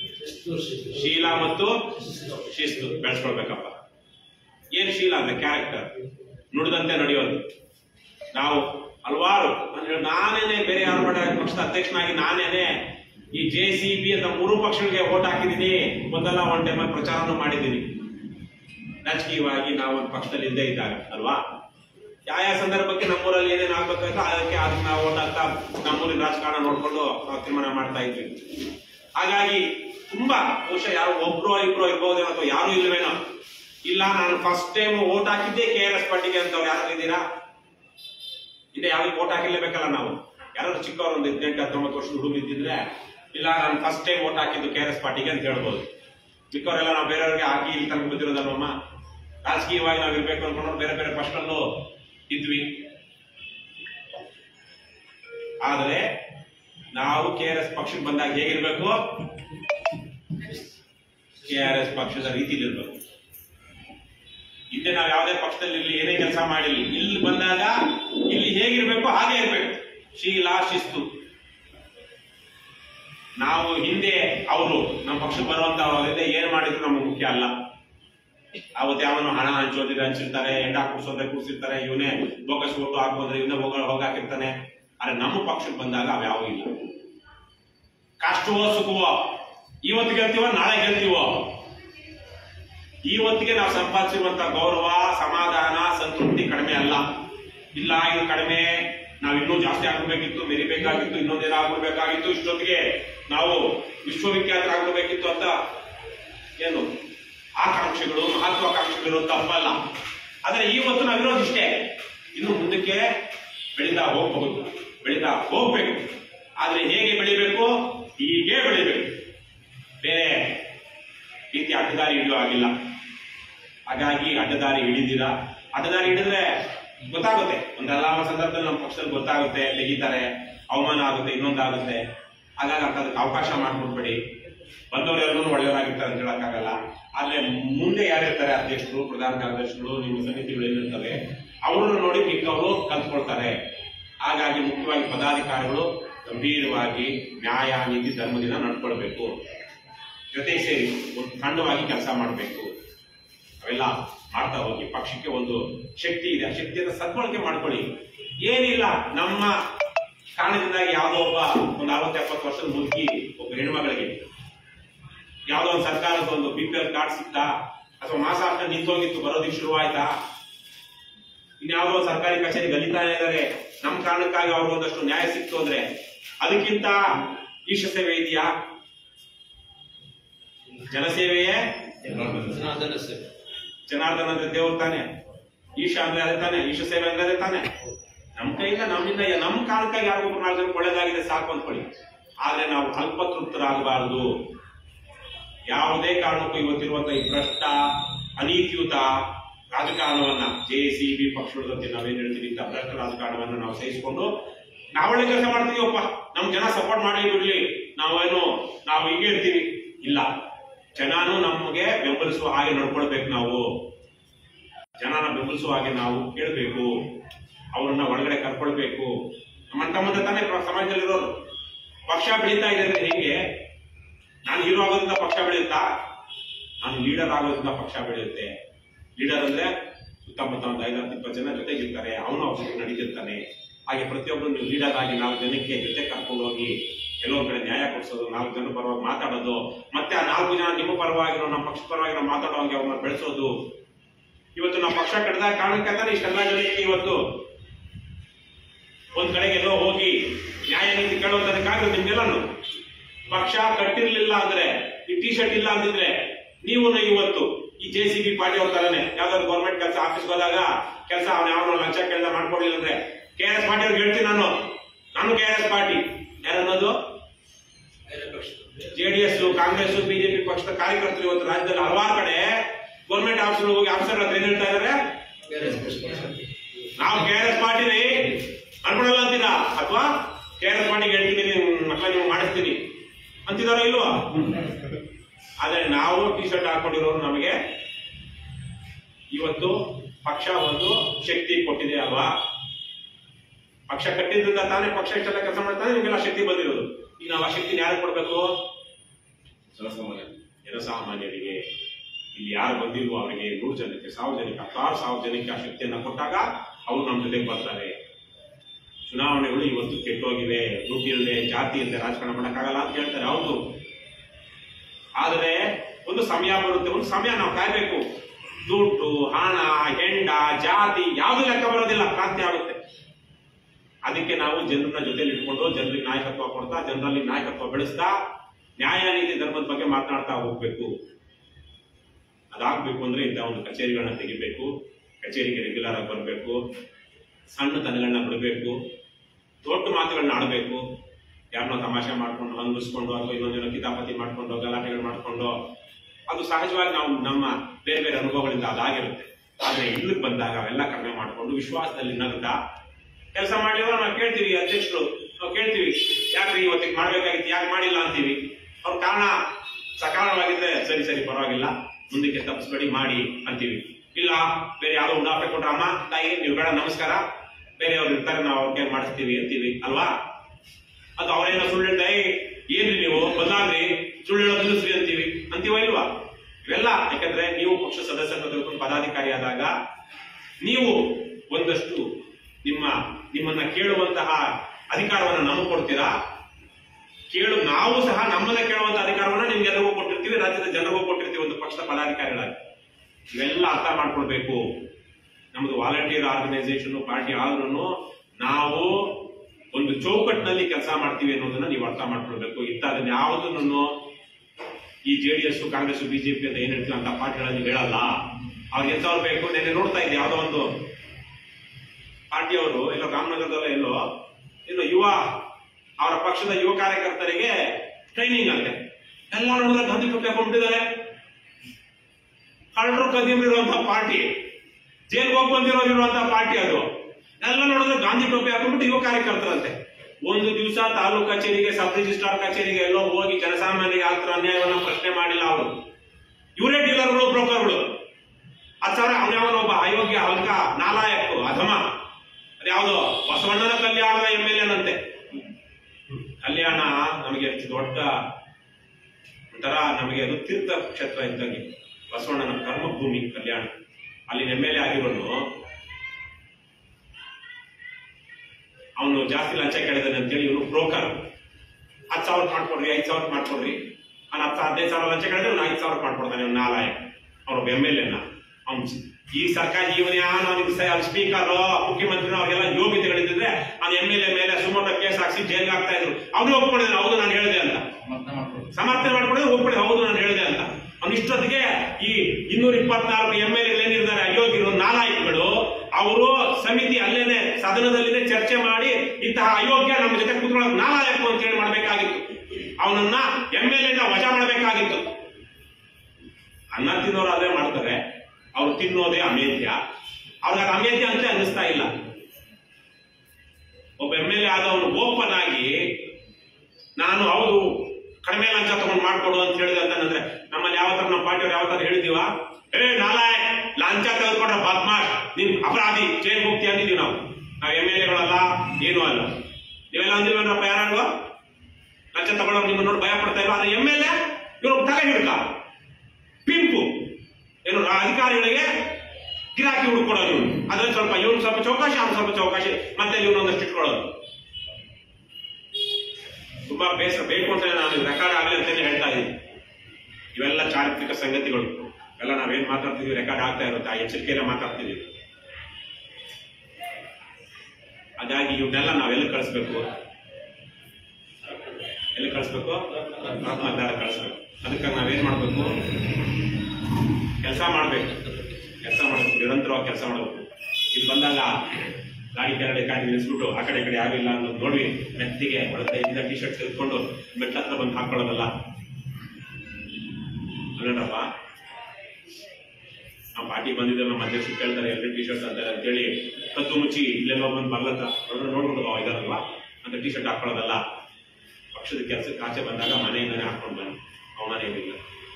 ಶೀಲ ಮತ್ತು ಶಿಸ್ತು ಬೆಳೆಸ್ಕೊಳ್ಬೇಕಪ್ಪ ಏನ್ ಶೀಲ ಅಂದ್ರೆ ಕ್ಯಾರೆಕ್ಟರ್ ನುಡಿದಂತೆ ನಡೆಯೋದು ನಾವು ಹಲವಾರು ಅಂದ್ರೆ ನಾನೇನೆ ಬೇರೆ ಯಾರು ಬೇಡ ಪಕ್ಷದ ಅಧ್ಯಕ್ಷನಾಗಿ ನಾನೇನೆ ಈ ಜೆ ಸಿ ಬಿ ಅಂತ ಮೂರು ಪಕ್ಷಗಳಿಗೆ ಓಟ್ ಹಾಕಿದ್ದೀನಿ ಒಂದಲ್ಲ ಒನ್ ಟೈಮ್ ಪ್ರಚಾರನೂ ಮಾಡಿದ್ದೀನಿ ರಾಜಕೀಯವಾಗಿ ನಾವು ಒಂದು ಪಕ್ಷದಲ್ಲಿ ಇದ್ದೇ ಇದ್ದಾಗ ಅಲ್ವಾ ಯಾವ ಯಾವ ಸಂದರ್ಭಕ್ಕೆ ನಮ್ಮೂರಲ್ಲಿ ಏನೇನು ಆಗ್ಬೇಕಾಯ್ತು ಅದಕ್ಕೆ ಅದಕ್ಕೆ ನಾವು ಓಟ್ ಹಾಕ್ತಾ ನಮ್ಮೂರಿನ ರಾಜಕಾರಣ ನೋಡ್ಕೊಂಡು ನಾವು ತೀರ್ಮಾನ ಮಾಡ್ತಾ ಇದ್ವಿ ಹಾಗಾಗಿ ತುಂಬಾ ಬಹುಶಃ ಯಾರು ಒಬ್ರು ಇಬ್ರು ಇರ್ಬೋದೇನೋ ಅಥವಾ ಯಾರು ಇಲ್ವೇನೋ ಇಲ್ಲ ನಾನು ಫಸ್ಟ್ ಟೈಮ್ ಓಟ್ ಹಾಕಿದ್ದೆ ಕೆ ಆರ್ ಎಸ್ ಪಾರ್ಟಿಗೆ ಅಂತವ್ರು ಯಾರು ಇದ್ದೀರಾ ಹಿಂದೆ ಯಾವ್ದಕ್ಕೆ ಓಟ್ ಹಾಕಿರ್ಲೇಬೇಕಲ್ಲ ನಾವು ಯಾರು ಚಿಕ್ಕವರು ಒಂದು ಹದಿನೆಂಟು ಹತ್ತೊಂಬತ್ತು ವರ್ಷದ ಹುಡುಗ ಇದ್ದಿದ್ರೆ ಇಲ್ಲ ನಾನು ಫಸ್ಟ್ ಟೈಮ್ ಓಟ್ ಹಾಕಿದ್ದು ಕೆ ಆರ್ ಎಸ್ ಪಾರ್ಟಿಗೆ ಅಂತ ಹೇಳ್ಬೋದು ಚಿಕ್ಕವರೆಲ್ಲ ನಾವು ಬೇರೆಯವ್ರಿಗೆ ಹಾಕಿ ಇಲ್ಲಿ ತನಕ ಬಂದಿರೋದಲ್ವಮ್ಮ ರಾಜಕೀಯವಾಗಿ ನಾವು ಇರ್ಬೇಕು ಅನ್ಕೊಂಡು ಬೇರೆ ಬೇರೆ ಪಕ್ಷದಲ್ಲೂ ಇದ್ವಿ ಆದರೆ ನಾವು ಕೆ ಆರ್ ಎಸ್ ಪಕ್ಷಕ್ಕೆ ಬಂದಾಗ ಹೇಗಿರ್ಬೇಕು ಕೆ ಆರ್ ಎಸ್ ಪಕ್ಷದ ರೀತಿಲಿರ್ಬೇಕು ಹಿಂದೆ ನಾವು ಯಾವುದೇ ಪಕ್ಷದಲ್ಲಿ ಇರ್ಲಿ ಏನೇ ಕೆಲಸ ಮಾಡಿರ್ಲಿ ಇಲ್ಲಿ ಬಂದಾಗ ಇಲ್ಲಿ ಹೇಗಿರ್ಬೇಕು ಹಾಗೆ ಇರ್ಬೇಕು ಶೀಲ ಶಿಸ್ತು ನಾವು ಹಿಂದೆ ಅವರು ನಮ್ಮ ಪಕ್ಷಕ್ಕೆ ಬರುವಂತವ್ರು ಅವರಿಂದ ಏನ್ ಮಾಡಿದ್ರು ನಮಗೆ ಮುಖ್ಯ ಅಲ್ಲ ಅವತ್ತು ಯಾವನು ಹಣ ಹಂಚೋದಿದ್ರೆ ಹಂಚಿರ್ತಾರೆ ಎಂಡ ಕೂರ್ಸೋದ್ರೆ ಕೂರ್ಸಿರ್ತಾರೆ ಇವನೇ ಬೋಗಸ್ ಓಟು ಹಾಕೋದ್ರೆ ಇವನೇ ಹೋಗ ಹೋಗಾಕಿರ್ತಾನೆ ಆದ್ರೆ ನಮ್ಮ ಪಕ್ಷಕ್ಕೆ ಬಂದಾಗ ಅವ್ಯಾವೂ ಇಲ್ಲ ಕಷ್ಟವೋ ಸುಖವೋ ಇವತ್ತು ಗೆಲ್ತೀವೋ ನಾಳೆ ಗೆಲ್ತೀವೋ ಇವತ್ತಿಗೆ ನಾವು ಸಂಪಾದಿಸಿರುವಂತ ಗೌರವ ಸಮಾಧಾನ ಸಂತೃಪ್ತಿ ಕಡಿಮೆ ಅಲ್ಲ ಇಲ್ಲ ಇದು ಕಡಿಮೆ ನಾವು ಇನ್ನೂ ಜಾಸ್ತಿ ಆಗಬೇಕಿತ್ತು ಮೆರಿಬೇಕಾಗಿತ್ತು ಇನ್ನೊಂದೇನೋ ಆಗ್ಬಿಡ್ಬೇಕಾಗಿತ್ತು ಇಷ್ಟೊತ್ತಿಗೆ ನಾವು ವಿಶ್ವವಿಖ್ಯಾತರಾಗಬೇಕಿತ್ತು ಅಂತ ಏನು ಆಕಾಂಕ್ಷೆಗಳು ಮಹತ್ವಾಕಾಂಕ್ಷೆಗಳು ತಪ್ಪಲ್ಲ ಆದ್ರೆ ಇವತ್ತು ನಾವಿರೋದು ಇಷ್ಟೇ ಇನ್ನು ಮುಂದಕ್ಕೆ ಬೆಳೀತಾ ಹೋಗಬಹುದು ಬೆಳೀತಾ ಹೋಗ್ಬೇಕು ಆದ್ರೆ ಹೇಗೆ ಬೆಳಿಬೇಕು ಹೀಗೆ ಬೆಳಿಬೇಕು ಬೇರೆ ರೀತಿ ಅಡ್ಡದಾರಿ ಹಿಡಿಯೋ ಆಗಿಲ್ಲ ಹಾಗಾಗಿ ಅಡ್ಡದಾರಿ ಹಿಡಿದಿರ ಅಡ್ಡದಾರಿ ಹಿಡಿದ್ರೆ ಗೊತ್ತಾಗುತ್ತೆ ಒಂದಲ್ಲ ಒಂದು ಸಂದರ್ಭದಲ್ಲಿ ನಮ್ಮ ಪಕ್ಷದಲ್ಲಿ ಗೊತ್ತಾಗುತ್ತೆ ತೆಗಿತಾರೆ ಅವಮಾನ ಆಗುತ್ತೆ ಇನ್ನೊಂದಾಗುತ್ತೆ ಹಾಗಾಗಿ ಅಂತ ಅದಕ್ಕೆ ಅವಕಾಶ ಮಾಡ್ಕೊಡ್ಬೇಡಿ ಬಂದವರು ಎಲ್ಲರೂ ಒಳ್ಳೆಯವರಾಗಿರ್ತಾರೆ ಅಂತ ಹೇಳಕ್ಕಾಗಲ್ಲ ಆದ್ರೆ ಮುಂದೆ ಯಾರಿರ್ತಾರೆ ಅಧ್ಯಕ್ಷರು ಪ್ರಧಾನ ಕಾರ್ಯದರ್ಶಿಗಳು ನಿಮ್ಮ ಸಮಿತಿಗಳು ಏನಿರ್ತವೆ ಅವರನ್ನು ನೋಡಿ ಮಿಕ್ಕವರು ಕಲ್ತ್ಕೊಳ್ತಾರೆ ಹಾಗಾಗಿ ಮುಖ್ಯವಾಗಿ ಪದಾಧಿಕಾರಿಗಳು ಗಂಭೀರವಾಗಿ ನ್ಯಾಯ ನೀತಿ ಧರ್ಮದಿಂದ ನಡ್ಕೊಳ್ಬೇಕು ಜೊತೆ ಸೇರಿ ಒಂದು ತಂಡವಾಗಿ ಕೆಲಸ ಮಾಡಬೇಕು ಅವೆಲ್ಲ ಮಾಡ್ತಾ ಹೋಗಿ ಪಕ್ಷಕ್ಕೆ ಒಂದು ಶಕ್ತಿ ಇದೆ ಆ ಶಕ್ತಿಯನ್ನು ಸದ್ಬಳಕೆ ಮಾಡ್ಕೊಳ್ಳಿ ಏನಿಲ್ಲ ನಮ್ಮ ಕಾರಣದಿಂದಾಗಿ ಯಾವುದೋ ಒಬ್ಬ ಒಂದು ಅರವತ್ತು ಎಪ್ಪತ್ತು ವರ್ಷದ ಮುದುಕಿ ಒಬ್ಬ ಹೆಣ್ಮಗಳಿಗೆ ಯಾವುದೋ ಒಂದು ಸರ್ಕಾರದ ಒಂದು ಬಿ ಪಿ ಎಲ್ ಕಾರ್ಡ್ ಸಿಕ್ತಾ ಅಥವಾ ಮಾಸ ಅಂತ ನಿಂತೋಗಿತ್ತು ಬರೋದಿಕ್ಕೆ ಶುರುವಾಯ್ತಾ ಇನ್ಯಾವುದೋ ಒಂದು ಸರ್ಕಾರಿ ಕಚೇರಿ ಗಲಿತಾನೆ ಇದ್ದಾರೆ ನಮ್ಮ ಕಾರಣಕ್ಕಾಗಿ ಅವ್ರಿಗೆ ಒಂದಷ್ಟು ನ್ಯಾಯ ಸಿಕ್ತು ಅಂದ್ರೆ ಅದಕ್ಕಿಂತ ಈಶ ಸೇವೆ ಇದೆಯಾ ಜನಸೇವೆಯೇ ಜನಾರ್ದನ ಸೇವೆ ಜನಾರ್ದನ ಅಂದ್ರೆ ದೇವ್ರು ತಾನೆ ಈಶ ಅಂದ್ರೆ ಅದೇ ತಾನೆ ಈಶ ಸೇವೆ ಅಂದ್ರೆ ಅದೇ ತಾನೆ ನಮ್ ಕೈಯಿಂದ ನಮ್ಮಿಂದ ನಮ್ ಕಾರಣಕ್ಕಾಗಿ ಯಾರಿಗೊಬ್ರು ನಾಲ್ಕು ಜನಕ್ಕೆ ಒಳ್ಳೇದಾಗಿದೆ ಸಾಕು ಅಂದ್ಕೊಳ್ಳಿ ಆದ್ರೆ ನಾವು ಅಲ್ಪತೃಪ್ತರಾಗಬಾರದು ಯಾವುದೇ ಕಾರಣಕ್ಕೂ ಇವತ್ತಿರುವಂತ ಈ ಭ್ರಷ್ಟ ಅನೀತಿಯುತ ರಾಜಕಾರಣವನ್ನ ಜೆ ಸಿ ಬಿ ಪಕ್ಷಗಳ ಜೊತೆ ನಾವೇನ್ ಹೇಳ್ತೀವಿ ಇಂಥ ಭ್ರಷ್ಟ ರಾಜಕಾರಣವನ್ನ ನಾವು ಸಹಿಸಿಕೊಂಡು ನಾವೊಳ್ಳೆ ಕೆಲಸ ಮಾಡ್ತೀವಪ್ಪ ನಮ್ ಜನ ಸಪೋರ್ಟ್ ಮಾಡಿ ಬಿಡ್ಲಿ ನಾವೇನು ನಾವು ಹೀಗೆ ಇರ್ತೀವಿ ಇಲ್ಲ ಜನನು ನಮಗೆ ಬೆಂಬಲಿಸುವ ಹಾಗೆ ನಡ್ಕೊಳ್ಬೇಕು ನಾವು ಜನನ ಬೆಂಬಲಿಸುವ ಹಾಗೆ ನಾವು ಕೇಳಬೇಕು ಅವರನ್ನ ಒಳಗಡೆ ಕರ್ಕೊಳ್ಬೇಕು ನಮ್ಮ ಅಣ್ಣ ತಮ್ಮಂದ ತಾನೇ ಪ್ರ- ಸಮಾಜದಲ್ಲಿರೋರು ಪಕ್ಷ ಬೆಳೀತಾ ಇದೆ ಅಂದ್ರೆ ಹೇಗೆ ನಾನು ಹೀರೋ ಆಗೋದ್ರಿಂದ ಪಕ್ಷ ಬೆಳೆಯುತ್ತಾ ನಾನು ಲೀಡರ್ ಆಗೋದ್ರಿಂದ ಪಕ್ಷ ಬೆಳೆಯುತ್ತೆ ಲೀಡರ್ ಅಂದ್ರೆ ಸುತ್ತಮುತ್ತ ಒಂದು ಐದಾರು ಇಪ್ಪತ್ತು ಜನ ಜೊತೆಗಿರ್ತಾರೆ ಅವನು ಅವ್ರ ಜೊತೆ ನಡೀತಿರ್ತಾನೆ ಹಾಗೆ ಪ್ರತಿಯೊಬ್ಬರು ನೀವು ಲೀಡರ್ ಆಗಿ ನಾಲ್ಕು ಜನಕ್ಕೆ ಜೊತೆ ಕರ್ಕೊಂಡು ಹೋಗಿ ಕೆಲವು ಕಡೆ ನ್ಯಾಯ ಕೊಡಿಸೋದು ನಾಲ್ಕು ಜನ ಪರವಾಗಿ ಮಾತಾಡೋದು ಮತ್ತೆ ಆ ನಾಲ್ಕು ಜನ ನಿಮ್ಮ ಪರವಾಗಿರೋ ನಮ್ಮ ಪಕ್ಷ ಪರವಾಗಿರೋ ಮಾತಾಡೋ ಹಂಗೆ ಅವ್ರನ್ನ ಬೆಳೆಸೋದು ಇವತ್ತು ನಾವು ಪಕ್ಷ ಕಟ್ಟದ ಕಾರಣಕ್ಕೆ ತಾನೇ ಇಷ್ಟೆಲ್ಲ ಜನಕ್ಕೆ ಇವತ್ತು ಒಂದ್ ಕಡೆಗೆ ಎಲ್ಲೋ ಹೋಗಿ ನ್ಯಾಯ ನೀತಿ ಕೇಳೋದಕ್ಕಾಗಲ್ಲ ನಿಮ್ಗೆಲ್ಲನು ಪಕ್ಷ ಕಟ್ಟಿರ್ಲಿಲ್ಲ ಅಂದ್ರೆ ಈ ಟಿ ಶರ್ಟ್ ಇಲ್ಲ ಅಂದಿದ್ರೆ ನೀವು ಇವತ್ತು ಈ ಜೆ ಸಿ ಬಿ ಪಾರ್ಟಿ ಅವ್ರ ತರನೇ ಯಾವ್ದಾದ್ರು ಗೌರ್ಮೆಂಟ್ ಕೆಲಸ ಆಫೀಸ್ಗೆ ಹೋದಾಗ ಕೆಲಸ ಅವ್ನ ಯಾವ ಲಂಚ ಕೇಳ್ದ ಮಾಡ್ಕೊಡ್ಲಿಲ್ಲ ಅಂದ್ರೆ ಕೆ ಆರ್ ಎಸ್ ಪಾರ್ಟಿ ಅವ್ರಿಗೆ ಹೇಳ್ತೀನಿ ನಾನು ನಾನು ಕೆ ಆರ್ ಎಸ್ ಪಾರ್ಟಿ ಯಾರನ್ನೋದು ಬೇರೆ ಪಕ್ಷ ಜೆಡಿಎಸ್ ಕಾಂಗ್ರೆಸ್ ಬಿಜೆಪಿ ಪಕ್ಷದ ಕಾರ್ಯಕರ್ತರು ಇವತ್ತು ರಾಜ್ಯದಲ್ಲಿ ಹಲವಾರು ಕಡೆ ಗೌರ್ಮೆಂಟ್ ಆಫೀಸರ್ ಹೋಗಿ ಆಫೀಸರ್ ಹತ್ರ ಏನ್ ಹೇಳ್ತಾ ಇದಾರೆ ಬೇರೆ ಪಕ್ಷ ನಾವು ಕೆ ಆರ್ ಎಸ್ ಪಾರ್ಟಿನಿ ಅನ್ಕೊಳಲ್ಲ ಅಂತೀರಾ ಅಥವಾ ಕೆ ಆರ್ ಎಸ್ ಪಾರ್ಟಿಗೆ ಹೇಳ್ತೀನಿ ಮಕ್ಕಳ ನೀವು ಮಾಡಿಸ್ತೀನಿ ಅಂತಿದಾರ ಇಲ್ವಾ ಆದ್ರೆ ನಾವು ಟಿ ಶರ್ಟ್ ಹಾಕೊಂಡಿರೋರು ನಮಗೆ ಇವತ್ತು ಪಕ್ಷ ಒಂದು ಶಕ್ತಿ ಕೊಟ್ಟಿದೆ ಅಲ್ವಾ ಪಕ್ಷ ಕಟ್ಟಿದ್ರಿಂದ ತಾನೇ ಪಕ್ಷ ಇಷ್ಟೆಲ್ಲ ಕೆಲಸ ಮಾಡ್ತಾನೆ ನಿಮಗೆಲ್ಲ ಶಕ್ತಿ ಬಂದಿರೋದು ಈಗ ನಾವು ಆ ಶಕ್ತಿನ ಯಾರಿಗೆ ಕೊಡ್ಬೇಕು ಜನಸಾಮಾನ್ಯರಿಗೆ ಇಲ್ಲಿ ಯಾರು ಬಂದಿಲ್ವೋ ಅವರಿಗೆ ನೂರು ಜನಕ್ಕೆ ಸಾವಿರ ಜನಕ್ಕೆ ಹತ್ತಾರು ಸಾವಿರ ಜನಕ್ಕೆ ಆ ಶಕ್ತಿಯನ್ನ ಕೊಟ್ಟಾಗ ಅವರು ನಮ್ಮ ಜೊತೆಗೆ ಬರ್ತಾರೆ ಚುನಾವಣೆಗಳು ಇವತ್ತು ಕೆಟ್ಟೋಗಿವೆ ದುಡ್ಡು ಇಲ್ಲದೆ ಜಾತಿ ಇಲ್ಲದೆ ರಾಜಕಾರಣ ಮಾಡಕ್ಕಾಗಲ್ಲ ಅಂತ ಹೇಳ್ತಾರೆ ಹೌದು ಆದರೆ ಒಂದು ಸಮಯ ಬರುತ್ತೆ ಒಂದು ಸಮಯ ನಾವು ಕಾಯ್ಬೇಕು ದುಡ್ಡು ಹಣ ಹೆಂಡ ಜಾತಿ ಯಾವುದು ಲೆಕ್ಕ ಬರೋದಿಲ್ಲ ಕ್ರಾಂತಿ ಆಗುತ್ತೆ ಅದಕ್ಕೆ ನಾವು ಜನರನ್ನ ಜೊತೆಲಿ ಇಟ್ಕೊಂಡು ಜನರಿಗೆ ನಾಯಕತ್ವ ಕೊಡ್ತಾ ಜನರಲ್ಲಿ ನಾಯಕತ್ವ ಬೆಳೆಸ್ತಾ ನ್ಯಾಯ ನೀತಿ ಧರ್ಮದ ಬಗ್ಗೆ ಮಾತನಾಡ್ತಾ ಹೋಗ್ಬೇಕು ಅದಾಗ್ಬೇಕು ಅಂದ್ರೆ ಇಂಥ ಒಂದು ಕಚೇರಿಗಳನ್ನ ತೆಗಿಬೇಕು ಕಚೇರಿಗೆ ರೆಗ್ಯುಲರ್ ಆಗಿ ಬರಬೇಕು ಸಣ್ಣತನಗಳನ್ನ ಬಿಡಬೇಕು ದೊಡ್ಡ ಮಾತುಗಳನ್ನ ಆಡಬೇಕು ಯಾರನ್ನೋ ತಮಾಷೆ ಮಾಡ್ಕೊಂಡು ಹಂಗಿಸ್ಕೊಂಡು ಅಥವಾ ಇನ್ನೊಂದೇನೋ ಕಿತಾಪತಿ ಮಾಡ್ಕೊಂಡು ಗಲಾಟೆಗಳು ಮಾಡ್ಕೊಂಡು ಅದು ಸಹಜವಾಗಿ ನಾವು ನಮ್ಮ ಬೇರೆ ಬೇರೆ ಅನುಭವಗಳಿಂದ ಅದಾಗಿರುತ್ತೆ ಆದ್ರೆ ಇಲ್ಲಿಗೆ ಬಂದಾಗ ಅವೆಲ್ಲ ಕಡಿಮೆ ಮಾಡ್ಕೊಂಡು ವಿಶ್ವಾಸದಲ್ಲಿ ನಗ್ತಾ ಕೆಲಸ ಮಾಡಿದ್ರೆ ನಾವು ಕೇಳ್ತೀವಿ ಅಧ್ಯಕ್ಷರು ನಾವು ಕೇಳ್ತೀವಿ ಯಾಕ್ರಿ ಇವತ್ತಿಗೆ ಮಾಡ್ಬೇಕಾಗಿತ್ತು ಯಾಕೆ ಮಾಡಿಲ್ಲ ಅಂತೀವಿ ಅವ್ರ ಕಾರಣ ಸಕಾಲವಾಗಿದ್ರೆ ಸರಿ ಸರಿ ಪರವಾಗಿಲ್ಲ ಮುಂದಕ್ಕೆ ತಪ್ಪಿಸ್ಬೇಡಿ ಮಾಡಿ ಅಂತೀವಿ ಇಲ್ಲ ಬೇರೆ ಯಾವ್ದೋ ಉಡಾಫೆ ಕೊಟ್ರ ಅಮ್ಮ ತಾಯಿ ನೀವು ಬೇಡ ನಮಸ್ಕಾರ ಬೇರೆಯವ್ರು ಇರ್ತಾರೆ ನಾವು ಅವ್ರಿಗೆ ಮಾಡಿಸ್ತೀವಿ ಅಂತೀವಿ ಅಲ್ವಾ ಅದು ಅವರೇನೋ ಸುಳ್ಳು ಹೇಳ್ತಾ "ಏಯ್, ಏನ್ರಿ ನೀವು ಬದಲಾಗ್ರಿ ಸುಳ್ಳು ಹೇಳೋದು ನಿಲ್ಲಿಸ್ರಿ ಅಂತೀವಿ ಅಂತೀವ ಇಲ್ವಾ ಇವೆಲ್ಲ ಯಾಕಂದ್ರೆ ನೀವು ಪಕ್ಷ ಸದಸ್ಯತ್ವ ತಿಳ್ಕೊಂಡು ಪದಾಧಿಕಾರಿ ಆದಾಗ ನೀವು ಒಂದಷ್ಟು ನಿಮ್ಮ ನಿಮ್ಮನ್ನ ಕೇಳುವಂತಹ ಅಧಿಕಾರವನ್ನು ನಮಗೆ ಕೊಡ್ತೀರಾ ಕೇಳು ನಾವು ಸಹ ನಮ್ಮನ್ನ ಕೇಳುವಂತ ಅಧಿಕಾರವನ್ನ ನಿಮ್ಗೆ ಎಲ್ಲರಿಗೂ ಕೊಟ್ಟಿರ್ತೀವಿ ರಾಜ್ಯದ ಜನರಿಗೂ ಕೊಟ್ಟಿರ್ತೀವಿ ಒಂದು ಪಕ್ಷದ ಪದಾಧಿಕಾರಿಗಳಾಗಿ ಇವೆಲ್ಲ ಅರ್ಥ ಮಾಡ್ಕೊಳ್ಬೇಕು ನಮ್ದು ವಾಲಂಟಿಯರ್ ಆರ್ಗನೈಸೇಷನ್ ಪಾರ್ಟಿ ಆದ್ರೂ ನಾವು ಒಂದು ಚೌಕಟ್ಟಿನಲ್ಲಿ ಕೆಲಸ ಮಾಡ್ತೀವಿ ಅನ್ನೋದನ್ನ ನೀವು ಅರ್ಥ ಮಾಡ್ಕೊಳ್ಬೇಕು ಇಂಥದನ್ನ ಯಾವುದನ್ನು ಈ J D S Congress BJP ಅಂತ ಏನ್ ಹೇಳ್ತೀವಿ ಅಂತ ಪಾರ್ಟಿಗಳಲ್ಲಿ ಹೇಳಲ್ಲ ಅವ್ರಿಗೆ ಎಂತವ್ರು ಬೇಕು ನೆನ್ನೆ ನೋಡ್ತಾ ಇದ್ದೆ ಯಾವುದೋ ಒಂದು ಪಾರ್ಟಿಯವರು ಎಲ್ಲೋ ರಾಮನಗರದಲ್ಲೋ ಎಲ್ಲೋ ಇನ್ನು ಯುವ ಅವರ ಪಕ್ಷದ ಯುವ ಕಾರ್ಯಕರ್ತರಿಗೆ ಟ್ರೈನಿಂಗ್ ಅಂತೆ ಎಲ್ಲ ನೋಡಿದ್ರೆ ಗಾಂಧಿ ಟೊಪ್ಪಿ ಹಾಕೊಂಡ್ಬಿಟ್ಟಿದ್ದಾರೆ ಕಳ್ಳರು ಕದಿಮಿರುವಂತಹ ಪಾರ್ಟಿ ಜೈಲ್ಗೆ ಹೋಗಿ ಬಂದಿರೋರು ಇರುವಂತಹ ಪಾರ್ಟಿ ಅದು ಎಲ್ಲ ನೋಡಿದ್ರೆ ಗಾಂಧಿ ಟೋಪಿ ಹಾಕೊಂಡ್ಬಿಟ್ಟು ಯುವ ಕಾರ್ಯಕರ್ತರಂತೆ ಒಂದು ದಿವಸ ತಾಲೂಕು ಕಚೇರಿಗೆ ಸಬ್ ರಿಜಿಸ್ಟ್ರಾರ್ ಕಚೇರಿಗೆ ಎಲ್ಲೋ ಹೋಗಿ ಜನಸಾಮಾನ್ಯರಿಗೆ ಆಗ್ತಿರೋ ಅನ್ಯಾಯವನ್ನ ಪ್ರಶ್ನೆ ಮಾಡಿಲ್ಲ ಅವರು ಇವರೇ ಡೀಲರ್ಗಳು ಬ್ರೋಕರ್ಗಳು ಹತ್ತು ಸಾವಿರ ಅವನ್ಯಾವನ ಒಬ್ಬ ಅಯೋಗ್ಯ ಹಲ್ಕ ನಾಲಾಯಕ್ಕು ಅಧಮ ಅದ್ಯಾವುದೋ ಬಸವಣ್ಣನ ಕಲ್ಯಾಣದ ಎಂ ಎಲ್ ಎನಂತೆ ಕಲ್ಯಾಣ ನಮಗೆ ಅತಿ ದೊಡ್ಡ ಒಂಥರ ನಮಗೆ ಅದು ತೀರ್ಥ ಕ್ಷೇತ್ರ ಇದ್ದಂಗೆ ಬಸವಣ್ಣನ ಕರ್ಮಭೂಮಿ ಕಲ್ಯಾಣ ಅಲ್ಲಿನ ಎಮ್ ಎಲ್ ಎ ಆಗಿರೋನು ಅವನು ಜಾಸ್ತಿ ಲಂಚ ಕೇಳಿದಾನೆ ಅಂತೇಳಿ ಇವನು ಬ್ರೋಕರ್ ಹತ್ತು ಸಾವಿರ ಮಾಡ್ಕೊಡ್ರಿ ಐದು ಸಾವಿರ ಮಾಡ್ಕೊಡ್ರಿ ಅವ್ನು ಹತ್ತು ಹದಿನೈದು ಸಾವಿರ ಲಂಚ ಕೇಳಿದ್ರೆ ಅವ್ನು ಐದು ಸಾವಿರ ಮಾಡ್ಕೊಡ್ತಾನೆ ಅವ್ನು ನಾಲಾಯ ಅವ್ನು ಎಮ್ ಎಲ್ ಎನ ಅವ್ನು ಈ ಸರ್ಕಾರ ಇವನೇ ಅವನಿಗೆ ಸ್ಪೀಕರ್ ಮುಖ್ಯಮಂತ್ರಿ ಅವ್ರಿಗೆಲ್ಲ ಯೋಗ್ಯತೆಗಳಿದ್ರೆ ಅವ್ನು ಎಮ್ ಎಲ್ ಎ ಮೇಲೆ ಸುಮಾರು ಕೇಸ್ ಹಾಕ್ಸಿ ಜೈಲ್ಗೆ ಹಾಕ್ತಾ ಇದ್ರು ಅವನು ಒಪ್ಕೊಂಡಿದ್ದಾನೆ ಹೌದು ನಾನು ಹೇಳಿದೆ ಅಂತ ಸಮರ್ಥನೆ ಮಾಡ್ಕೊಳ್ಳಿ ಸಮರ್ಥನೆ ಮಾಡ್ಕೊಂಡ್ರೆ ಒಪ್ಕೊಳ್ಳಿ ಹೌದು ನಾನು ಹೇಳಿದೆ ಅಂತ ಅವನಿಷ್ಟೊತ್ತಿಗೆ ಈ ಇನ್ನೂರ ಇಪ್ಪತ್ನಾಲ್ಕು ಎಂ ಎಲ್ ಏನಿರ್ತಾರೆ ಅಯೋಗ್ಯರು ನಾಲಾಯಕಗಳು ಅವರು ಸಮಿತಿ ಅಲ್ಲೇನೆ ಸದನದಲ್ಲಿನೇ ಚರ್ಚೆ ಮಾಡಿ ಇಂತಹ ಅಯೋಗ್ಯ ನಮ್ಮ ಜೊತೆ ಕೂತ್ಕೊಳ್ಳೋದು ನಾಲಾಯಕು ಅಂತ ಹೇಳಿ ಮಾಡಬೇಕಾಗಿತ್ತು ಅವನನ್ನ ಎಂ ಎಲ್ ಎನ ವಜಾ ಮಾಡಬೇಕಾಗಿತ್ತು ಅನ್ನ ತಿನ್ನೋರು ಅದೇ ಮಾಡ್ತಾರೆ ಅವ್ರು ತಿನ್ನೋದೇ ಅಮೇಧ್ಯ ಅವ್ರಿಗೆ ಅದು ಅಮೇಧ್ಯ ಅಂತ ಅನ್ನಿಸ್ತಾ ಇಲ್ಲ ಒಬ್ಬ ಎಂ ಎಲ್ ಎ ಆದವನು ಓಪನ್ ಆಗಿ ನಾನು ಹೌದು ಕಡಿಮೆ ಲಂಚ ತಗೊಂಡು ಮಾಡ್ಕೊಡು ಅಂತ ಹೇಳಿದೆ ಅಂತಂದ್ರೆ ನಮ್ಮಲ್ಲಿ ಯಾವ ತರ ನಮ್ಮ ಪಾರ್ಟಿಯವ್ರು ಯಾವ ತರ ಹೇಳಿದೀವ ಏ ನಾಳೆ ಲಂಚ ತೆಗೆದುಕೊಂಡ್ರೆ ಬದ್ಮಾಶ್ ನೀನ್ ಅಪರಾಧಿ ಜೈಲ್ ಹೋಗ್ತೀಯ ಅಂದಿದೀವಿ ನಾವು ನಾವು ಎಂ ಎಲ್ ಎಗಳಲ್ಲ ಏನೂ ಅಲ್ಲ ನೀವೆಲ್ಲ ಅಂದಿಲ್ವೇನ್ರಪ್ಪ ಯಾರು ಲಂಚ ತಗೊಳ್ಳೋರು ನಿಮ್ಮ ನೋಡಿ ಭಯ ಪಡ್ತಾ ಇಲ್ಲ ಆದ್ರೆ ಎಂ ಎಲ್ ಎ ಇವರು ತಲೆ ಹಿಡ್ಕ ಪಿಂಪು ಏನು ರಾ- ಅಧಿಕಾರಿಗಳಿಗೆ ಗಿರಾಕಿ ಹುಡುಕೊಡೋದು ಇವನು ಅದ್ರಲ್ಲಿ ಸ್ವಲ್ಪ ಇವನು ಸ್ವಲ್ಪ ಚೌಕಾಶಿ ಅವ್ನು ಸ್ವಲ್ಪ ಚೌಕಾಶಿ ಮತ್ತೆ ಇವನು ಒಂದಷ್ಟು ಇಟ್ಕೊಳ್ಳೋದು ತುಂಬಾ ಬೇಸರ ಬೇಕು ಅಂತ ನಾನು ರೆಕಾರ್ಡ್ ಆಗಲಿ ಅಂತಾನೆ ಹೇಳ್ತಾ ಇದ್ದೀನಿ ಇವೆಲ್ಲ ಚಾರಿತ್ರಿಕ ಸಂಗತಿಗಳು ಎಲ್ಲ ನಾವೇನ್ ಮಾತಾಡ್ತೀವಿ ರೆಕಾರ್ಡ್ ಆಗ್ತಾ ಇರುತ್ತೆ ಆ ಎಚ್ಚರಿಕೆಯಲ್ಲೇ ಮಾತಾಡ್ತೀವಿ ಹಾಗಾಗಿ ಇವನ್ನೆಲ್ಲ ನಾವೆಲ್ಲ ಕಳಿಸ್ಬೇಕು ಎಲ್ಲಿ ಕಳಿಸ್ಬೇಕು ಮತದಾರ ಕಳಿಸ್ಬೇಕು ಅದಕ್ಕೆ ನಾವೇನ್ ಮಾಡ್ಬೇಕು ಕೆಲಸ ಮಾಡ್ಬೇಕು ಕೆಲಸ ಮಾಡ್ಬೇಕು ನಿರಂತರವಾಗಿ ಕೆಲಸ ಮಾಡ್ಬೇಕು ಇಲ್ಲಿ ಬಂದಾಗ ಗಾಡಿ ಕೆರಡೆ ಗಾಡಿ ನಿಲ್ಲಿಸ್ಬಿಟ್ಟು ಆ ಕಡೆ ಈ ಕಡೆ ಯಾರು ಇಲ್ಲ ಅನ್ನೋದು ನೋಡಿ ಮೆತ್ತಿಗೆ ಒಳಗಡೆಯಿಂದ ಟಿ ಶರ್ಟ್ ತೆಗೆದುಕೊಂಡು ಮೆಟ್ಲ ಹತ್ರ ಬಂದು ಹಾಕೊಳ್ಳೋದಲ್ಲ ಅಲ್ಲಪ್ಪ ನಮ್ಮ ಪಾರ್ಟಿ ಬಂದಿದ್ದೆ ನಮ್ಮ ಅಧ್ಯಕ್ಷರು ಕೇಳ್ತಾರೆ ಎರಡು ಟಿ ಶರ್ಟ್ ಅಂತಾರೆ ಅಂತೇಳಿ ಕದ್ದು ಮುಚ್ಚಿ ಇಲ್ಲೆಲ್ಲ ಬಂದು ಬರ್ಲತ್ತ ನೋಡ್ರೆ ನೋಡ್ಬಿಟ್ಟು ಅವ ಇದಾರಲ್ವ ಅಂತ ಟಿ ಶರ್ಟ್ ಹಾಕೊಳ್ಳೋದಲ್ಲ ಪಕ್ಷದ ಕೆಲಸಕ್ಕೆ ಆಚೆ ಬಂದಾಗ ಮನೆಯಿಂದನೇ ಹಾಕೊಂಡು ಬನ್ನಿ ಅವಮಾನೇನಿಲ್ಲ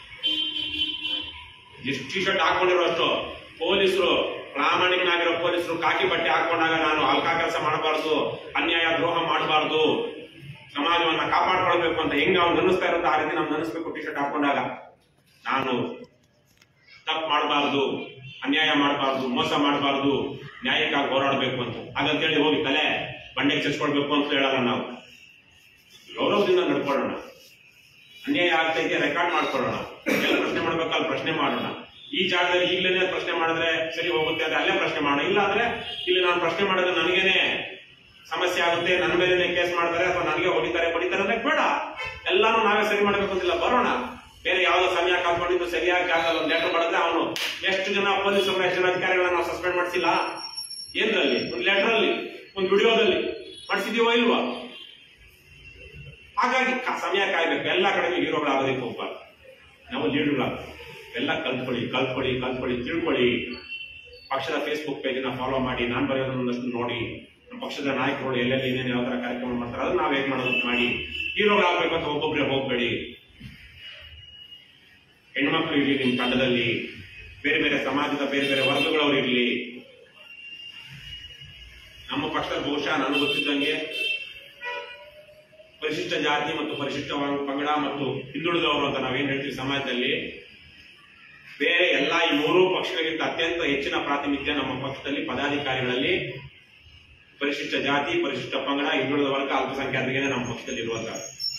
ಎಷ್ಟು ಟಿ ಶರ್ಟ್ ಹಾಕೊಂಡಿರೋ ಅಷ್ಟು ಪೊಲೀಸರು ಪ್ರಾಮಾಣಿಕನಾಗಿರೋ ಪೊಲೀಸರು ಕಾಕಿ ಬಟ್ಟೆ ಹಾಕೊಂಡಾಗ ನಾನು ಅಲ್ಕಾ ಕೆಲಸ ಮಾಡಬಾರ್ದು ಅನ್ಯಾಯ ದ್ರೋಹ ಮಾಡಬಾರ್ದು ಸಮಾಜವನ್ನ ಕಾಪಾಡ್ಕೊಳ್ಬೇಕು ಅಂತ ಹೆಂಗ್ ಅವ್ನು ನೆನೆಸ್ತಾ ಇರುತ್ತೆ ಆ ರೀತಿ ನಾವು ನೆನೆಸ್ಬೇಕು ಟಿ ಶರ್ಟ್ ಹಾಕೊಂಡಾಗ ನಾನು ತಪ್ಪು ಮಾಡಬಾರ್ದು ಅನ್ಯಾಯ ಮಾಡಬಾರ್ದು ಮೋಸ ಮಾಡಬಾರ್ದು ನ್ಯಾಯಕ್ಕಾಗಿ ಹೋರಾಡಬೇಕು ಅಂತ ಹಾಗಂತೇಳಿ ಹೋಗಿ ತಲೆ ಬಂಡೆಗೆ ಚಚ್ಕೊಳ್ಬೇಕು ಅಂತ ಹೇಳಲ್ಲ ನಾವು ಗೌರವದಿಂದ ನಡ್ಕೊಳ್ಳೋಣ ಅನ್ಯಾಯ ಆಗ್ತೈತೆ ರೆಕಾರ್ಡ್ ಮಾಡ್ಕೊಳ್ಳೋಣ ಎಲ್ಲ ಪ್ರಶ್ನೆ ಮಾಡ್ಬೇಕಲ್ಲಿ ಪ್ರಶ್ನೆ ಮಾಡೋಣ ಈ ಜಾಗದಲ್ಲಿ ಈಗಲೇ ಪ್ರಶ್ನೆ ಮಾಡಿದ್ರೆ ಸರಿ ಹೋಗುತ್ತೆ ಅಂದ್ರೆ ಅಲ್ಲೇ ಪ್ರಶ್ನೆ ಮಾಡೋಣ ಇಲ್ಲ ಅಂದ್ರೆ ಇಲ್ಲಿ ನಾನು ಪ್ರಶ್ನೆ ಮಾಡಿದ್ರೆ ನನಗೇನೆ ಸಮಸ್ಯೆ ಆಗುತ್ತೆ ನನ್ನ ಮೇಲೆ ಕೇಸ್ ಮಾಡ್ತಾರೆ ಅಥವಾ ನನಗೆ ಹೊಡಿತಾರೆ ಬಡಿತಾರೆ ಅಂದ್ರೆ ಬೇಡ ಎಲ್ಲಾನು ನಾವೇ ಸರಿ ಮಾಡ್ಬೇಕು ಅಂತಿಲ್ಲ ಬರೋಣ ಬೇರೆ ಯಾವ್ದೋ ಸಮಯ ಕಾಲ್ಕೊಂಡಿದ್ದು ಸರಿಯಾಗಿ ಜಾಗದಲ್ಲಿ ಒಂದು ಲೆಟರ್ ಮಾಡಿದ್ರೆ ಅವನು ಎಷ್ಟು ಜನ ಪೊಲೀಸರು ಎಷ್ಟು ಜನ ಅಧಿಕಾರಿಗಳನ್ನ ನಾವು ಸಸ್ಪೆಂಡ್ ಮಾಡಿಸಿಲ್ಲ ಏನ್ರಲ್ಲಿ ಒಂದು ಲೆಟರ್ ಅಲ್ಲಿ ಒಂದು ವಿಡಿಯೋದಲ್ಲಿ ಮಾಡಿಸಿದೀವೋ ಇಲ್ವಾ ಹಾಗಾಗಿ ಕ- ಸಮಯ ಕಾಯ್ಬೇಕು ಎಲ್ಲ ಕಡೆಗೂ ಹೀರೋಗಳಾಗೋದಕ್ಕೆ ಹೋಗ್ಬಾರ್ದು ನಾವು ಲೀಡರ್ಗಳಾಗ್ಬೇಕು ಎಲ್ಲ ಕಲ್ತ್ಕೊಳ್ಳಿ ಕಲ್ತ್ಕೊಳ್ಳಿ ಕಲ್ತ್ಕೊಳ್ಳಿ ತಿಳ್ಕೊಳ್ಳಿ ಪಕ್ಷದ ಫೇಸ್ಬುಕ್ ಪೇಜ್ನ ಫಾಲೋ ಮಾಡಿ ನಾನು ಬರೆಯೋದನ್ನೊಂದಷ್ಟು ನೋಡಿ ನಮ್ಮ ಪಕ್ಷದ ನಾಯಕರು ಎಲ್ಲೆಲ್ಲಿ ಏನೇನು ಯಾವ ತರ ಕಾರ್ಯಕ್ರಮ ಮಾಡ್ತಾರೆ ಅದನ್ನ ನಾವು ಹೇಗೆ ಮಾಡೋದು ಅಂತ ಮಾಡಿ ಹೀರೋಗಳಾಗಬೇಕು ಅಂತ ಒಬ್ಬೊಬ್ಬರೇ ಹೋಗ್ಬೇಡಿ ಹೆಣ್ಮಕ್ಳು ಇರಲಿ ನಿಮ್ಮ ತಂಡದಲ್ಲಿ ಬೇರೆ ಬೇರೆ ಸಮಾಜದ ಬೇರೆ ಬೇರೆ ವರ್ಗಗಳವರು ಇರಲಿ ನಮ್ಮ ಪಕ್ಷದ ಬಹುಶಃ ನನಗೆ ಗೊತ್ತಿದ್ದಂಗೆ ಪರಿಶಿಷ್ಟ ಜಾತಿ ಮತ್ತು ಪರಿಶಿಷ್ಟ ವರ್ಗ- ಪಂಗಡ ಮತ್ತು ಹಿಂದುಳಿದವರು ಅಂತ ನಾವೇನ್ ಹೇಳ್ತೀವಿ ಸಮಾಜದಲ್ಲಿ ಬೇರೆ ಎಲ್ಲ ಈ ಮೂರೂ ಪಕ್ಷಗಳಿಗಿಂತ ಅತ್ಯಂತ ಹೆಚ್ಚಿನ ಪ್ರಾತಿನಿಧ್ಯ ನಮ್ಮ ಪಕ್ಷದಲ್ಲಿ ಪದಾಧಿಕಾರಿಗಳಲ್ಲಿ ಪರಿಶಿಷ್ಟ ಜಾತಿ ಪರಿಶಿಷ್ಟ ಪಂಗಡ ಹಿಂದುಳಿದ ವರ್ಗ ಅಲ್ಪಸಂಖ್ಯಾತರಿಗೆ ನಮ್ಮ ಪಕ್ಷದಲ್ಲಿ ಇರುವಂತಹ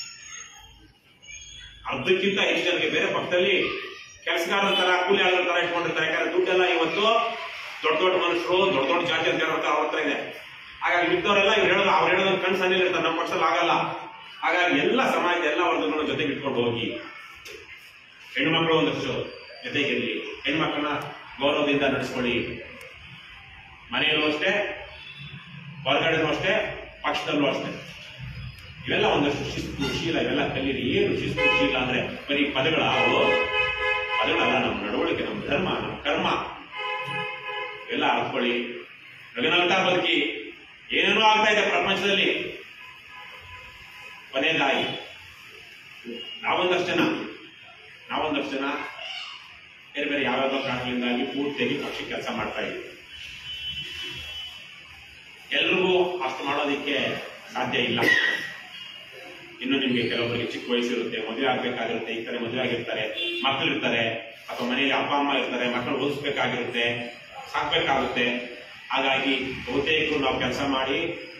ಅರ್ಧಕ್ಕಿಂತ ಹೆಚ್ಚು ಜನರಿಗೆ ಬೇರೆ ಪಕ್ಷದಲ್ಲಿ ಕೆಲಸಗಾರರ ತರ ಕೂಲಿ ಆಳುಗಳ ತರ ಇಟ್ಕೊಂಡಿರ್ತಾರೆ ಯಾಕಂದ್ರೆ ದುಡ್ಡೆಲ್ಲ ಇವತ್ತು ದೊಡ್ಡ ದೊಡ್ಡ ಮನುಷ್ಯರು ದೊಡ್ಡ ದೊಡ್ಡ ಜಾತಿ ಅಂತ ಇರೋ ಅವ್ರ ಹತ್ರ ಇದೆ ಹಾಗಾಗಿ ಮಿಕ್ಕವರೆಲ್ಲ ಇವ್ರು ಹೇಳೋದು ಅವ್ರು ಹೇಳೋದನ್ನ ಕಣ್ ಸನ್ನಿಲ್ ಇರ್ತಾರೆ ನಮ್ಮ ಪಕ್ಷದಲ್ಲಿ ಆಗಲ್ಲ ಹಾಗಾಗಿ ಎಲ್ಲ ಸಮಾಜದ ಎಲ್ಲ ವರ್ಗಗಳನ್ನ ಜೊತೆಗೆ ಇಟ್ಕೊಂಡು ಹೋಗಿ ಹೆಣ್ಮಕ್ಳು ಒಂದಷ್ಟು ಜೊತೆಗಿರಲಿ ಹೆಣ್ಮಕ್ಳನ್ನ ಗೌರವದಿಂದ ನಡೆಸ್ಕೊಳ್ಳಿ ಮನೆಯಲ್ಲೂ ಅಷ್ಟೇ ಹೊರಗಡೆನೂ ಅಷ್ಟೇ ಪಕ್ಷದಲ್ಲೂ ಅಷ್ಟೇ ಇವೆಲ್ಲ ಒಂದಷ್ಟು ಶಿಸ್ತು ಶೀಲ ಇವೆಲ್ಲ ಕಲೀರಿ ಏನು ಶಿಸ್ತು ಶೀಲ ಅಂದ್ರೆ ಬರೀ ಪದಗಳ ಅವು ಪದಗಳಲ್ಲ ನಮ್ಮ ನಡವಳಿಕೆ ನಮ್ಮ ಧರ್ಮ ನಮ್ಮ ಕರ್ಮ ಇವೆಲ್ಲ ಅರ್ತ್ಕೊಳ್ಳಿ ನಗನಗ್ತಾ ಬದುಕಿ ಏನೇನೋ ಆಗ್ತಾ ಇದೆ ಪ್ರಪಂಚದಲ್ಲಿ ಕೊನೆಯದಾಗಿ ನಾವೊಂದಷ್ಟು ಜನ ನಾವೊಂದಷ್ಟು ಜನ ಬೇರೆ ಬೇರೆ ಯಾವ್ಯಾವ ಕಾರಣಗಳಿಂದಾಗಿ ಪೂರ್ತಿಯಾಗಿ ಪಕ್ಷ ಕೆಲಸ ಮಾಡ್ತಾ ಇದ್ದೀವಿ ಎಲ್ರಿಗೂ ಅಷ್ಟು ಮಾಡೋದಕ್ಕೆ ಸಾಧ್ಯ ಇಲ್ಲ ಇನ್ನು ನಿಮ್ಗೆ ಕೆಲವೊಬ್ಬರಿಗೆ ಚಿಕ್ಕ ವಯಸ್ಸಿರುತ್ತೆ ಮದುವೆ ಆಗ್ಬೇಕಾಗಿರುತ್ತೆ ಈ ಕಡೆ ಮದುವೆ ಆಗಿರ್ತಾರೆ ಮಕ್ಕಳು ಇರ್ತಾರೆ ಅಥವಾ ಮನೆಯಲ್ಲಿ ಅಪ್ಪ ಅಮ್ಮ ಇರ್ತಾರೆ ಮಕ್ಕಳು ಓದಿಸ್ಬೇಕಾಗಿರುತ್ತೆ ಸಾಕ್ಬೇಕಾಗುತ್ತೆ ಹಾಗಾಗಿ ಬಹುತೇಕರು ನಾವು ಕೆಲಸ ಮಾಡಿ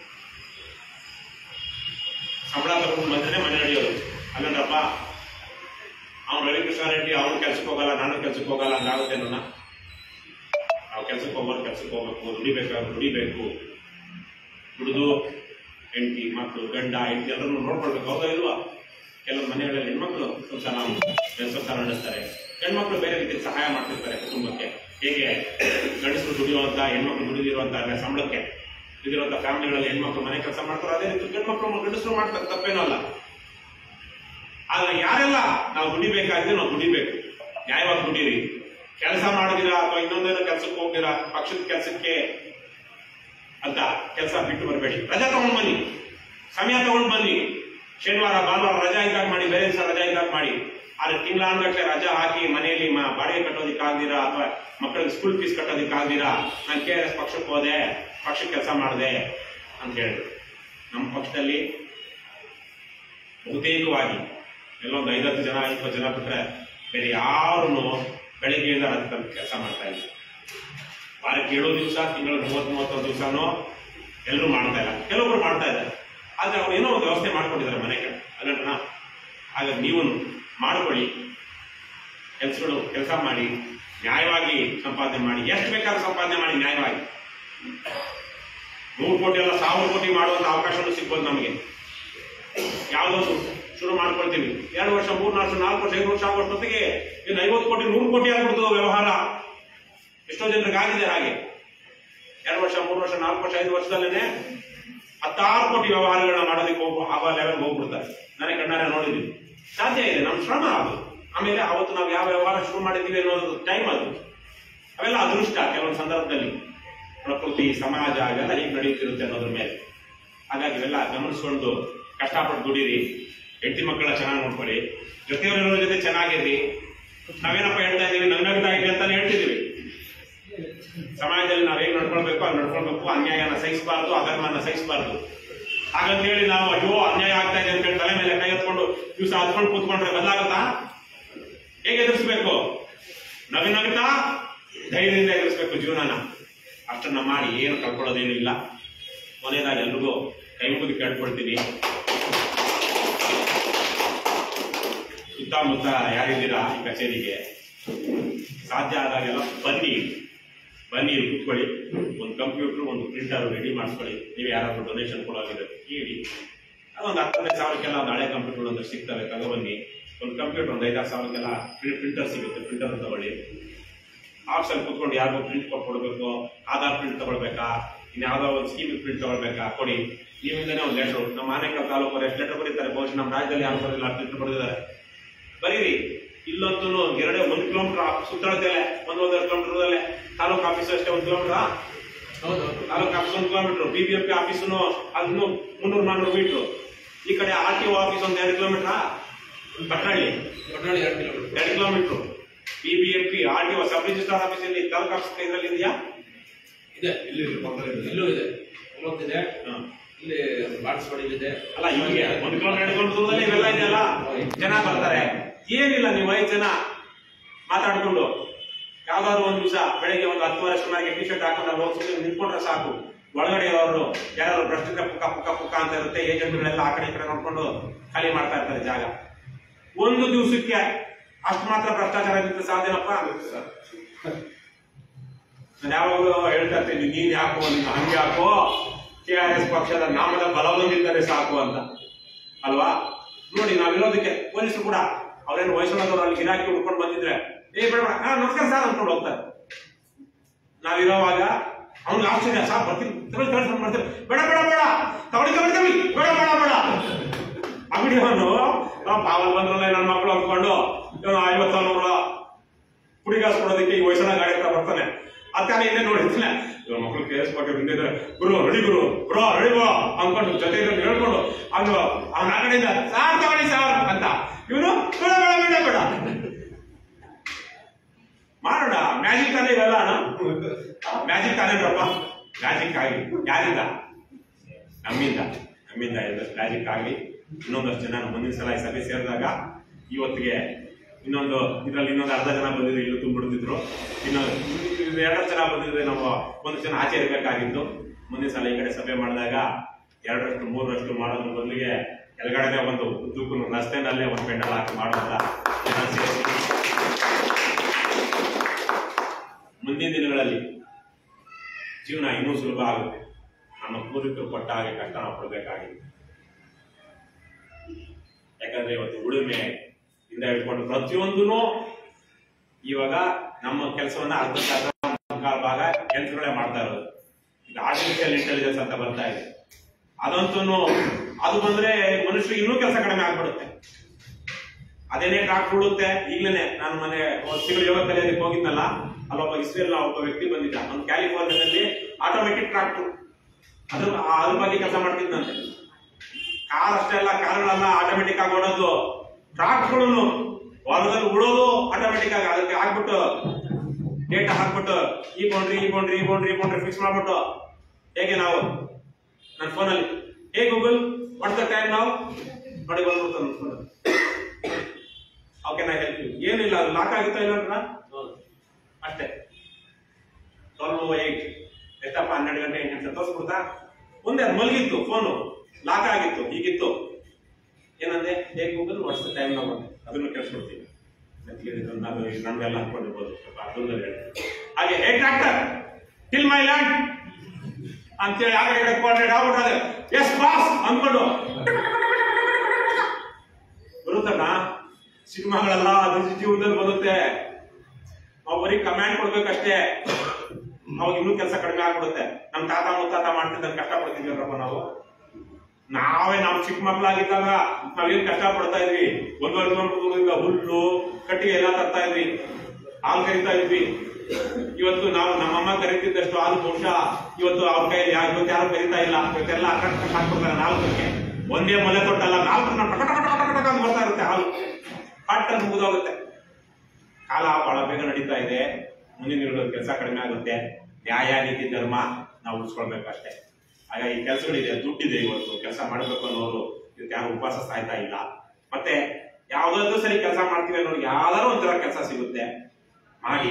ಸಂಬಳ ತಗೊಂಡು ಬಂದ್ರೆ ಮನೆ ನಡೆಯೋದು ಅಲ್ಲಂದ್ರಪ್ಪ ಅವ್ನು ರವಿಕೃಷ್ಣ ರೆಡ್ಡಿ ಅವ್ನು ಕೆಲ್ಸಕ್ಕೆ ಹೋಗಲ್ಲ ನಾನು ಕೆಲ್ಸಕ್ಕೆ ಹೋಗಲ್ಲ ಹಂಗಾಗುತ್ತೆ ನನ್ನ ನಾವು ಕೆಲ್ಸಕ್ಕೆ ಹೋಗೋರು ಕೆಲ್ಸಕ್ಕೆ ಹೋಗ್ಬೇಕು ದುಡಿಬೇಕಾದ್ರೆ ದುಡಿಬೇಕು ದುಡಿದು ಹೆಂಡತಿ ಮಕ್ಕಳು ಗಂಡ ಹೆಂಡತಿ ಎಲ್ಲರನ್ನು ನೋಡ್ಕೊಳ್ಬೇಕು ಹೌದಾ ಇಲ್ವಾ ಕೆಲವು ಮನೆಗಳಲ್ಲಿ ಹೆಣ್ಮಕ್ಳು ಸಂಸಾರ ಸಂಸಾರ ನಡೆಸ್ತಾರೆ ಹೆಣ್ಮಕ್ಳು ಬೇರೆ ರೀತಿ ಸಹಾಯ ಮಾಡ್ತಿರ್ತಾರೆ ಕುಟುಂಬಕ್ಕೆ ಹೇಗೆ ಗಂಡಸರು ದುಡಿಯುವಂತ ಹೆಣ್ಮಕ್ಳು ದುಡಿದಿರುವಂತ ಅಂದ್ರೆ ಸಂಬಳಕ್ಕೆ ದುಡಿದಿರುವಂತ ಫ್ಯಾಮಿಲಿಗಳಲ್ಲಿ ಹೆಣ್ಮಕ್ಳು ಮನೆ ಕೆಲಸ ಮಾಡ್ತಾರೆ ಅದೇ ರೀತಿ ಗಂಡ್ಮಕ್ಳು ಗಂಡಸರು ಮಾಡ್ತಾರೆ ತಪ್ಪೇನೂ ಅಲ್ಲ ಆದ್ರೆ ಯಾರೆಲ್ಲ ನಾವು ದುಡಿಬೇಕಾಗಿದೆ ನಾವು ದುಡಿಬೇಕು ನ್ಯಾಯವಾಗಿ ದುಡೀರಿ ಕೆಲಸ ಮಾಡಿದಿರಾ ಅಥವಾ ಇನ್ನೊಂದೇನೋ ಕೆಲಸಕ್ಕೆ ಹೋಗ್ದಿರಾ ಪಕ್ಷದ ಕೆಲಸಕ್ಕೆ ಅಂತ ಕೆಲಸ ಬಿಟ್ಟು ಬರಬೇಡಿ ರಜಾ ತಗೊಂಡ್ ಬನ್ನಿ ಸಮಯ ತಗೊಂಡ್ ಬನ್ನಿ ಶನಿವಾರ ಭಾನುವಾರ ರಜಾ ಇದ್ದಾಗ ಮಾಡಿ ಬೇರೆ ದಿವಸ ರಜಾ ಇದ್ದಾಗ ಮಾಡಿ ಆದ್ರೆ ತಿಂಗಳಾನ್ಗಟ್ಲೆ ರಜಾ ಹಾಕಿ ಮನೆಯಲ್ಲಿ ಮ- ಬಾಡಿಗೆ ಕಟ್ಟೋದಿಕ್ ಆಗ್ದಿರಾ ಅಥವಾ ಮಕ್ಕಳಿಗೆ ಸ್ಕೂಲ್ ಫೀಸ್ ಕಟ್ಟೋದಿಕ್ ಆಗ್ದಿರಾ ನಾನು ಕೆ ಆರ್ ಎಸ್ ಪಕ್ಷಕ್ಕೆ ಹೋದೆ ಪಕ್ಷಕ್ಕೆ ಕೆಲಸ ಮಾಡಿದೆ ಅಂತ ಹೇಳಿದ್ರು ನಮ್ಮ ಪಕ್ಷದಲ್ಲಿ ಬಹುತೇಕವಾಗಿ ಎಲ್ಲೊಂದು ಐದತ್ತು ಜನ ಇಪ್ಪತ್ತು ಜನ ಬಿಟ್ರೆ ಬೇರೆ ಯಾರು ಬೆಳಿಗ್ಗೆಯಿಂದ ರಾತ್ರಿ ತನಕ ಕೆಲಸ ಮಾಡ್ತಾ ಇಲ್ಲ ವಾರಕ್ಕೆ ಏಳು ದಿವಸ ತಿಂಗಳು ಮೂವತ್ತು ಮೂವತ್ತೊಂದು ದಿವಸನೂ ಎಲ್ಲರೂ ಮಾಡ್ತಾ ಇಲ್ಲ ಕೆಲವೊಬ್ರು ಮಾಡ್ತಾ ಇದ್ದಾರೆ ಆದ್ರೆ ಅವ್ರು ಏನೋ ಒಂದು ವ್ಯವಸ್ಥೆ ಮಾಡ್ಕೊಂಡಿದ್ದಾರೆ ಮನೆಗೆ ಅಲ್ಲಣ್ಣ ಆಗ ನೀವು ಮಾಡ್ಕೊಳ್ಳಿ ಕೆಲಸಗಳು ಕೆಲಸ ಮಾಡಿ ನ್ಯಾಯವಾಗಿ ಸಂಪಾದನೆ ಮಾಡಿ ಎಷ್ಟು ಬೇಕಾದ್ರೂ ಸಂಪಾದನೆ ಮಾಡಿ ನ್ಯಾಯವಾಗಿ ನೂರು ಕೋಟಿ ಅಲ್ಲ ಸಾವಿರ ಕೋಟಿ ಮಾಡುವಂತ ಅವಕಾಶನೂ ಸಿಗ್ಬೋದು ನಮಗೆ ಯಾವುದೊಂದು ಶುರು ಮಾಡ್ಕೊಳ್ತೀವಿ ಎರಡು ವರ್ಷ ಮೂರು ವರ್ಷ ನಾಲ್ಕು ವರ್ಷ ಐದು ವರ್ಷ ಆಗೋಷ್ಟೊತ್ತಿಗೆ ಇನ್ನು ಐವತ್ತು ಕೋಟಿ ನೂರು ಕೋಟಿ ಆಗ್ಬಿಡ್ತದೆ ವ್ಯವಹಾರ ಎಷ್ಟೋ ಜನರಿಗೆ ಆಗಿದೆ ಹಾಗೆ ಎರಡು ವರ್ಷ ಮೂರು ವರ್ಷ ನಾಲ್ಕು ವರ್ಷ ಐದು ವರ್ಷದಲ್ಲೇನೆ ಹತ್ತಾರು ಕೋಟಿ ವ್ಯವಹಾರಗಳನ್ನ ಮಾಡೋದಕ್ಕೆ ಹೋಗೋ ಆಗೋ ಲೆವೆಲ್ ಹೋಗ್ಬಿಡ್ತಾರೆ ನನಗೆ ಕಣ್ಣಾರೆ ನೋಡಿದ್ವಿ ಸಾಧ್ಯ ಇದೆ ನಮ್ಮ ಶ್ರಮ ಅದು ಆಮೇಲೆ ಅವತ್ತು ನಾವು ಯಾವ ವ್ಯವಹಾರ ಶುರು ಮಾಡಿದ್ದೀವಿ ಅನ್ನೋದು ಟೈಮ್ ಅದು ಅವೆಲ್ಲ ಅದೃಷ್ಟ ಕೆಲವೊಂದು ಸಂದರ್ಭದಲ್ಲಿ ಪ್ರಕೃತಿ ಸಮಾಜ ಅವೆಲ್ಲ ಹೇಗೆ ನಡೆಯುತ್ತಿರುತ್ತೆ ಅನ್ನೋದ್ರ ಮೇಲೆ ಹಾಗಾಗಿ ಇವೆಲ್ಲ ಗಮನಿಸ್ಕೊಂಡು ಕಷ್ಟಪಟ್ಟು ದುಡೀರಿ ಹೆಂಡತಿ ಮಕ್ಕಳ ಚೆನ್ನಾಗಿ ನೋಡ್ಕೊಳ್ಳಿ ಜೊತೆಯವರಿರೋ ಜೊತೆ ಚೆನ್ನಾಗಿರ್ರಿ ನಾವೇನಪ್ಪ ಹೇಳ್ತಾ ಇದೀವಿ ನಗ್ನಗ್ತಾ ಇದೆ ಅಂತಾನೆ ಹೇಳ್ತಿದೀವಿ ಸಮಾಜದಲ್ಲಿ ನಾವ್ ಹೇಗ್ ನಡ್ಕೊಳ್ಬೇಕು ಅಲ್ಲಿ ನಡ್ಕೊಳ್ಬೇಕು ಅನ್ಯಾಯನ ಸಹಿಸಬಾರ್ದು ಅಧರ್ಮನ ಸಹಿಸಬಾರ್ದು ಹಾಗಂತ ಹೇಳಿ ನಾವು ಅಯ್ಯೋ ಅನ್ಯಾಯ ಆಗ್ತಾ ಇದೆ ಅಂತ ಹೇಳಿ ತಲೆ ಮೇಲೆ ಕೈ ಎತ್ಕೊಂಡು ದಿವಸ ಹತ್ಕೊಂಡು ಕೂತ್ಕೊಂಡ್ರೆ ಬದಲಾಗತ್ತಾ ಹೇಗೆ ಎದುರಿಸ್ಬೇಕು ನಗು ನಗ್ತಾ ಧೈರ್ಯದಿಂದ ಎದುರಿಸ್ಬೇಕು ಜೀವನನ ಅಷ್ಟನ್ನ ಮಾಡಿ ಏನು ಕಳ್ಕೊಳ್ಳೋದೇನು ಇಲ್ಲ ಕೊನೆಯದಾಗಿ ಎಲ್ರಿಗೂ ಕೈ ಮುಗಿದು ಕೇಳ್ಕೊಳ್ತೀನಿ ಸುತ್ತಮುತ್ತ ಯಾರಿದ್ದೀರಾ ಈ ಕಚೇರಿಗೆ ಸಾಧ್ಯ ಆದಾಗೆಲ್ಲ ಬನ್ನಿ ಬನ್ನಿ ಇಲ್ಲಿ ಕೂತ್ಕೊಳ್ಳಿ ಒಂದು ಕಂಪ್ಯೂಟರ್ ಒಂದು ಪ್ರಿಂಟರ್ ರೆಡಿ ಮಾಡಿಸ್ಕೊಳ್ಳಿ ನೀವು ಯಾರಾದ್ರೂ ಡೊನೇಷನ್ ಕೊಡೋದಿದ್ರೆ ಕೇಳಿ ಅದೊಂದು ಹತ್ತನೇ ಸಾವಿರಕ್ಕೆಲ್ಲ ಒಂದು ಹಳೆ ಕಂಪ್ಯೂಟರ್ ಒಂದು ಸಿಗ್ತವೆ ತಗೊಬನ್ನಿ ಒಂದು ಕಂಪ್ಯೂಟರ್ ಒಂದು ಐದಾರು ಸಾವಿರಕ್ಕೆಲ್ಲ ಪ್ರಿಂಟರ್ ಸಿಗುತ್ತೆ ಪ್ರಿಂಟರ್ ತಗೊಳ್ಳಿ ಆಫೀಸಲ್ಲಿ ಕೂತ್ಕೊಂಡು ಯಾರಿಗೋ ಪ್ರಿಂಟ್ ಕೊಟ್ಕೊಡ್ಬೇಕು ಆಧಾರ್ ಪ್ರಿಂಟ್ ತಗೊಳ್ಬೇಕಾ ಇನ್ನು ಯಾವ್ದೋ ಒಂದು ಸ್ಕೀಮ್ ಪ್ರಿಂಟ್ ತಗೊಳ್ಬೇಕಾ ಕೊಡಿ ನೀವಿಂದನೇ ಒಂದು ಲೆಟರ್ ನಮ್ಮ ಆನೇಕಲ್ ತಾಲೂಕು ಎಷ್ಟು ಲೆಟರ್ ಬರೀತಾರೆ ಬಹುಶಃ ನಮ್ಮ ರಾಜ್ಯದಲ್ಲಿ ಯಾರು ಬರೆದಿಲ್ಲ ಅಷ್ಟು ಲೆಟರ್ ಬರೆದಿದ್ದಾರೆ ಬರೀರಿ ಇಲ್ಲೊಂದು ಎರಡೇ ಒಂದು ಕಿಲೋಮೀಟರ್ ಸುತ್ತಳತೆಯಲ್ಲೇ ಒಂದು ಒಂದೂವರೆ ಕಿಲೋಮೀಟರ್ ತಾಲೂಕು ಆಫೀಸ್ ಅಷ್ಟೇ ಒಂದು ಕಿಲೋಮೀಟರ್ ಹೌದು ತಾಲೂಕು ಆಫೀಸ್ ಒಂದು kilometre B B F P ಆಫೀಸ್ನು ಅದನ್ನು ಮುನ್ನೂರು ನಾನ್ನೂರು ಮೀಟರ್ ಈ ಕಡೆ ಆರ್ ಟಿ ಒ ಆಫೀಸ್ ಒಂದು ಎರಡು ಕಿಲೋಮೀಟರ್ ಪಟ್ನಳ್ಳಿ ಒಟ್ನಲ್ಲಿ ಎರಡು ಕಿಲೋಮೀಟರ್ ಎರಡು kilometre B B F P R T O sub registrar office ಇಲ್ಲಿ ತಾಲೂಕು ಆಫೀಸ್ ಇದರಲ್ಲಿ ಇದೆಯಾ ಇದೆ ಇಲ್ಲಿ ಇಲ್ಲೂ ಇದೆ ಇದೆ ಹಾ. ಇಲ್ಲಿ ಬಾಟ್ಸ್ವಾಡಿ ಇದೆ ಅಲ್ಲ ಇಲ್ಲಿಗೆ ಒಂದು ಕಿಲೋಮೀಟರ್ ಎರಡು ಕಿಲೋಮೀಟರ್ ದೂರದಲ್ಲಿ ಇವೆಲ್ಲ ಇದೆಯಲ್ಲ ಜನ ಬರ್ತಾರೆ ಏನಿಲ್ಲ ನೀವು ಐದು ಜನ ಮಾತಾಡ್ಕೊಂಡು ಯಾವ್ದಾದ್ರು ಒಂದು ದಿವಸ ಬೆಳಗ್ಗೆ ಒಂದು ಹತ್ತುವರೆ ಸುಮಾರಿಗೆ ಟಿ ಶರ್ಟ್ ಹಾಕೊಂಡು ಅಲ್ಲಿ ಹೋಗಿ ಸುಮ್ಮನೆ ನಿಂತ್ಕೊಂಡ್ರೆ ಸಾಕು ಒಳಗಡೆ ಇರೋರು ಯಾರು ಭ್ರಷ್ಟಾಚಾರ ಪುಕ್ಕ ಪುಕ್ಕ ಪುಕ್ಕ ಅಂತ ಇರುತ್ತೆ ಏಜೆಂಟ್ಗಳೆಲ್ಲ ಆ ಕಡೆ ಈ ಕಡೆ ನೋಡ್ಕೊಂಡು ಖಾಲಿ ಮಾಡ್ತಾ ಇರ್ತಾರೆ ಜಾಗ ಒಂದು ದಿವಸಕ್ಕೆ ಅಷ್ಟು ಮಾತ್ರ ಭ್ರಷ್ಟಾಚಾರ ಇರುತ್ತೆ ಸಾಧ್ಯನಪ್ಪ ನಾನು ಯಾವಾಗಲೂ ಹೇಳ್ತಾ ಇರ್ತೀನಿ ನೀನ್ ಯಾಕೋ ನೀನು ಹಂಗೆ ಯಾಕೋ ಕೆ ಆರ್ ಎಸ್ ಪಕ್ಷದ ನಾಮದ ಬಲ ಬಂದಿದ್ದರೆ ಸಾಕು ಅಂತ ಅಲ್ವಾ ನೋಡಿ ನಾವಿರೋದಕ್ಕೆ ಪೊಲೀಸರು ಕೂಡ ಅವ್ರೇನು ವಯಸ್ಸಿನದವ್ರು ಅಲ್ಲಿ ಗಿರಾಕಿ ಹುಡ್ಕೊಂಡು ಬಂದಿದ್ರೆ ಏ ಬೇಡ ಬೇಡ ಹಾ ನಮಸ್ಕಾರ ಸರ್ ಅಂದ್ಕೊಂಡು ಹೋಗ್ತಾರೆ ನಾವಿರೋವಾಗ ಅವ್ನಿಗೆ ಆಶ್ಚರ್ಯ ಸಾರ್ ಬರ್ತೀನಿ ತಗೊಳ್ಳಿ ತಗೊಳ್ಳಿ ಬರ್ತೀನಿ ಬೇಡ ಬೇಡ ಬೇಡ ತಗೊಳ್ಳಿ ತಗೊಳ್ಳಿ ತಗೊಳ್ಳಿ ಬೇಡ ಬೇಡ ಬೇಡ ಅಂಗಡಿಯವನು ಪಾವಲ್ ಬಂದ್ರಲ್ಲ ನನ್ನ ಮಕ್ಕಳು ಅಂದ್ಕೊಂಡು ಇವನು ಐವತ್ತು ನೂರು ಕುಡಿಗಾಸ್ ಕೊಡೋದಕ್ಕೆ ಈ ವಯಸ್ಸಿನ ಗಾಡಿ ಹತ್ರ ಬರ್ತಾನೆ ಅತ್ತಾನೆ ಹಿಂದೆ ನೋಡಿರ್ತಾನೆ ಇವ್ರ ಮಕ್ಕಳು ಕೆ ಎಸ್ ಬಗ್ಗೆ ಹಿಂದೆ ಗುರು ರೆಡಿ ಗುರು ಬ್ರೋ ರೆಡಿ ಬ್ರೋ ಅಂದ್ಕೊಂಡು ಜೊತೆ ಇರೋದು ಹೇಳ್ಕೊಂಡು ಅವನು ಅವನ ಆ ಕಡೆಯಿಂದ ಸಾರ್ ತಗೊಳ್ಳಿ ಸಾರ್ ಅಂತ ಇವನು ಬೇಡ ಬೇಡ ಬೇಡ ಬೇಡ ಮಾಡೋಣ ಮ್ಯಾಜಿಕ್ ತಾನೇ ಇವೆಲ್ಲ ಅಣ್ಣ ಮ್ಯಾಜಿಕ್ ತಾನೇನ್ರಪ್ಪ ಮ್ಯಾಜಿಕ್ ಆಗಲಿ ಯಾರಿಂದ ನಮ್ಮಿಂದ ನಮ್ಮಿಂದ ಮ್ಯಾಜಿಕ್ ಆಗಲಿ ಇನ್ನೊಂದಷ್ಟು ಜನ ಮುಂದಿನ ಸಲ ಈ ಸಭೆ ಸೇರಿದಾಗ ಇವತ್ತಿಗೆ ಇನ್ನೊಂದು ಇದರಲ್ಲಿ ಇನ್ನೊಂದು ಅರ್ಧ ಜನ ಬಂದಿದ್ರು ಇಲ್ಲೂ ತುಂಬಿಡ್ತಿದ್ರು ಇನ್ನೊಂದು ಇದು ಎರಡು ಜನ ಬಂದಿದ್ರೆ ನಾವು ಒಂದು ಜನ ಆಚೆ ಇರಬೇಕಾಗಿತ್ತು ಮುಂದಿನ ಸಲ ಈ ಕಡೆ ಸಭೆ ಮಾಡಿದಾಗ ಎರಡರಷ್ಟು ಮೂರರಷ್ಟು ಮಾಡೋದ್ರ ಬದಲಿಗೆ ಕೆಳಗಡೆನೆ ಒಂದು ಉದ್ದಕ್ಕೂ ರಸ್ತೆನಲ್ಲೇ ಒಂದು ಪೆಂಡಲ್ ಹಾಕಿ ಮಾಡುವಂತ ಜನ ಸೇರಿಸಿ ಮುಂದಿನ ದಿನಗಳಲ್ಲಿ ಜೀವನ ಇನ್ನೂ ಸುಲಭ ಆಗುತ್ತೆ ನಮ್ಮ ಪೂರ್ವಿಕರು ಕೊಟ್ಟ ಹಾಗೆ ಕಷ್ಟ ನಾವು ಪಡಬೇಕಾಗಿದೆ ಯಾಕಂದ್ರೆ ಇವತ್ತು ಉಳುಮೆ ಇಂದ ಹಿಡ್ಕೊಂಡು ಪ್ರತಿಯೊಂದೂ ಇವಾಗ ನಮ್ಮ ಕೆಲಸವನ್ನ ಅರ್ಧ ಅರ್ಧ ಮುಕ್ಕಾಲು ಭಾಗ ಯಂತ್ರಗಳೇ ಮಾಡ್ತಾ ಇರೋದು ಇದು ಆರ್ಟಿಫಿಷಿಯಲ್ ಇಂಟೆಲಿಜೆನ್ಸ್ ಅಂತ ಬರ್ತಾ ಇದೆ ಅದಂತೂ ಅದು ಬಂದ್ರೆ ಮನುಷ್ಯರಿಗೆ ಇನ್ನೂ ಕೆಲಸ ಕಡಿಮೆ ಆಗ್ಬಿಡುತ್ತೆ ಅದೇನೇ ಟ್ರಾಕ್ಟರ್ ಉಳುತ್ತೆ ಈಗಲೇ ನಾನು ಮನೆ ಒಂದ್ ತಿಂಗಳು ಯೋಗ ಕಲಿಯೋದಕ್ಕೆ ಹೋಗಿದ್ನಲ್ಲ ಅಲ್ಲೊಬ್ಬ ಇಸ್ರೇಲ್ ಒಬ್ಬ ವ್ಯಕ್ತಿ ಬಂದಿದ್ದ ಅವ್ನು ಕ್ಯಾಲಿಫೋರ್ನಿಯಾದಲ್ಲಿ ಆಟೋಮೆಟಿಕ್ ಟ್ರಾಕ್ಟರ್ ಅದ್ರ ಆ- ಅದ್ರ ಬಗ್ಗೆ ಕೆಲಸ ಮಾಡ್ತಿದ್ದಂತೆ ಕಾರ್ ಅಷ್ಟೇ ಅಲ್ಲ ಕಾರುಗಳೆಲ್ಲ ಆಟೋಮೆಟಿಕ್ ಆಗಿ ಓಡೋದು ಟ್ರಾಕ್ಟ್ಗಳು ಹೊಲದಲ್ಲಿ ಉಳೋದು ಆಟೋಮೆಟಿಕ್ ಆಗಿ ಅದಕ್ಕೆ ಹಾಕ್ಬಿಟ್ಟು ಡೇಟಾ ಹಾಕ್ಬಿಟ್ಟು ಈ ಬೌಂಡ್ರಿ ಈ ಬೌಂಡ್ರಿ ಈ ಬೌಂಡ್ರಿ ಈ ಬೌಂಡ್ರಿ ಫಿಕ್ಸ್ ಮಾಡ್ಬಿಟ್ಟು ಹೇಗೆ ನಾವು ನನ್ನ ಫೋನಲ್ಲಿ hey Google what's the time ನಾವು ನೋಡಿ ಬಂದ್ಬಿಡ್ತು ನನ್ನ ಫೋನ್ ಓಕೆ ನಾ ಹೆಲ್ಪ್ ಯು ಏನಿಲ್ಲ ಅದು ಲಾಕ್ ಆಗುತ್ತಾ ಇಲ್ಲ ಅಂತ ಅಷ್ಟೇ ಟ್ವೆಲ್ವ್ ಏಯ್ಟ್ ಎಷ್ಟಪ್ಪ ಹನ್ನೆರಡು ಗಂಟೆ ಎಂಟು ಗಂಟೆ ತೋರಿಸ್ಬಿಡ್ತಾ ಮುಂದೆ ಅದು ಮಲಗಿತ್ತು ಫೋನು ಲಾಕ್ ಆಗಿತ್ತು ಹೀಗಿತ್ತು ಏನಂದೆ hey Google what's the time ನಾವು ಅದನ್ನು ಕೇಳಿಸ್ಕೊಡ್ತೀವಿ ನಾನು ನಮ್ಗೆಲ್ಲ ಹಾಕೊಂಡಿರ್ಬೋದು ಸ್ವಲ್ಪ ಅದೊಂದು ಹೇಳಿ ಹಾಗೆ hey tractor till my land ಅಂತೇಳಿ ಆ ಕಡೆ ಕೋಆರ್ಡಿನೇಟ್ ಆಗ್ಬಿಟ್ಟಾರೆ ಎಸ್ ಬಾಸ್ ಅಂದ್ಕೊಂಡು ಬರುತ್ತಣ್ಣ ಸಿನಿಮಾಗಳೆಲ್ಲ ನಿಜ ಜೀವನದಲ್ಲಿ ಬರುತ್ತೆ ನಾವು ಬರೀ ಕಮ್ಯಾಂಡ್ ಕೊಡ್ಬೇಕಷ್ಟೇ ಅವಾಗ ಇನ್ನೂ ಕೆಲಸ ಕಡಿಮೆ ಆಗ್ಬಿಡುತ್ತೆ ನಮ್ ತಾತ ಮುತ್ತಾತ ಮಾಡ್ತಿದ್ದ ಕಷ್ಟ ಪಡ್ತಿದ್ವಲ್ರಪ್ಪ ನಾವು ನಾವೇ ನಾವು ಚಿಕ್ಕ ಮಕ್ಕಳಾಗಿದ್ದಾಗ ನಾವೇನ್ ಕಷ್ಟ ಪಡ್ತಾ ಇದ್ವಿ ಒಂದೂವರೆ ಕಿಲೋಮೀಟರ್ ದೂರದಿಂದ ಹುಲ್ಲು ಕಟ್ಟಿಗೆ ಎಲ್ಲ ತರ್ತಾ ಇದ್ವಿ ಹಾಲು ಕರಿತಾ ಇದ್ವಿ ಇವತ್ತು ನಾವು ನಮ್ಮಮ್ಮ ಕರೀತಿದ್ದಷ್ಟು ಹಾಲು ಬಹುಶಃ ಇವತ್ತು ಅವ್ರ ಕೈಯಲ್ಲಿ ಯಾರು ಇವತ್ತು ಯಾರು ಕರೀತಾ ಇಲ್ಲ ಇವತ್ತೆಲ್ಲ ಅಕ್ಕ ಹಾಕ್ಬಿಡ್ತಾರೆ ನಾಲ್ಕಕ್ಕೆ ಒಂದೇ ಮಲೆ ತೊಟ್ಟಲ್ಲ ನಾಲ್ಕು ಟಕ ಟಕ ಟಕ ಟಕ ಟಕ ಅಂತ ಬರ್ತಾ ಇರುತ್ತೆ ಹಾಲು ಪಟ್ ಅಂತ ಮುಗಿದೋಗುತ್ತೆ ಕಾಲ ಬಹಳ ಬೇಗ ನಡೀತಾ ಇದೆ ಮುಂದಿನ ದಿನಗಳಲ್ಲಿ ಕೆಲಸ ಕಡಿಮೆ ಆಗುತ್ತೆ ನ್ಯಾಯ ನೀತಿ ಧರ್ಮ ನಾವು ಉಳಿಸ್ಕೊಳ್ಬೇಕು ಅಷ್ಟೇ ಹಾಗಾಗಿ ಕೆಲಸಗಳಿದೆ ದುಡ್ಡಿದೆ ಇವತ್ತು ಕೆಲಸ ಮಾಡಬೇಕು ಅನ್ನೋರು ಇವತ್ತು ಯಾರು ಉಪವಾಸ ಸಾಯ್ತಾ ಇಲ್ಲ ಮತ್ತೆ ಯಾವ್ದಾದ್ರು ಸರಿ ಕೆಲಸ ಮಾಡ್ತೀವಿ ಅನ್ನೋರಿಗೆ ಯಾವ್ದಾದ್ರು ಒಂಥರ ಕೆಲಸ ಸಿಗುತ್ತೆ ಮಾಡಿ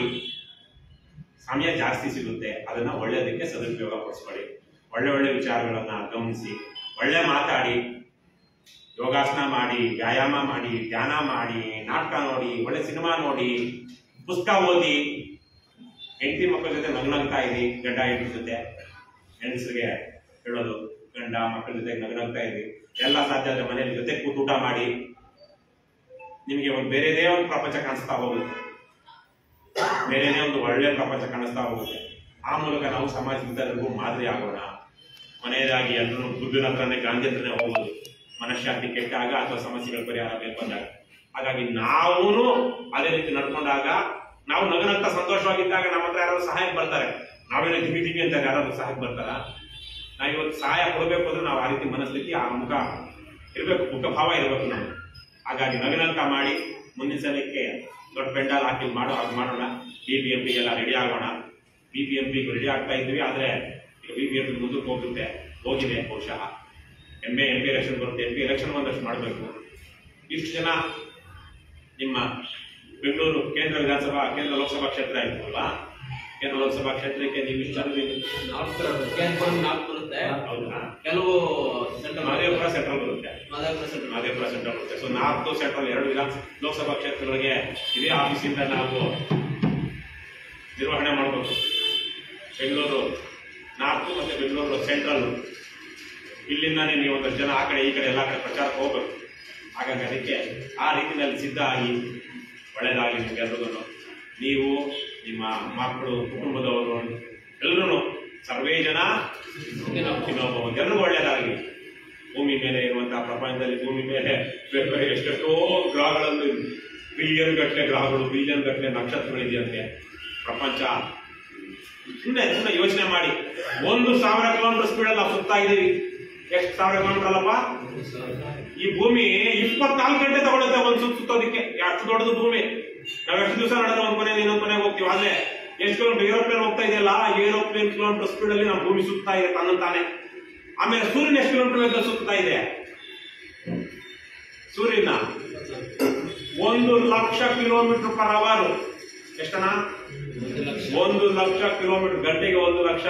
ಸಮಯ ಜಾಸ್ತಿ ಸಿಗುತ್ತೆ ಅದನ್ನ ಒಳ್ಳೆಯದಕ್ಕೆ ಸದುಪಯೋಗ ಪಡಿಸ್ಕೊಳ್ಳಿ ಒಳ್ಳೆ ಒಳ್ಳೆ ವಿಚಾರಗಳನ್ನ ಗಮನಿಸಿ ಒಳ್ಳೆ ಮಾತಾಡಿ ಯೋಗಾಸನ ಮಾಡಿ ವ್ಯಾಯಾಮ ಮಾಡಿ ಧ್ಯಾನ ಮಾಡಿ ನಾಟಕ ನೋಡಿ ಒಳ್ಳೆ ಸಿನಿಮಾ ನೋಡಿ ಪುಸ್ತಕ ಓದಿ ಹೆಂಡತಿ ಮಕ್ಕಳ ಜೊತೆ ನಗ್ನಗ್ತಾ ಇರಿ ಗಂಡ ಹೆಂಡತಿ ಜೊತೆ ಹೆಂಗಸರಿಗೆ ಹೇಳೋದು ಗಂಡ ಮಕ್ಕಳ ಜೊತೆ ನಗ್ನಗ್ತಾ ಇರಿ ಎಲ್ಲ ಸಾಧ್ಯ ಆದ್ರೆ ಮನೇಲಿ ಜೊತೆ ಕೂತು ಊಟ ಮಾಡಿ ನಿಮಗೆ ಒಂದು ಬೇರೆದೇ ಒಂದು ಪ್ರಪಂಚ ಕಾಣಿಸ್ತಾ ಹೋಗುತ್ತೆ ಬೇರೆನೇ ಒಂದು ಒಳ್ಳೆ ಪ್ರಪಂಚ ಕಾಣಿಸ್ತಾ ಹೋಗುತ್ತೆ ಆ ಮೂಲಕ ನಾವು ಸಮಾಜದಿಂದ ಎಲ್ಲರಿಗೂ ಮಾದರಿ ಆಗೋಣ ಮನೆಯದಾಗಿ ಎಲ್ಲರೂ ಬುದ್ಧನ ಹತ್ರನೇ ಗಾಂಧಿ ಹತ್ರನೇ ಹೋಗೋದು ಮನಃಶಾಂತಿ ಕೆಟ್ಟಾಗ ಅಥವಾ ಸಮಸ್ಯೆಗಳ ಪರಿಹಾರ ಬೇಕು ಬಂದಾಗ ಹಾಗಾಗಿ ನಾವು ಅದೇ ರೀತಿ ನಡ್ಕೊಂಡಾಗ ನಾವು ನಗನಂತ ಸಂತೋಷವಾಗಿದ್ದಾಗ ನಮ್ಮ ಹತ್ರ ಯಾರಾದ್ರು ಸಹಾಯಕ್ಕೆ ಬರ್ತಾರೆ ನಾವೇನೋ ದಿಮ್ಮಿ ದಿಮ್ಮಿ ಅಂತ ಯಾರಾದ್ರು ಸಹಾಯಕ್ಕೆ ಬರ್ತಾರ ನಾವು ಇವತ್ತು ಸಹಾಯ ಕೊಡಬೇಕು ಅಂದ್ರೆ ನಾವು ಆ ರೀತಿ ಮನಸ್ಥಿತಿ ಆ ಮುಖ ಇರಬೇಕು ಮುಖ ಭಾವ ಇರಬೇಕು ನಾವು ಹಾಗಾಗಿ ನಗನಂತ ಮಾಡಿ ಮುಂದಿನ ಸಲಕ್ಕೆ ದೊಡ್ಡ ಪೆಂಡಾಲ್ ಹಾಕಿ ಮಾಡೋ ಹಾಗೆ ಮಾಡೋಣ ಬಿ ಬಿ ಎಂ ಎಲ್ಲ ರೆಡಿ ಆಗೋಣ ಬಿ ಬಿ ಎಂ ರೆಡಿ ಆಗ್ತಾ ಇದ್ವಿ ಆದ್ರೆ ಈಗ ಬಿ ಬಿ ಎಂ ಪಿ ಮುಂದಕ್ಕೆ ಹೋಗುತ್ತೆ ಹೋಗಿದೆ ಬಹುಶಃ M A M P election ಬರುತ್ತೆ ಎಂ ಪಿ ಎಲೆಕ್ಷನ್ ಬಂದಷ್ಟು ಮಾಡಬೇಕು ಇಷ್ಟು ಜನ ನಿಮ್ಮ ಬೆಂಗಳೂರು ಕೇಂದ್ರ ವಿಧಾನಸಭಾ ಕೇಂದ್ರ ಲೋಕಸಭಾ ಕ್ಷೇತ್ರ ಆಯ್ತು ಅಲ್ವಾ ಕೇಂದ್ರ ಲೋಕಸಭಾ ಕ್ಷೇತ್ರಕ್ಕೆ ನೀವು ಇಷ್ಟು ಜನ ಇದ್ದೀರಿ. ನಾಲ್ಕು ಬರುತ್ತೆ. ಕೇಂದ್ರ ನಾಲ್ಕು ಬರುತ್ತೆ ಹೌದಾ ಕೆಲವು ಸೆಂಟ್ರಲ್ ಮಹದೇವಪುರ ಸೆಂಟ್ರಲ್ ಬರುತ್ತೆ ಮಾದೇವಪುರ ಸೆಂಟ್ರಲ್ ಮಹದೇವಪುರ ಸೆಂಟ್ರಲ್ ಬರುತ್ತೆ ಸೊ ನಾಲ್ಕು ಸೆಂಟ್ರಲ್ ಎರಡು ವಿಧಾನ ಲೋಕಸಭಾ ಕ್ಷೇತ್ರಗಳಿಗೆ ಇದೇ ಆಫೀಸಿಂದ ನಾವು ನಿರ್ವಹಣೆ ಮಾಡಬೇಕು ಬೆಂಗಳೂರು ನಾರ್ತ್ ಮತ್ತೆ ಬೆಂಗಳೂರು ಸೆಂಟ್ರಲ್ ಇಲ್ಲಿಂದಾನೇ ನೀವು ಒಂದಷ್ಟು ಜನ ಆ ಕಡೆ ಈ ಕಡೆ ಎಲ್ಲ ಕಡೆ ಪ್ರಚಾರಕ್ಕೆ ಹೋಗ್ಬೇಕು ಹಾಗಾಗಿ ಅದಕ್ಕೆ ಆ ರೀತಿಯಲ್ಲಿ ಸಿದ್ಧ ಆಗಿ ಒಳ್ಳೆಯದಾಗಲಿ ನಿಮಗೆಲ್ಲರಿಗೂ ನೀವು ನಿಮ್ಮ ಮಕ್ಕಳು ಕುಟುಂಬದವರು ಎಲ್ಲರೂ ಸರ್ವೇ ಜನ ಇನ್ನೊಬ್ಬ ಎಲ್ರಿಗೂ ಒಳ್ಳೆಯದಾಗಲಿ ಭೂಮಿ ಮೇಲೆ ಇರುವಂತಹ ಪ್ರಪಂಚದಲ್ಲಿ ಭೂಮಿ ಮೇಲೆ ಬೇರೆ ಬೇರೆ ಎಷ್ಟೆಷ್ಟೋ ಗ್ರಹಗಳನ್ನು ಬಿಲಿಯನ್ ಗಟ್ಟಲೆ ಗ್ರಹಗಳು ಬಿಲಿಯನ್ ಗಟ್ಟಲೆ ನಕ್ಷತ್ರಗಳಿದೆಯಂತೆ ಪ್ರಪಂಚ ಸುಮ್ಮನೆ ಸುಮ್ಮನೆ ಯೋಚನೆ ಮಾಡಿ ಒಂದು ಸಾವಿರ ಕಿಲೋಮೀಟರ್ ಸ್ಪೀಡ್ ಅಲ್ಲಿ ನಾವು ಸುತ್ತಾ ಇದೀವಿ ಎಷ್ಟು ಸಾವಿರ ಕಿಲೋಮೀಟರ್ ಅಲ್ಲಪ್ಪ ಈ ಭೂಮಿ ಇಪ್ಪತ್ನಾಲ್ಕು ಗಂಟೆ ತಗೊಳುತ್ತೆ ಒಂದ್ ಸುತ್ತ ಸುತ್ತೋದಿಕ್ಕೆ ಎಷ್ಟು ದೊಡ್ಡದು ಭೂಮಿ ನಾವ್ ಎಷ್ಟು ದಿವಸ ನಡೆದ್ರೆ ಒಂದ್ ಮನೆಯಿಂದ ಇನ್ನೊಂದ್ ಮನೆಗೆ ಹೋಗ್ತೀವಿ ಆದ್ರೆ ಎಷ್ಟು ಕಿಲೋಮೀಟರ್ ಏರೋಪ್ಲೇನ್ ಹೋಗ್ತಾ ಇದೆಯಲ್ಲ ಏರೋಪ್ಲೇನ್ ಕಿಲೋಮೀಟರ್ ಸ್ಪೀಡ್ ಅಲ್ಲಿ ನಮ್ಮ ಭೂಮಿ ಸುತ್ತಾ ಇದೆ ತನ್ನಂತಾನೆ ಆಮೇಲೆ ಸೂರ್ಯನ ಎಷ್ಟು ಕಿಲೋಮೀಟರ್ ವೇಗದಲ್ಲಿ ಸುತ್ತಾ ಇದೆ ಸೂರ್ಯನ ಒಂದು ಲಕ್ಷ ಕಿಲೋಮೀಟರ್ ಪರ್ ಅವರ್ ಎಷ್ಟನ ಒಂದು ಲಕ್ಷ ಕಿಲೋಮೀಟರ್ ಗಂಟೆಗೆ ಒಂದು ಲಕ್ಷ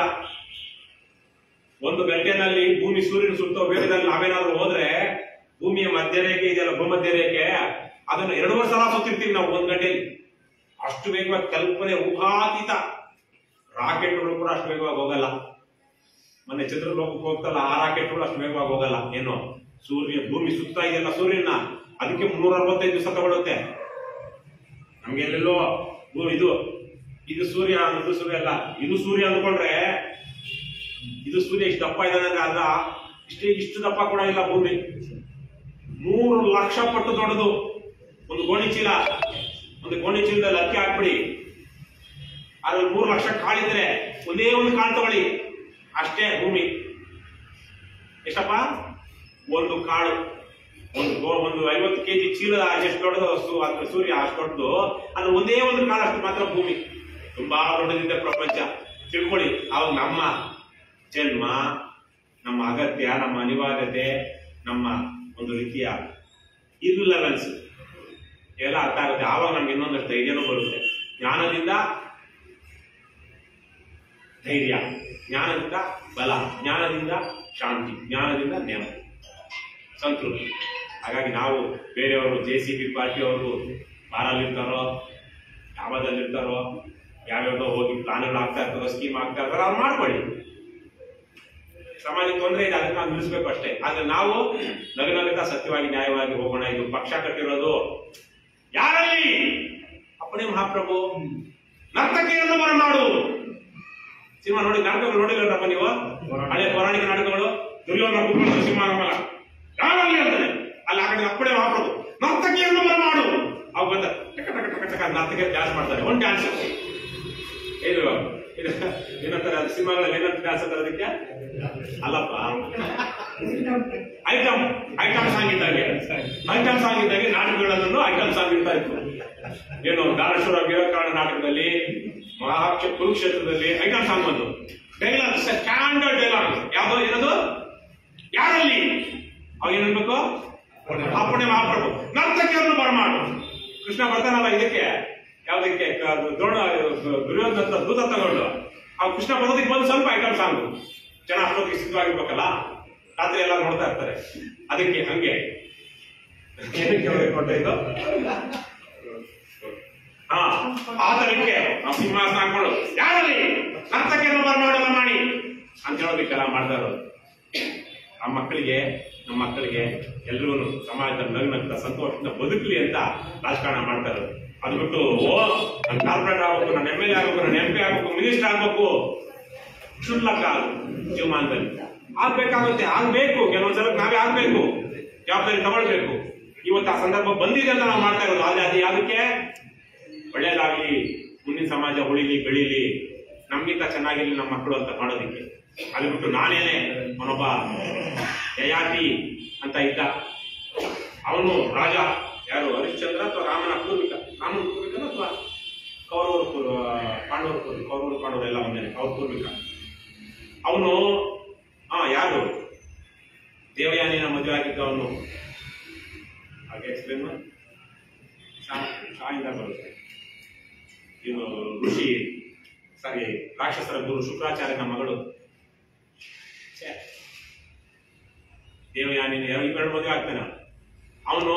ಒಂದು ಗಂಟೆನಲ್ಲಿ ಭೂಮಿ ಸೂರ್ಯನ ಸುತ್ತೋ ವೇಗದಲ್ಲಿ ನಾವೇನಾದ್ರೂ ಹೋದ್ರೆ ಭೂಮಿಯ ಮಧ್ಯರೇಖೆ ಇದೆಯಲ್ಲ ಭೂಮಧ್ಯ ರೇಖೆ ಅದನ್ನು ಎರಡೂವರೆ ಸಲ ಸುತ್ತಿರ್ತೀವಿ ನಾವು ಒಂದ್ ಗಂಟೆಯಲ್ಲಿ ಅಷ್ಟು ವೇಗವಾಗಿ ಕಲ್ಪನೆ ಊಹಾತೀತ ರಾಕೆಟ್ಗಳು ಕೂಡ ಅಷ್ಟು ವೇಗವಾಗಿ ಹೋಗಲ್ಲ ಮೊನ್ನೆ ಚಂದ್ರಲೋಕಕ್ಕೆ ಹೋಗ್ತಲ್ಲ ಆ ರಾಕೆಟ್ಗಳು ಅಷ್ಟು ವೇಗವಾಗಿ ಹೋಗಲ್ಲ ಏನು ಸೂರ್ಯ ಭೂಮಿ ಸುತ್ತಾ ಇದೆಯಲ್ಲ ಸೂರ್ಯನ ಅದಕ್ಕೆ ಮುನ್ನೂರ ಅರವತ್ತೈದು ದಿವಸ ತಗೊಳುತ್ತೆ ನಮ್ಗೆ ಎಲ್ಲೆಲ್ಲೋ ಭೂ- ಇದು ಇದು ಸೂರ್ಯ ಇದು ಸೂರ್ಯ ಅಲ್ಲ ಇದು ಸೂರ್ಯ ಅಂದ್ಕೊಂಡ್ರೆ ಇದು ಸೂರ್ಯ ಇಷ್ಟು ದಪ್ಪ ಇದ್ದಾನೆ ಅಂದ್ರೆ ಅರ್ಧ ಇಷ್ಟು ಇಷ್ಟು ದಪ್ಪ ಕೂಡ ಇಲ್ಲ ಭೂಮಿ ಮೂರು ಲಕ್ಷ ಪಟ್ಟು ದೊಡ್ಡದು ಒಂದು ಗೋಣಿ ಚೀಲ ಒಂದು ಗೋಣಿ ಚೀಲದಲ್ಲಿ ಅಕ್ಕಿ ಹಾಕ್ಬಿಡಿ ಅದ್ರಲ್ಲಿ ಮೂರು ಲಕ್ಷ ಕಾಳಿದ್ರೆ ಒಂದೇ ಒಂದು ಕಾಳು ತಗೊಳ್ಳಿ ಅಷ್ಟೇ ಭೂಮಿ ಎಷ್ಟಪ್ಪ ಒಂದು ಕಾಳು ಒಂದು ಗೋ- ಒಂದು ಐವತ್ತು ಕೆಜಿ ಚೀಲ ಎಷ್ಟು ದೊಡ್ಡದು ಸು- ಅದು ಸೂರ್ಯ ಅಷ್ಟು ದೊಡ್ಡದು ಅದು ಒಂದೇ ಒಂದು ಕಾಳು ಅಷ್ಟು ಮಾತ್ರ ಭೂಮಿ ತುಂಬಾ ದೊಡ್ಡದಿದೆ ಪ್ರಪಂಚ ತಿಳ್ಕೊಳ್ಳಿ ಅವಾಗ ನಮ್ಮ ಜನ್ಮ ನಮ್ಮ ಅಗತ್ಯ ನಮ್ಮ ಅನಿವಾರ್ಯತೆ ನಮ್ಮ ಒಂದು ರೀತಿಯ ಇರ್ಲೆವೆನ್ಸ್ ಎಲ್ಲ ಅರ್ಥ ಆಗುತ್ತೆ ಆವಾಗ ನಮ್ಗೆ ಇನ್ನೊಂದಷ್ಟು ಧೈರ್ಯನೂ ಬರುತ್ತೆ ಜ್ಞಾನದಿಂದ ಧೈರ್ಯ ಜ್ಞಾನದಿಂದ ಬಲ ಜ್ಞಾನದಿಂದ ಶಾಂತಿ ಜ್ಞಾನದಿಂದ ನೆಮ್ಮದಿ ಸಂತೃಪ್ತಿ ಹಾಗಾಗಿ ನಾವು ಬೇರೆಯವರು ಜೆ ಸಿ ಬಿ ಪಾರ್ಟಿಯವರು ಬಾರಲ್ಲಿರ್ತಾರೋ ಯಾವದಲ್ಲಿರ್ತಾರೋ ಯಾವ್ಯಾವ್ದೋ ಹೋಗಿ ಪ್ಲಾನ್ಗಳು ಆಗ್ತಾ ಇರ್ತಾರೋ ಸ್ಕೀಮ್ ಆಗ್ತಾ ಇರ್ತಾರೋ ಅವ್ರು ಮಾಡ್ಕೊಳ್ಳಿ ಸಮಾಜಕ್ಕೆ ತೊಂದರೆ ಇದೆ ಅದನ್ನ ನಾವು ನಿಲ್ಲಿಸ್ಬೇಕು ಅಷ್ಟೇ ಆದ್ರೆ ನಾವು ನಗನಗತ ಸತ್ಯವಾಗಿ ನ್ಯಾಯವಾಗಿ ಹೋಗೋಣ ಇದು ಪಕ್ಷ ಕಟ್ಟಿರೋದು ಯಾರಲ್ಲಿ ಅಪ್ಪಣೆ ಮಹಾಪ್ರಭು ನರ್ತಕಿಯನ್ನು ಬರಮಾಡು ಸಿನಿಮಾ ನೋಡಿ ನಾಟಕಗಳು ನೋಡಿಲ್ಲಪ್ಪ ನೀವು ಹಳೆ ಪೌರಾಣಿಕ ನಾಟಕಗಳು ದುರ್ಯೋಧನ ಕುತ್ಕೊಂಡು ಸಿಂಹ ಮಗ ಯಾರಲ್ಲಿ ಅಂತಾನೆ ಅಲ್ಲಿ ಆ ಕಡೆ ಅಪ್ಪಣೆ ಮಹಾಪ್ರಭು ನರ್ತಕಿಯನ್ನು ಬರಮಾಡು ಅವ್ ಬಂದ ಟಕ ಟಕ ಟಕ ಟಕ ನರ್ತಕಿಯ ಡ್ಯಾನ್ಸ್ ಮಾಡ್ತಾರೆ ಒಂದು ಡ್ಯಾನ್ಸ್ ಇದು ಇದು ಏನಂತಾರೆ ಅದು ಸಿನಿಮಾಗಳಲ್ಲಿ ಏನಂತ ಡ್ಯಾನ್ಸ್ ಅಂತಾರೆ ಅದಕ್ಕೆ ಅಲ್ಲಪ್ಪ ಐಟಮ್ ಐಟಮ್ ಸಾಂಗ್ ಇದ್ದಾಗೆ ಐಟಮ್ ಸಾಂಗ್ ಇದ್ದಾಗೆ ನಾಟಕಗಳನ್ನು ಐಟಮ್ ಸಾಂಗ್ ಇರ್ತಾ ಇತ್ತು ಏನು ದಾರೇಶ್ವರ ವೀರಕಾರಣ ನಾಟಕದಲ್ಲಿ ಮಹಾಕ್ಷ ಕುರುಕ್ಷೇತ್ರದಲ್ಲಿ ಐಟಮ್ ಸಾಂಗ್ ಬಂದು ಡೈಲಾಗ್ ಸ್ಟ್ಯಾಂಡರ್ಡ್ ಡೈಲಾಗ್ ಯಾವ್ದು ಏನದು ಯಾರಲ್ಲಿ ಅವಾಗ ಏನಿರ್ಬೇಕು ಅಪ್ಪಣೆ ಮಹಾಪ್ರಭು ನರ್ತಕಿಯನ್ನು ಬರಮಾಡು ಕೃಷ್ಣ ಬರ್ತಾನಲ್ಲ ಇದಕ್ಕೆ ಯಾವ್ದಕ್ಕೆ ಕ- ದ್ರೋಣ ದುರ್ಯೋಧನ ಹತ್ರ ದೂತ ತಗೊಂಡು ಆ ಕೃಷ್ಣ ಬರೋದಕ್ಕೆ ಬಂದು ಸ್ವಲ್ಪ ಐಟಮ್ ಸಾಂಗ್ ಜನ ಅಷ್ಟೊತ್ತಿಗೆ ಸಿದ್ಧವಾಗಿರ್ಬೇಕಲ್ಲ ರಾತ್ರಿ ಎಲ್ಲ ನೋಡ್ತಾ ಇರ್ತಾರೆ ಅದಕ್ಕೆ ಹಂಗೆ ಏನಕ್ಕೆ ಅವ್ರಿಗೆ ಕೊಟ್ಟೆ ಇದು ಹಾ ಆ ತರಕ್ಕೆ ನಾವು ಸಿಂಹಾಸನ ಹಾಕೊಂಡು ಯಾರಲ್ಲಿ ನರ್ತಕಿಯನ್ನು ಬರಮಾಡಲ್ಲ ಮಾಡಿ ಅಂತ ಹೇಳೋದಕ್ಕೆಲ್ಲ ಮಾಡ್ತಾ ಇರೋದು ಆ ಮಕ್ಕಳಿಗೆ ನಮ್ಮ ಮಕ್ಕಳಿಗೆ ಎಲ್ರಿಗೂ ಸಮಾಜದಲ್ಲಿ ನಗ್ನಗ್ತಾ ಸಂತೋಷದಿಂದ ಬದುಕಲಿ ಅಂತ ರಾಜಕಾರಣ ಮಾಡ್ತಾ ಇರೋದು ಅದು ಬಿಟ್ಟು ಓ ನಾನು ಕಾರ್ಪೊರೇಟ್ ಆಗ್ಬೇಕು ನಾನು ಎಮ್ ಎಲ್ ಎ ಆಗ್ಬೇಕು ನಾನು ಎಂ ಪಿ ಆಗ್ಬೇಕು ಮಿನಿಸ್ಟರ್ ಆಗ್ಬೇಕು ಕ್ಷುಲ್ಲಕ ಅದು ಜೀವಮಾನದಲ್ಲಿ ಆಗ್ಬೇಕಾಗುತ್ತೆ ಆಗ್ಬೇಕು ಕೆಲವೊಂದ್ಸಲ ನಾವೇ ಆಗ್ಬೇಕು ಜವಾಬ್ದಾರಿ ತಗೊಳ್ಬೇಕು ಇವತ್ತು ಆ ಸಂದರ್ಭ ಬಂದಿದೆ ಅಂತ ನಾವು ಮಾಡ್ತಾ ಇರೋದು ಆದ್ರೆ ಅದು ಯಾವ್ದಕ್ಕೆ ಒಳ್ಳೇದಾಗ್ಲಿ ಮುಂದಿನ ಸಮಾಜ ಉಳಿಲಿ ಬೆಳೀಲಿ ನಮ್ಗಿಂತ ಚೆನ್ನಾಗಿರ್ಲಿ ನಮ್ಮ ಮಕ್ಕಳು ಅಂತ ಮಾಡೋದಿಕ್ಕೆ ಅದು ಬಿಟ್ಟು ನಾನೇನೆ ಅವನೊಬ್ಬ ಯಯಾತಿ ಅಂತ ಇದ್ದ ಅವನು ರಾಜ ಯಾರು ಹರಿಶ್ಚಂದ್ರ ಅಥವಾ ರಾಮನ ಪೂರ್ವಿಕ ರಾಮನ ಪೂರ್ವಿಕ ಅಥವಾ ಕೌರವರ ಪೂರ್ವ ಪಾಂಡವರ ಪೂರ್ವಿಕ ಕೌರವರು ಪಾಂಡವರು ಎಲ್ಲ ಒಂದೇ ಅವ್ರ ಪೂರ್ವಿಕ ಅವನು ಹಾ ಯಾರು ದೇವಯಾನಿನ ಮದುವೆ ಆಗಿದ್ದವನು ಹಾಗೆ ಎಕ್ಸ್ಪ್ಲೇನ್ ಮಾಡಿ ಶಾಯಿಂದ ಬರುತ್ತೆ ಇವನು ಋಷಿ ಸಾರಿ ರಾಕ್ಷಸರ ಗುರು ಶುಕ್ರಾಚಾರ್ಯನ ಮಗಳು ಛೆ. ದೇವಯಾನಿನ ಇವೆರಡು ಮದುವೆ ಆಗ್ತಾನೆ ಅವನು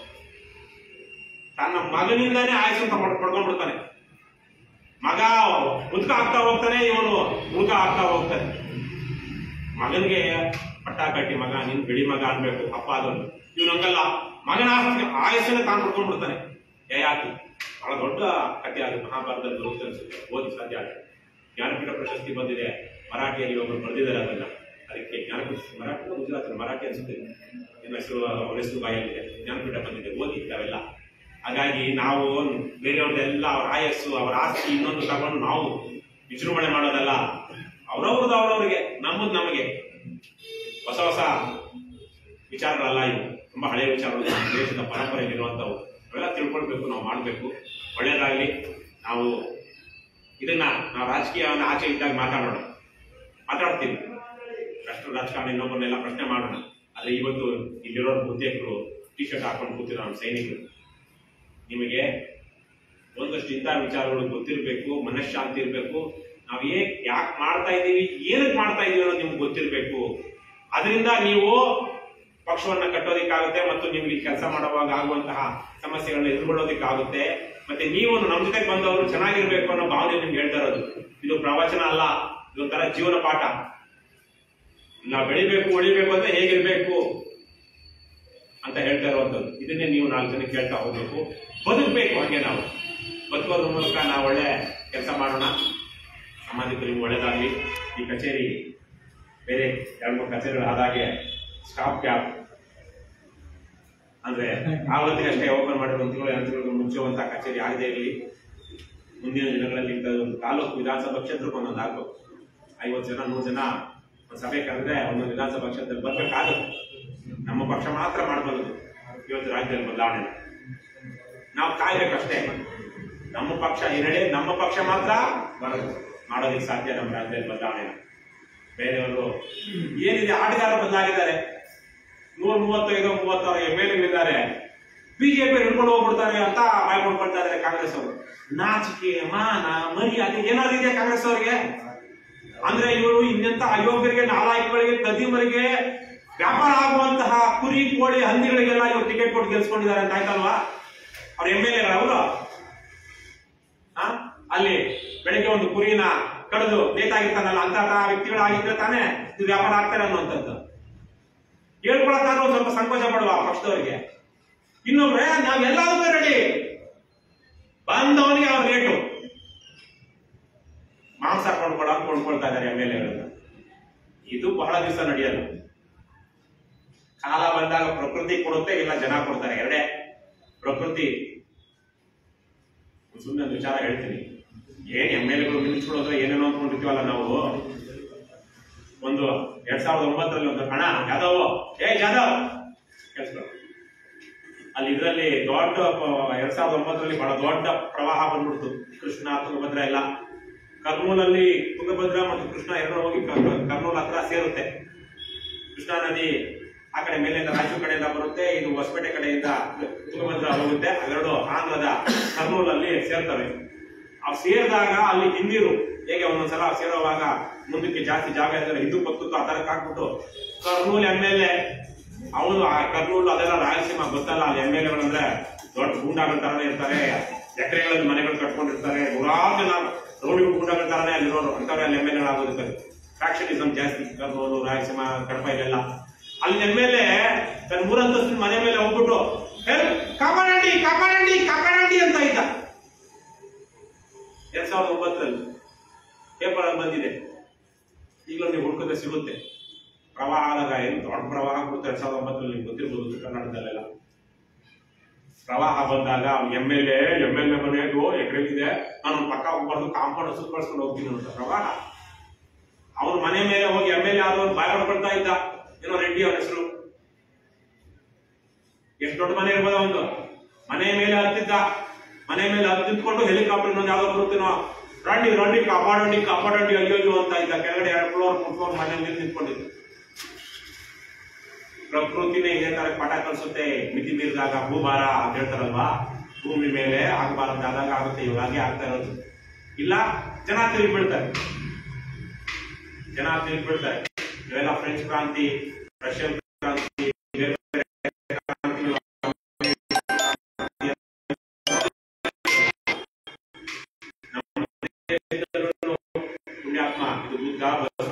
ತನ್ನ ಮಗನಿಂದಾನೇ ಆಯಸ್ಸು ಅಂತ ಪಡ್- ಪಡ್ಕೊಂಡ್ಬಿಡ್ತಾನೆ ಮಗ ಮುದುಕ ಆಗ್ತಾ ಹೋಗ್ತಾನೆ ಇವನು ಮುದುಕ ಆಗ್ತಾ ಹೋಗ್ತಾನೆ ಮಗನಿಗೆ ಪಟ್ಟ ಕಟ್ಟಿ ಮಗ ನೀನ್ ಬಿಡಿ ಮಗ ಅನ್ಬೇಕು ಅಪ್ಪ ಅದೊಂದು ಇವನು ಹಂಗಲ್ಲ ಮಗನ ಆಸ್ತಿ ಆಯಸ್ಸನ್ನ ತಾನು ಪಡ್ಕೊಂಡ್ಬಿಡ್ತಾನೆ ಯಯಾತಿ ಬಹಳ ದೊಡ್ಡ ಕಥೆ ಆಗುತ್ತೆ ಮಹಾಭಾರತದಲ್ಲಿ ಬರುತ್ತೆ ಅನ್ಸುತ್ತೆ ಓದಿ ಸಾಧ್ಯ ಆಗುತ್ತೆ ಜ್ಞಾನಪೀಠ ಪ್ರಶಸ್ತಿ ಬಂದಿದೆ ಮರಾಠಿಯಲ್ಲಿ ಒಬ್ಬರು ಬರೆದಿದ್ದಾರೆ ಅದನ್ನ ಅದಕ್ಕೆ ಜ್ಞಾನಪೀಠ ಮರಾಠಿ ಗುಜರಾತ್ ಮರಾಠಿ ಅನ್ಸುತ್ತೆ ನಿಮ್ಮ ಹೆಸರು ಅವ್ರ ಹೆಸರು ಬಾಯಲ್ಲಿದೆ ಜ್ಞಾನಪೀಠ ಬಂದಿದೆ ಓದಿ ಅವೆಲ್ಲ ಹಾಗಾಗಿ ನಾವು ಬೇರೆಯವ್ರದ್ದೆಲ್ಲ ಅವ್ರ ಆಯಸ್ಸು ಅವರ ಆಸ್ತಿ ಇನ್ನೊಂದು ತಗೊಂಡು ನಾವು ವಿಜೃಂಭಣೆ ಮಾಡೋದಲ್ಲ ಅವ್ರವ್ರದ್ದು ಅವ್ರವ್ರಿಗೆ ನಮ್ಮದು ನಮಗೆ ಹೊಸ ಹೊಸ ವಿಚಾರಗಳಲ್ಲ ಇವು ತುಂಬಾ ಹಳೆಯ ವಿಚಾರಗಳು ನಮ್ಮ ದೇಶದ ಪರಂಪರೆಯಲ್ಲಿರುವಂಥವು ಅವೆಲ್ಲ ತಿಳ್ಕೊಳ್ಬೇಕು ನಾವು ಮಾಡಬೇಕು ಒಳ್ಳೇದಾಗ್ಲಿ ನಾವು ಇದನ್ನ ನಾವು ರಾಜಕೀಯವನ್ನು ಆಚೆ ಇದ್ದಾಗ ಮಾತಾಡೋಣ ಮಾತಾಡ್ತೀವಿ ರಾಷ್ಟ್ರ ರಾಜಕಾರಣ ಇನ್ನೊಬ್ಬರನ್ನೆಲ್ಲ ಪ್ರಶ್ನೆ ಮಾಡೋಣ ಆದ್ರೆ ಇವತ್ತು ಇಲ್ಲಿರೋ ಬಹುತೇಕರು ಟಿ ಶರ್ಟ್ ಹಾಕೊಂಡು ಕೂತಿರೋ ನಮ್ಮ ಸೈನಿಕರು ನಿಮಗೆ ಒಂದಷ್ಟು ಇಂಥ ವಿಚಾರಗಳು ಗೊತ್ತಿರಬೇಕು ಮನಃಶಾಂತಿ ಇರಬೇಕು ನಾವು ಏ ಯಾಕೆ ಮಾಡ್ತಾ ಇದ್ದೀವಿ ಏನಕ್ಕೆ ಮಾಡ್ತಾ ಇದೀವಿ ಅನ್ನೋದು ನಿಮ್ಗೆ ಗೊತ್ತಿರಬೇಕು ಅದರಿಂದ ನೀವು ಪಕ್ಷವನ್ನ ಕಟ್ಟೋದಿಕ್ಕಾಗುತ್ತೆ ಮತ್ತು ನಿಮ್ಗೆ ಕೆಲಸ ಮಾಡುವಾಗ ಆಗುವಂತಹ ಸಮಸ್ಯೆಗಳನ್ನ ಎದುರ್ಕೊಳ್ಳೋದಿಕ್ಕಾಗುತ್ತೆ ಮತ್ತೆ ನೀವು ನಮ್ಮ ಜೊತೆಗೆ ಬಂದವರು ಚೆನ್ನಾಗಿರ್ಬೇಕು ಅನ್ನೋ ಭಾವನೆ ನಿಮ್ಗೆ ಹೇಳ್ತಾ ಇರೋದು ಇದು ಪ್ರವಚನ ಅಲ್ಲ ಇದೊಂಥರ ಜೀವನ ಪಾಠ ನಾವು ಬೆಳಿಬೇಕು ಉಳಿಬೇಕು ಅಂದ್ರೆ ಹೇಗಿರ್ಬೇಕು ಅಂತ ಹೇಳ್ತಾ ಇರುವಂತದ್ದು ಇದನ್ನೇ ನೀವು ನಾಲ್ಕು ಜನ ಕೇಳ್ತಾ ಹೋಗ್ಬೇಕು ಬದುಕಬೇಕು ಹಾಗೆ ನಾವು ಬದುಕೋದ್ರ ಮೂಲಕ ನಾವು ಒಳ್ಳೆ ಕೆಲಸ ಮಾಡೋಣ ಸಮಾಜಕ್ಕೆ ಒಳ್ಳೇದಾಗಲಿ ಈ ಕಚೇರಿ ಬೇರೆ ಎರಡು ಮೂರು ಕಚೇರಿಗಳು ಆದಾಗೆ ಸ್ಟಾಪ್ ಕ್ಯಾಪ್ ಅಂದ್ರೆ ಆವತ್ತಿಗಷ್ಟೇ ಓಪನ್ ಮಾಡಿರೋ ತಿಂಗಳು ಎರಡು ತಿಂಗಳು ಮುಚ್ಚುವಂತ ಕಚೇರಿ ಆಗದೇ ಇರಲಿ ಮುಂದಿನ ದಿನಗಳಲ್ಲಿ ಇಂಥ ಒಂದು ತಾಲೂಕು ವಿಧಾನಸಭಾ ಕ್ಷೇತ್ರಕ್ಕೆ ಒಂದೊಂದು ಹಾಕು ಐವತ್ತು ಜನ ನೂರು ಜನ ಒಂದು ಸಭೆ ಕರೆದ್ರೆ ಒಂದೊಂದು ವಿಧಾನಸಭಾ ಕ್ಷೇತ್ರದಲ್ಲಿ ಬರ್ಬೇಕಾಗುತ್ತೆ ನಮ್ಮ ಪಕ್ಷ ಮಾತ್ರ ಮಾಡಬಲ್ಲದು ಇವತ್ತು ರಾಜ್ಯದಲ್ಲಿ ಬದಲಾವಣೆ ನಾವು ಕಾಯ್ಬೇಕಷ್ಟೇ ನಮ್ಮ ಪಕ್ಷ ಎರಡೇ ನಮ್ಮ ಪಕ್ಷ ಮಾತ್ರ ಬರೋದು ಮಾಡೋದಕ್ಕೆ ಸಾಧ್ಯ ನಮ್ಮ ರಾಜ್ಯದಲ್ಲಿ ಬದಲಾವಣೆ ಬೇರೆಯವರು ಏನಿದೆ ಆಟಗಾರರು ಬದಲಾಗಿದ್ದಾರೆ ನೂರ ಮೂವತ್ತೈದು ಮೂವತ್ತಾರು ಎಮ್ ಎಲ್ ಇದ್ದಾರೆ ಬಿಜೆಪಿ ಹಿಡ್ಕೊಂಡು ಹೋಗ್ಬಿಡ್ತಾರೆ ಅಂತ ಬಾಯ್ ಮಾಡ್ಕೊಳ್ತಾ ಇದ್ದಾರೆ ಕಾಂಗ್ರೆಸ್ ಅವರು ನಾಚಿಕೆ ಮಾನ ಮರ್ಯಾದೆ ಏನಾದ್ರು ಇದೆ ಕಾಂಗ್ರೆಸ್ ಅವರಿಗೆ ಅಂದ್ರೆ ಇವರು ಇನ್ನೆಂತ ಅಯೋಗ್ಯರಿಗೆ ನಾಲಾಯಕಗಳಿಗೆ ಕದಿಮರಿಗೆ ವ್ಯಾಪಾರ ಆಗುವಂತಹ ಕುರಿ ಕೋಳಿ ಹಂದಿಗಳಿಗೆಲ್ಲ ಇವರು ಟಿಕೆಟ್ ಕೊಟ್ಟು ಗೆಲ್ಸ್ಕೊಂಡಿದ್ದಾರೆ ಅಂತ ಆಯ್ತಲ್ವಾ ಅವ್ರ ಎಮ್ ಎಲ್ ಎ ಅವರು ಆ? ಅಲ್ಲಿ ಬೆಳಗ್ಗೆ ಒಂದು ಕುರಿನ ಕಡಿದು ನೇತಾಗಿರ್ತಾನಲ್ಲ ಅಂತ ವ್ಯಕ್ತಿಗಳಾಗಿದ್ರೆ ತಾನೇ ಇದು ವ್ಯಾಪಾರ ಆಗ್ತಾರೆ ಅನ್ನುವಂಥದ್ದು ಹೇಳ್ಕೊಳಕ್ಕಾದ್ರೂ ಒಂದ್ ಸ್ವಲ್ಪ ಸಂಕೋಚ ಪಡುವ ಪಕ್ಷದವರಿಗೆ ಇನ್ನೊಬ್ರೆ ನಾವೆಲ್ಲದಕ್ಕೂ ರೆಡಿ ಬಂದವನಿಗೆ ಅವ್ರ ರೇಟು ಮಾಂಸ ಕೊಂಡ್ಕೊಳ ಕೊಂಡ್ಕೊಳ್ತಾ ಇದ್ದಾರೆ ಎಮ್ ಎಲ್ ಎಗಳನ್ನ ಇದು ಬಹಳ ದಿವಸ ನಡೆಯಲ್ಲ ಕಾಲ ಬಂದಾಗ ಪ್ರಕೃತಿ ಕೊಡುತ್ತೆ ಇಲ್ಲ ಜನ ಕೊಡ್ತಾರೆ ಎರಡೇ ಪ್ರಕೃತಿ ಸುಮ್ಮನೆ ಒಂದು ವಿಚಾರ ಹೇಳ್ತೀನಿ ಏನ್ ಎಮ್ ಎಲ್ ಎಗಳು ನಿಲ್ಲಿಸ್ಕೊಡೋದ್ರೆ ಏನೇನೋ ಅಂದ್ಕೊಂಡಿರ್ತೀವಲ್ಲ ನಾವು ಒಂದು ಎರಡ್ ಸಾವಿರದ ಒಂಬತ್ತರಲ್ಲಿ ಒಂದು ಹಣ ಯಾದವ್ ಏ ಜಾಧವ್ ಕೇಳಿಸ್ಕೊ ಅಲ್ಲಿ ಇದರಲ್ಲಿ ದೊಡ್ಡ ಪ- ಎರಡ್ ಸಾವಿರದ ಒಂಬತ್ತರಲ್ಲಿ ಬಹಳ ದೊಡ್ಡ ಪ್ರವಾಹ ಬಂದ್ಬಿಡ್ತು ಕೃಷ್ಣ ತುಂಗಭದ್ರಾ ಎಲ್ಲ ಕರ್ನೂಲಲ್ಲಿ ತುಂಗಭದ್ರಾ ಮತ್ತು ಕೃಷ್ಣ ಎರಡು ಹೋಗಿ ಕ- ಕ- ಕರ್ನೂಲ್ ಹತ್ರ ಸೇರುತ್ತೆ ಕೃಷ್ಣಾ ನದಿ ಆ ಕಡೆ ಮೇಲಿಂದ ರಾಯಚೂರು ಕಡೆಯಿಂದ ಬರುತ್ತೆ ಇದು ಹೊಸಪೇಟೆ ಕಡೆಯಿಂದ ತುಂಗಭದ್ರಾ ಹೋಗುತ್ತೆ ಅವೆರಡು ಆಂಧ್ರದ ಕರ್ನೂಲಲ್ಲಿ ಸೇರ್ತವೆ ಅವು ಸೇರಿದಾಗ ಅಲ್ಲಿ ಹಿಂದಿರು ಹೇಗೆ ಒಂದೊಂದ್ಸಲ ಸೇರುವಾಗ ಮುಂದಕ್ಕೆ ಜಾಸ್ತಿ ಜಾಗ ಇದ್ರೆ ಹಿಂದೂ ಪಕ್ಕಕ್ಕೂ ಆ ತರಕ್ಕೆ ಹಾಕ್ಬಿಟ್ಟು ಕರ್ನೂಲ್ ಎಮ್ ಎಲ್ ಎ ಅವನು ಆ ಕರ್ನೂಲ್ ಅದೆಲ್ಲ ರಾಯಲಸೀಮಾ ಗೊತ್ತಲ್ಲ ಅಲ್ಲಿ ಎಮ್ ಎಲ್ ಎಗಳಂದ್ರೆ ದೊಡ್ಡ ಗೂಂಡಾಗಳ ತರನೇ ಇರ್ತಾರೆ ಎಕರೆಗಳಲ್ಲಿ ಮನೆಗಳು ಕಟ್ಕೊಂಡಿರ್ತಾರೆ ನೂರಾರು ಜನ ರೌಡಿ ಗೂಂಡಾಗಳ ತರನೇ ಅಲ್ಲಿರೋರು ಅಂತವ್ರೆ ಅಲ್ಲಿ ಎಮ್ ಎಲ್ ಎಗಳಾಗೋದಿರ್ತಾರೆ ಫ್ಯಾಕ್ಷನಿಸಮ್ ಜಾಸ್ತಿ ಕರ್ನೂಲು ರಾಯಲಸೀಮಾ ಕಡಪ ಇಲ್ಲೆಲ್ಲ ಅಲ್ಲಿ ಎಮ್ ಎಲ್ ಎ ತನ್ನ ಮೂರಂತಸ್ತಿನ ಮನೆ ಮೇಲೆ ಹೋಗ್ಬಿಟ್ಟು "ಹೇ, ಕಾಪಾಡಂಡಿ ಕಾಪಾಡಂಡಿ ಕಾಪಾಡಂಡಿ ಅಂತ ಇದ್ದ ಎರಡ್ ಸಾವಿರದ ಒಂಬತ್ತರಲ್ಲಿ ಪೇಪರ್ ಅಲ್ಲಿ ಬಂದಿದೆ ಈಗಲೂ ನೀವು ಹುಡುಕಿದ್ರೆ ಸಿಗುತ್ತೆ ಪ್ರವಾಹ ಆದಾಗ ಏನು ದೊಡ್ಡ ಪ್ರವಾಹ ಆಗ್ಬಿಡುತ್ತೆ ಎರಡ್ ಸಾವಿರದ ಒಂಬತ್ತರಲ್ಲಿ ನಿಮ್ಗೆ ಗೊತ್ತಿರ್ಬೋದು ಕರ್ನಾಟಕದಲ್ಲೆಲ್ಲ ಪ್ರವಾಹ ಬಂದಾಗ M L A M L A ಮನೆಯದು ಎಕರೆಗಿದೆ ನಾನು ಅವ್ನ್ ಪಕ್ಕ ಹೋಗ್ಬಾರ್ದು ಕಾಂಪೌಂಡ್ ಸುತ್ತಪಡಿಸ್ಕೊಂಡು ಹೋಗ್ತೀನಿ ಅಂತ ಪ್ರವಾಹ ಅವನ ಮನೆ ಮೇಲೆ ಹೋಗಿ ಎಮ್ ಎಲ್ ಎ ಆದವನು ಬಾಯ್ ಹೊಡ್ಕೊಳ್ತಾ ಇದ್ದ ಏನೋ ರೆಡ್ಡಿ ಅವನ ಹೆಸರು ಎಷ್ಟು ದೊಡ್ಡ ಮನೆ ಇರ್ಬೋದು ಅವನು ಮನೆ ಮೇಲೆ ಹತ್ತಿದ್ದ ಮನೆ ಮೇಲೆ ಹತ್ತಿದ್ಕೊಂಡು ಹೆಲಿಕಾಪ್ಟರ್ ಇನ್ನೊಂದು ಯಾವ್ದೋ ಬರುತ್ತೇನೋ ರಂಡಿ ರಂಡಿ ಕಾಪಾಡಂಡಿ ಕಾಪಾಡಂಡಿ ಅಯ್ಯೋ ಅಯ್ಯೋ ಅಂತ ಇದ್ದ ಕೆಳಗಡೆ ಎರಡು ಫ್ಲೋರ್ ಮೂರು ಫ್ಲೋರ್ ಮನೆ ಮೇಲೆ ನಿಂತ್ಕೊಂಡಿದ್ದು ಪ್ರಕೃತಿನೇ ಇದೇ ತರ ಪಾಠ ಕಲಿಸುತ್ತೆ ಮಿತಿ ಮೀರಿದಾಗ ಭೂಭಾರ ಅಂತ ಹೇಳ್ತಾರಲ್ವಾ ಭೂಮಿ ಮೇಲೆ ಆಗಬಾರದಾದಾಗ ಆಗುತ್ತೆ ಇವಾಗೆ ಆಗ್ತಾ ಇರೋದು ಇಲ್ಲ ಜನ ತಿರುಗಿ ಬೀಳ್ತಾರೆ ಜನ ತಿರುಗಿ ಬೀಳ್ತಾರೆ ಇವೆಲ್ಲ ಫ್ರೆಂಚ್ ಕ್ರಾಂತಿ ರಷ್ಯನ್ ಕ್ರಾಂತಿ ಬೇರೆ ಬೇರೆ ಕ್ರಾಂತಿಗಳು ನಮ್ಮ ದೇಶದಲ್ಲೂ ಪುಣ್ಯಾತ್ಮ ಇದು ಬುದ್ಧ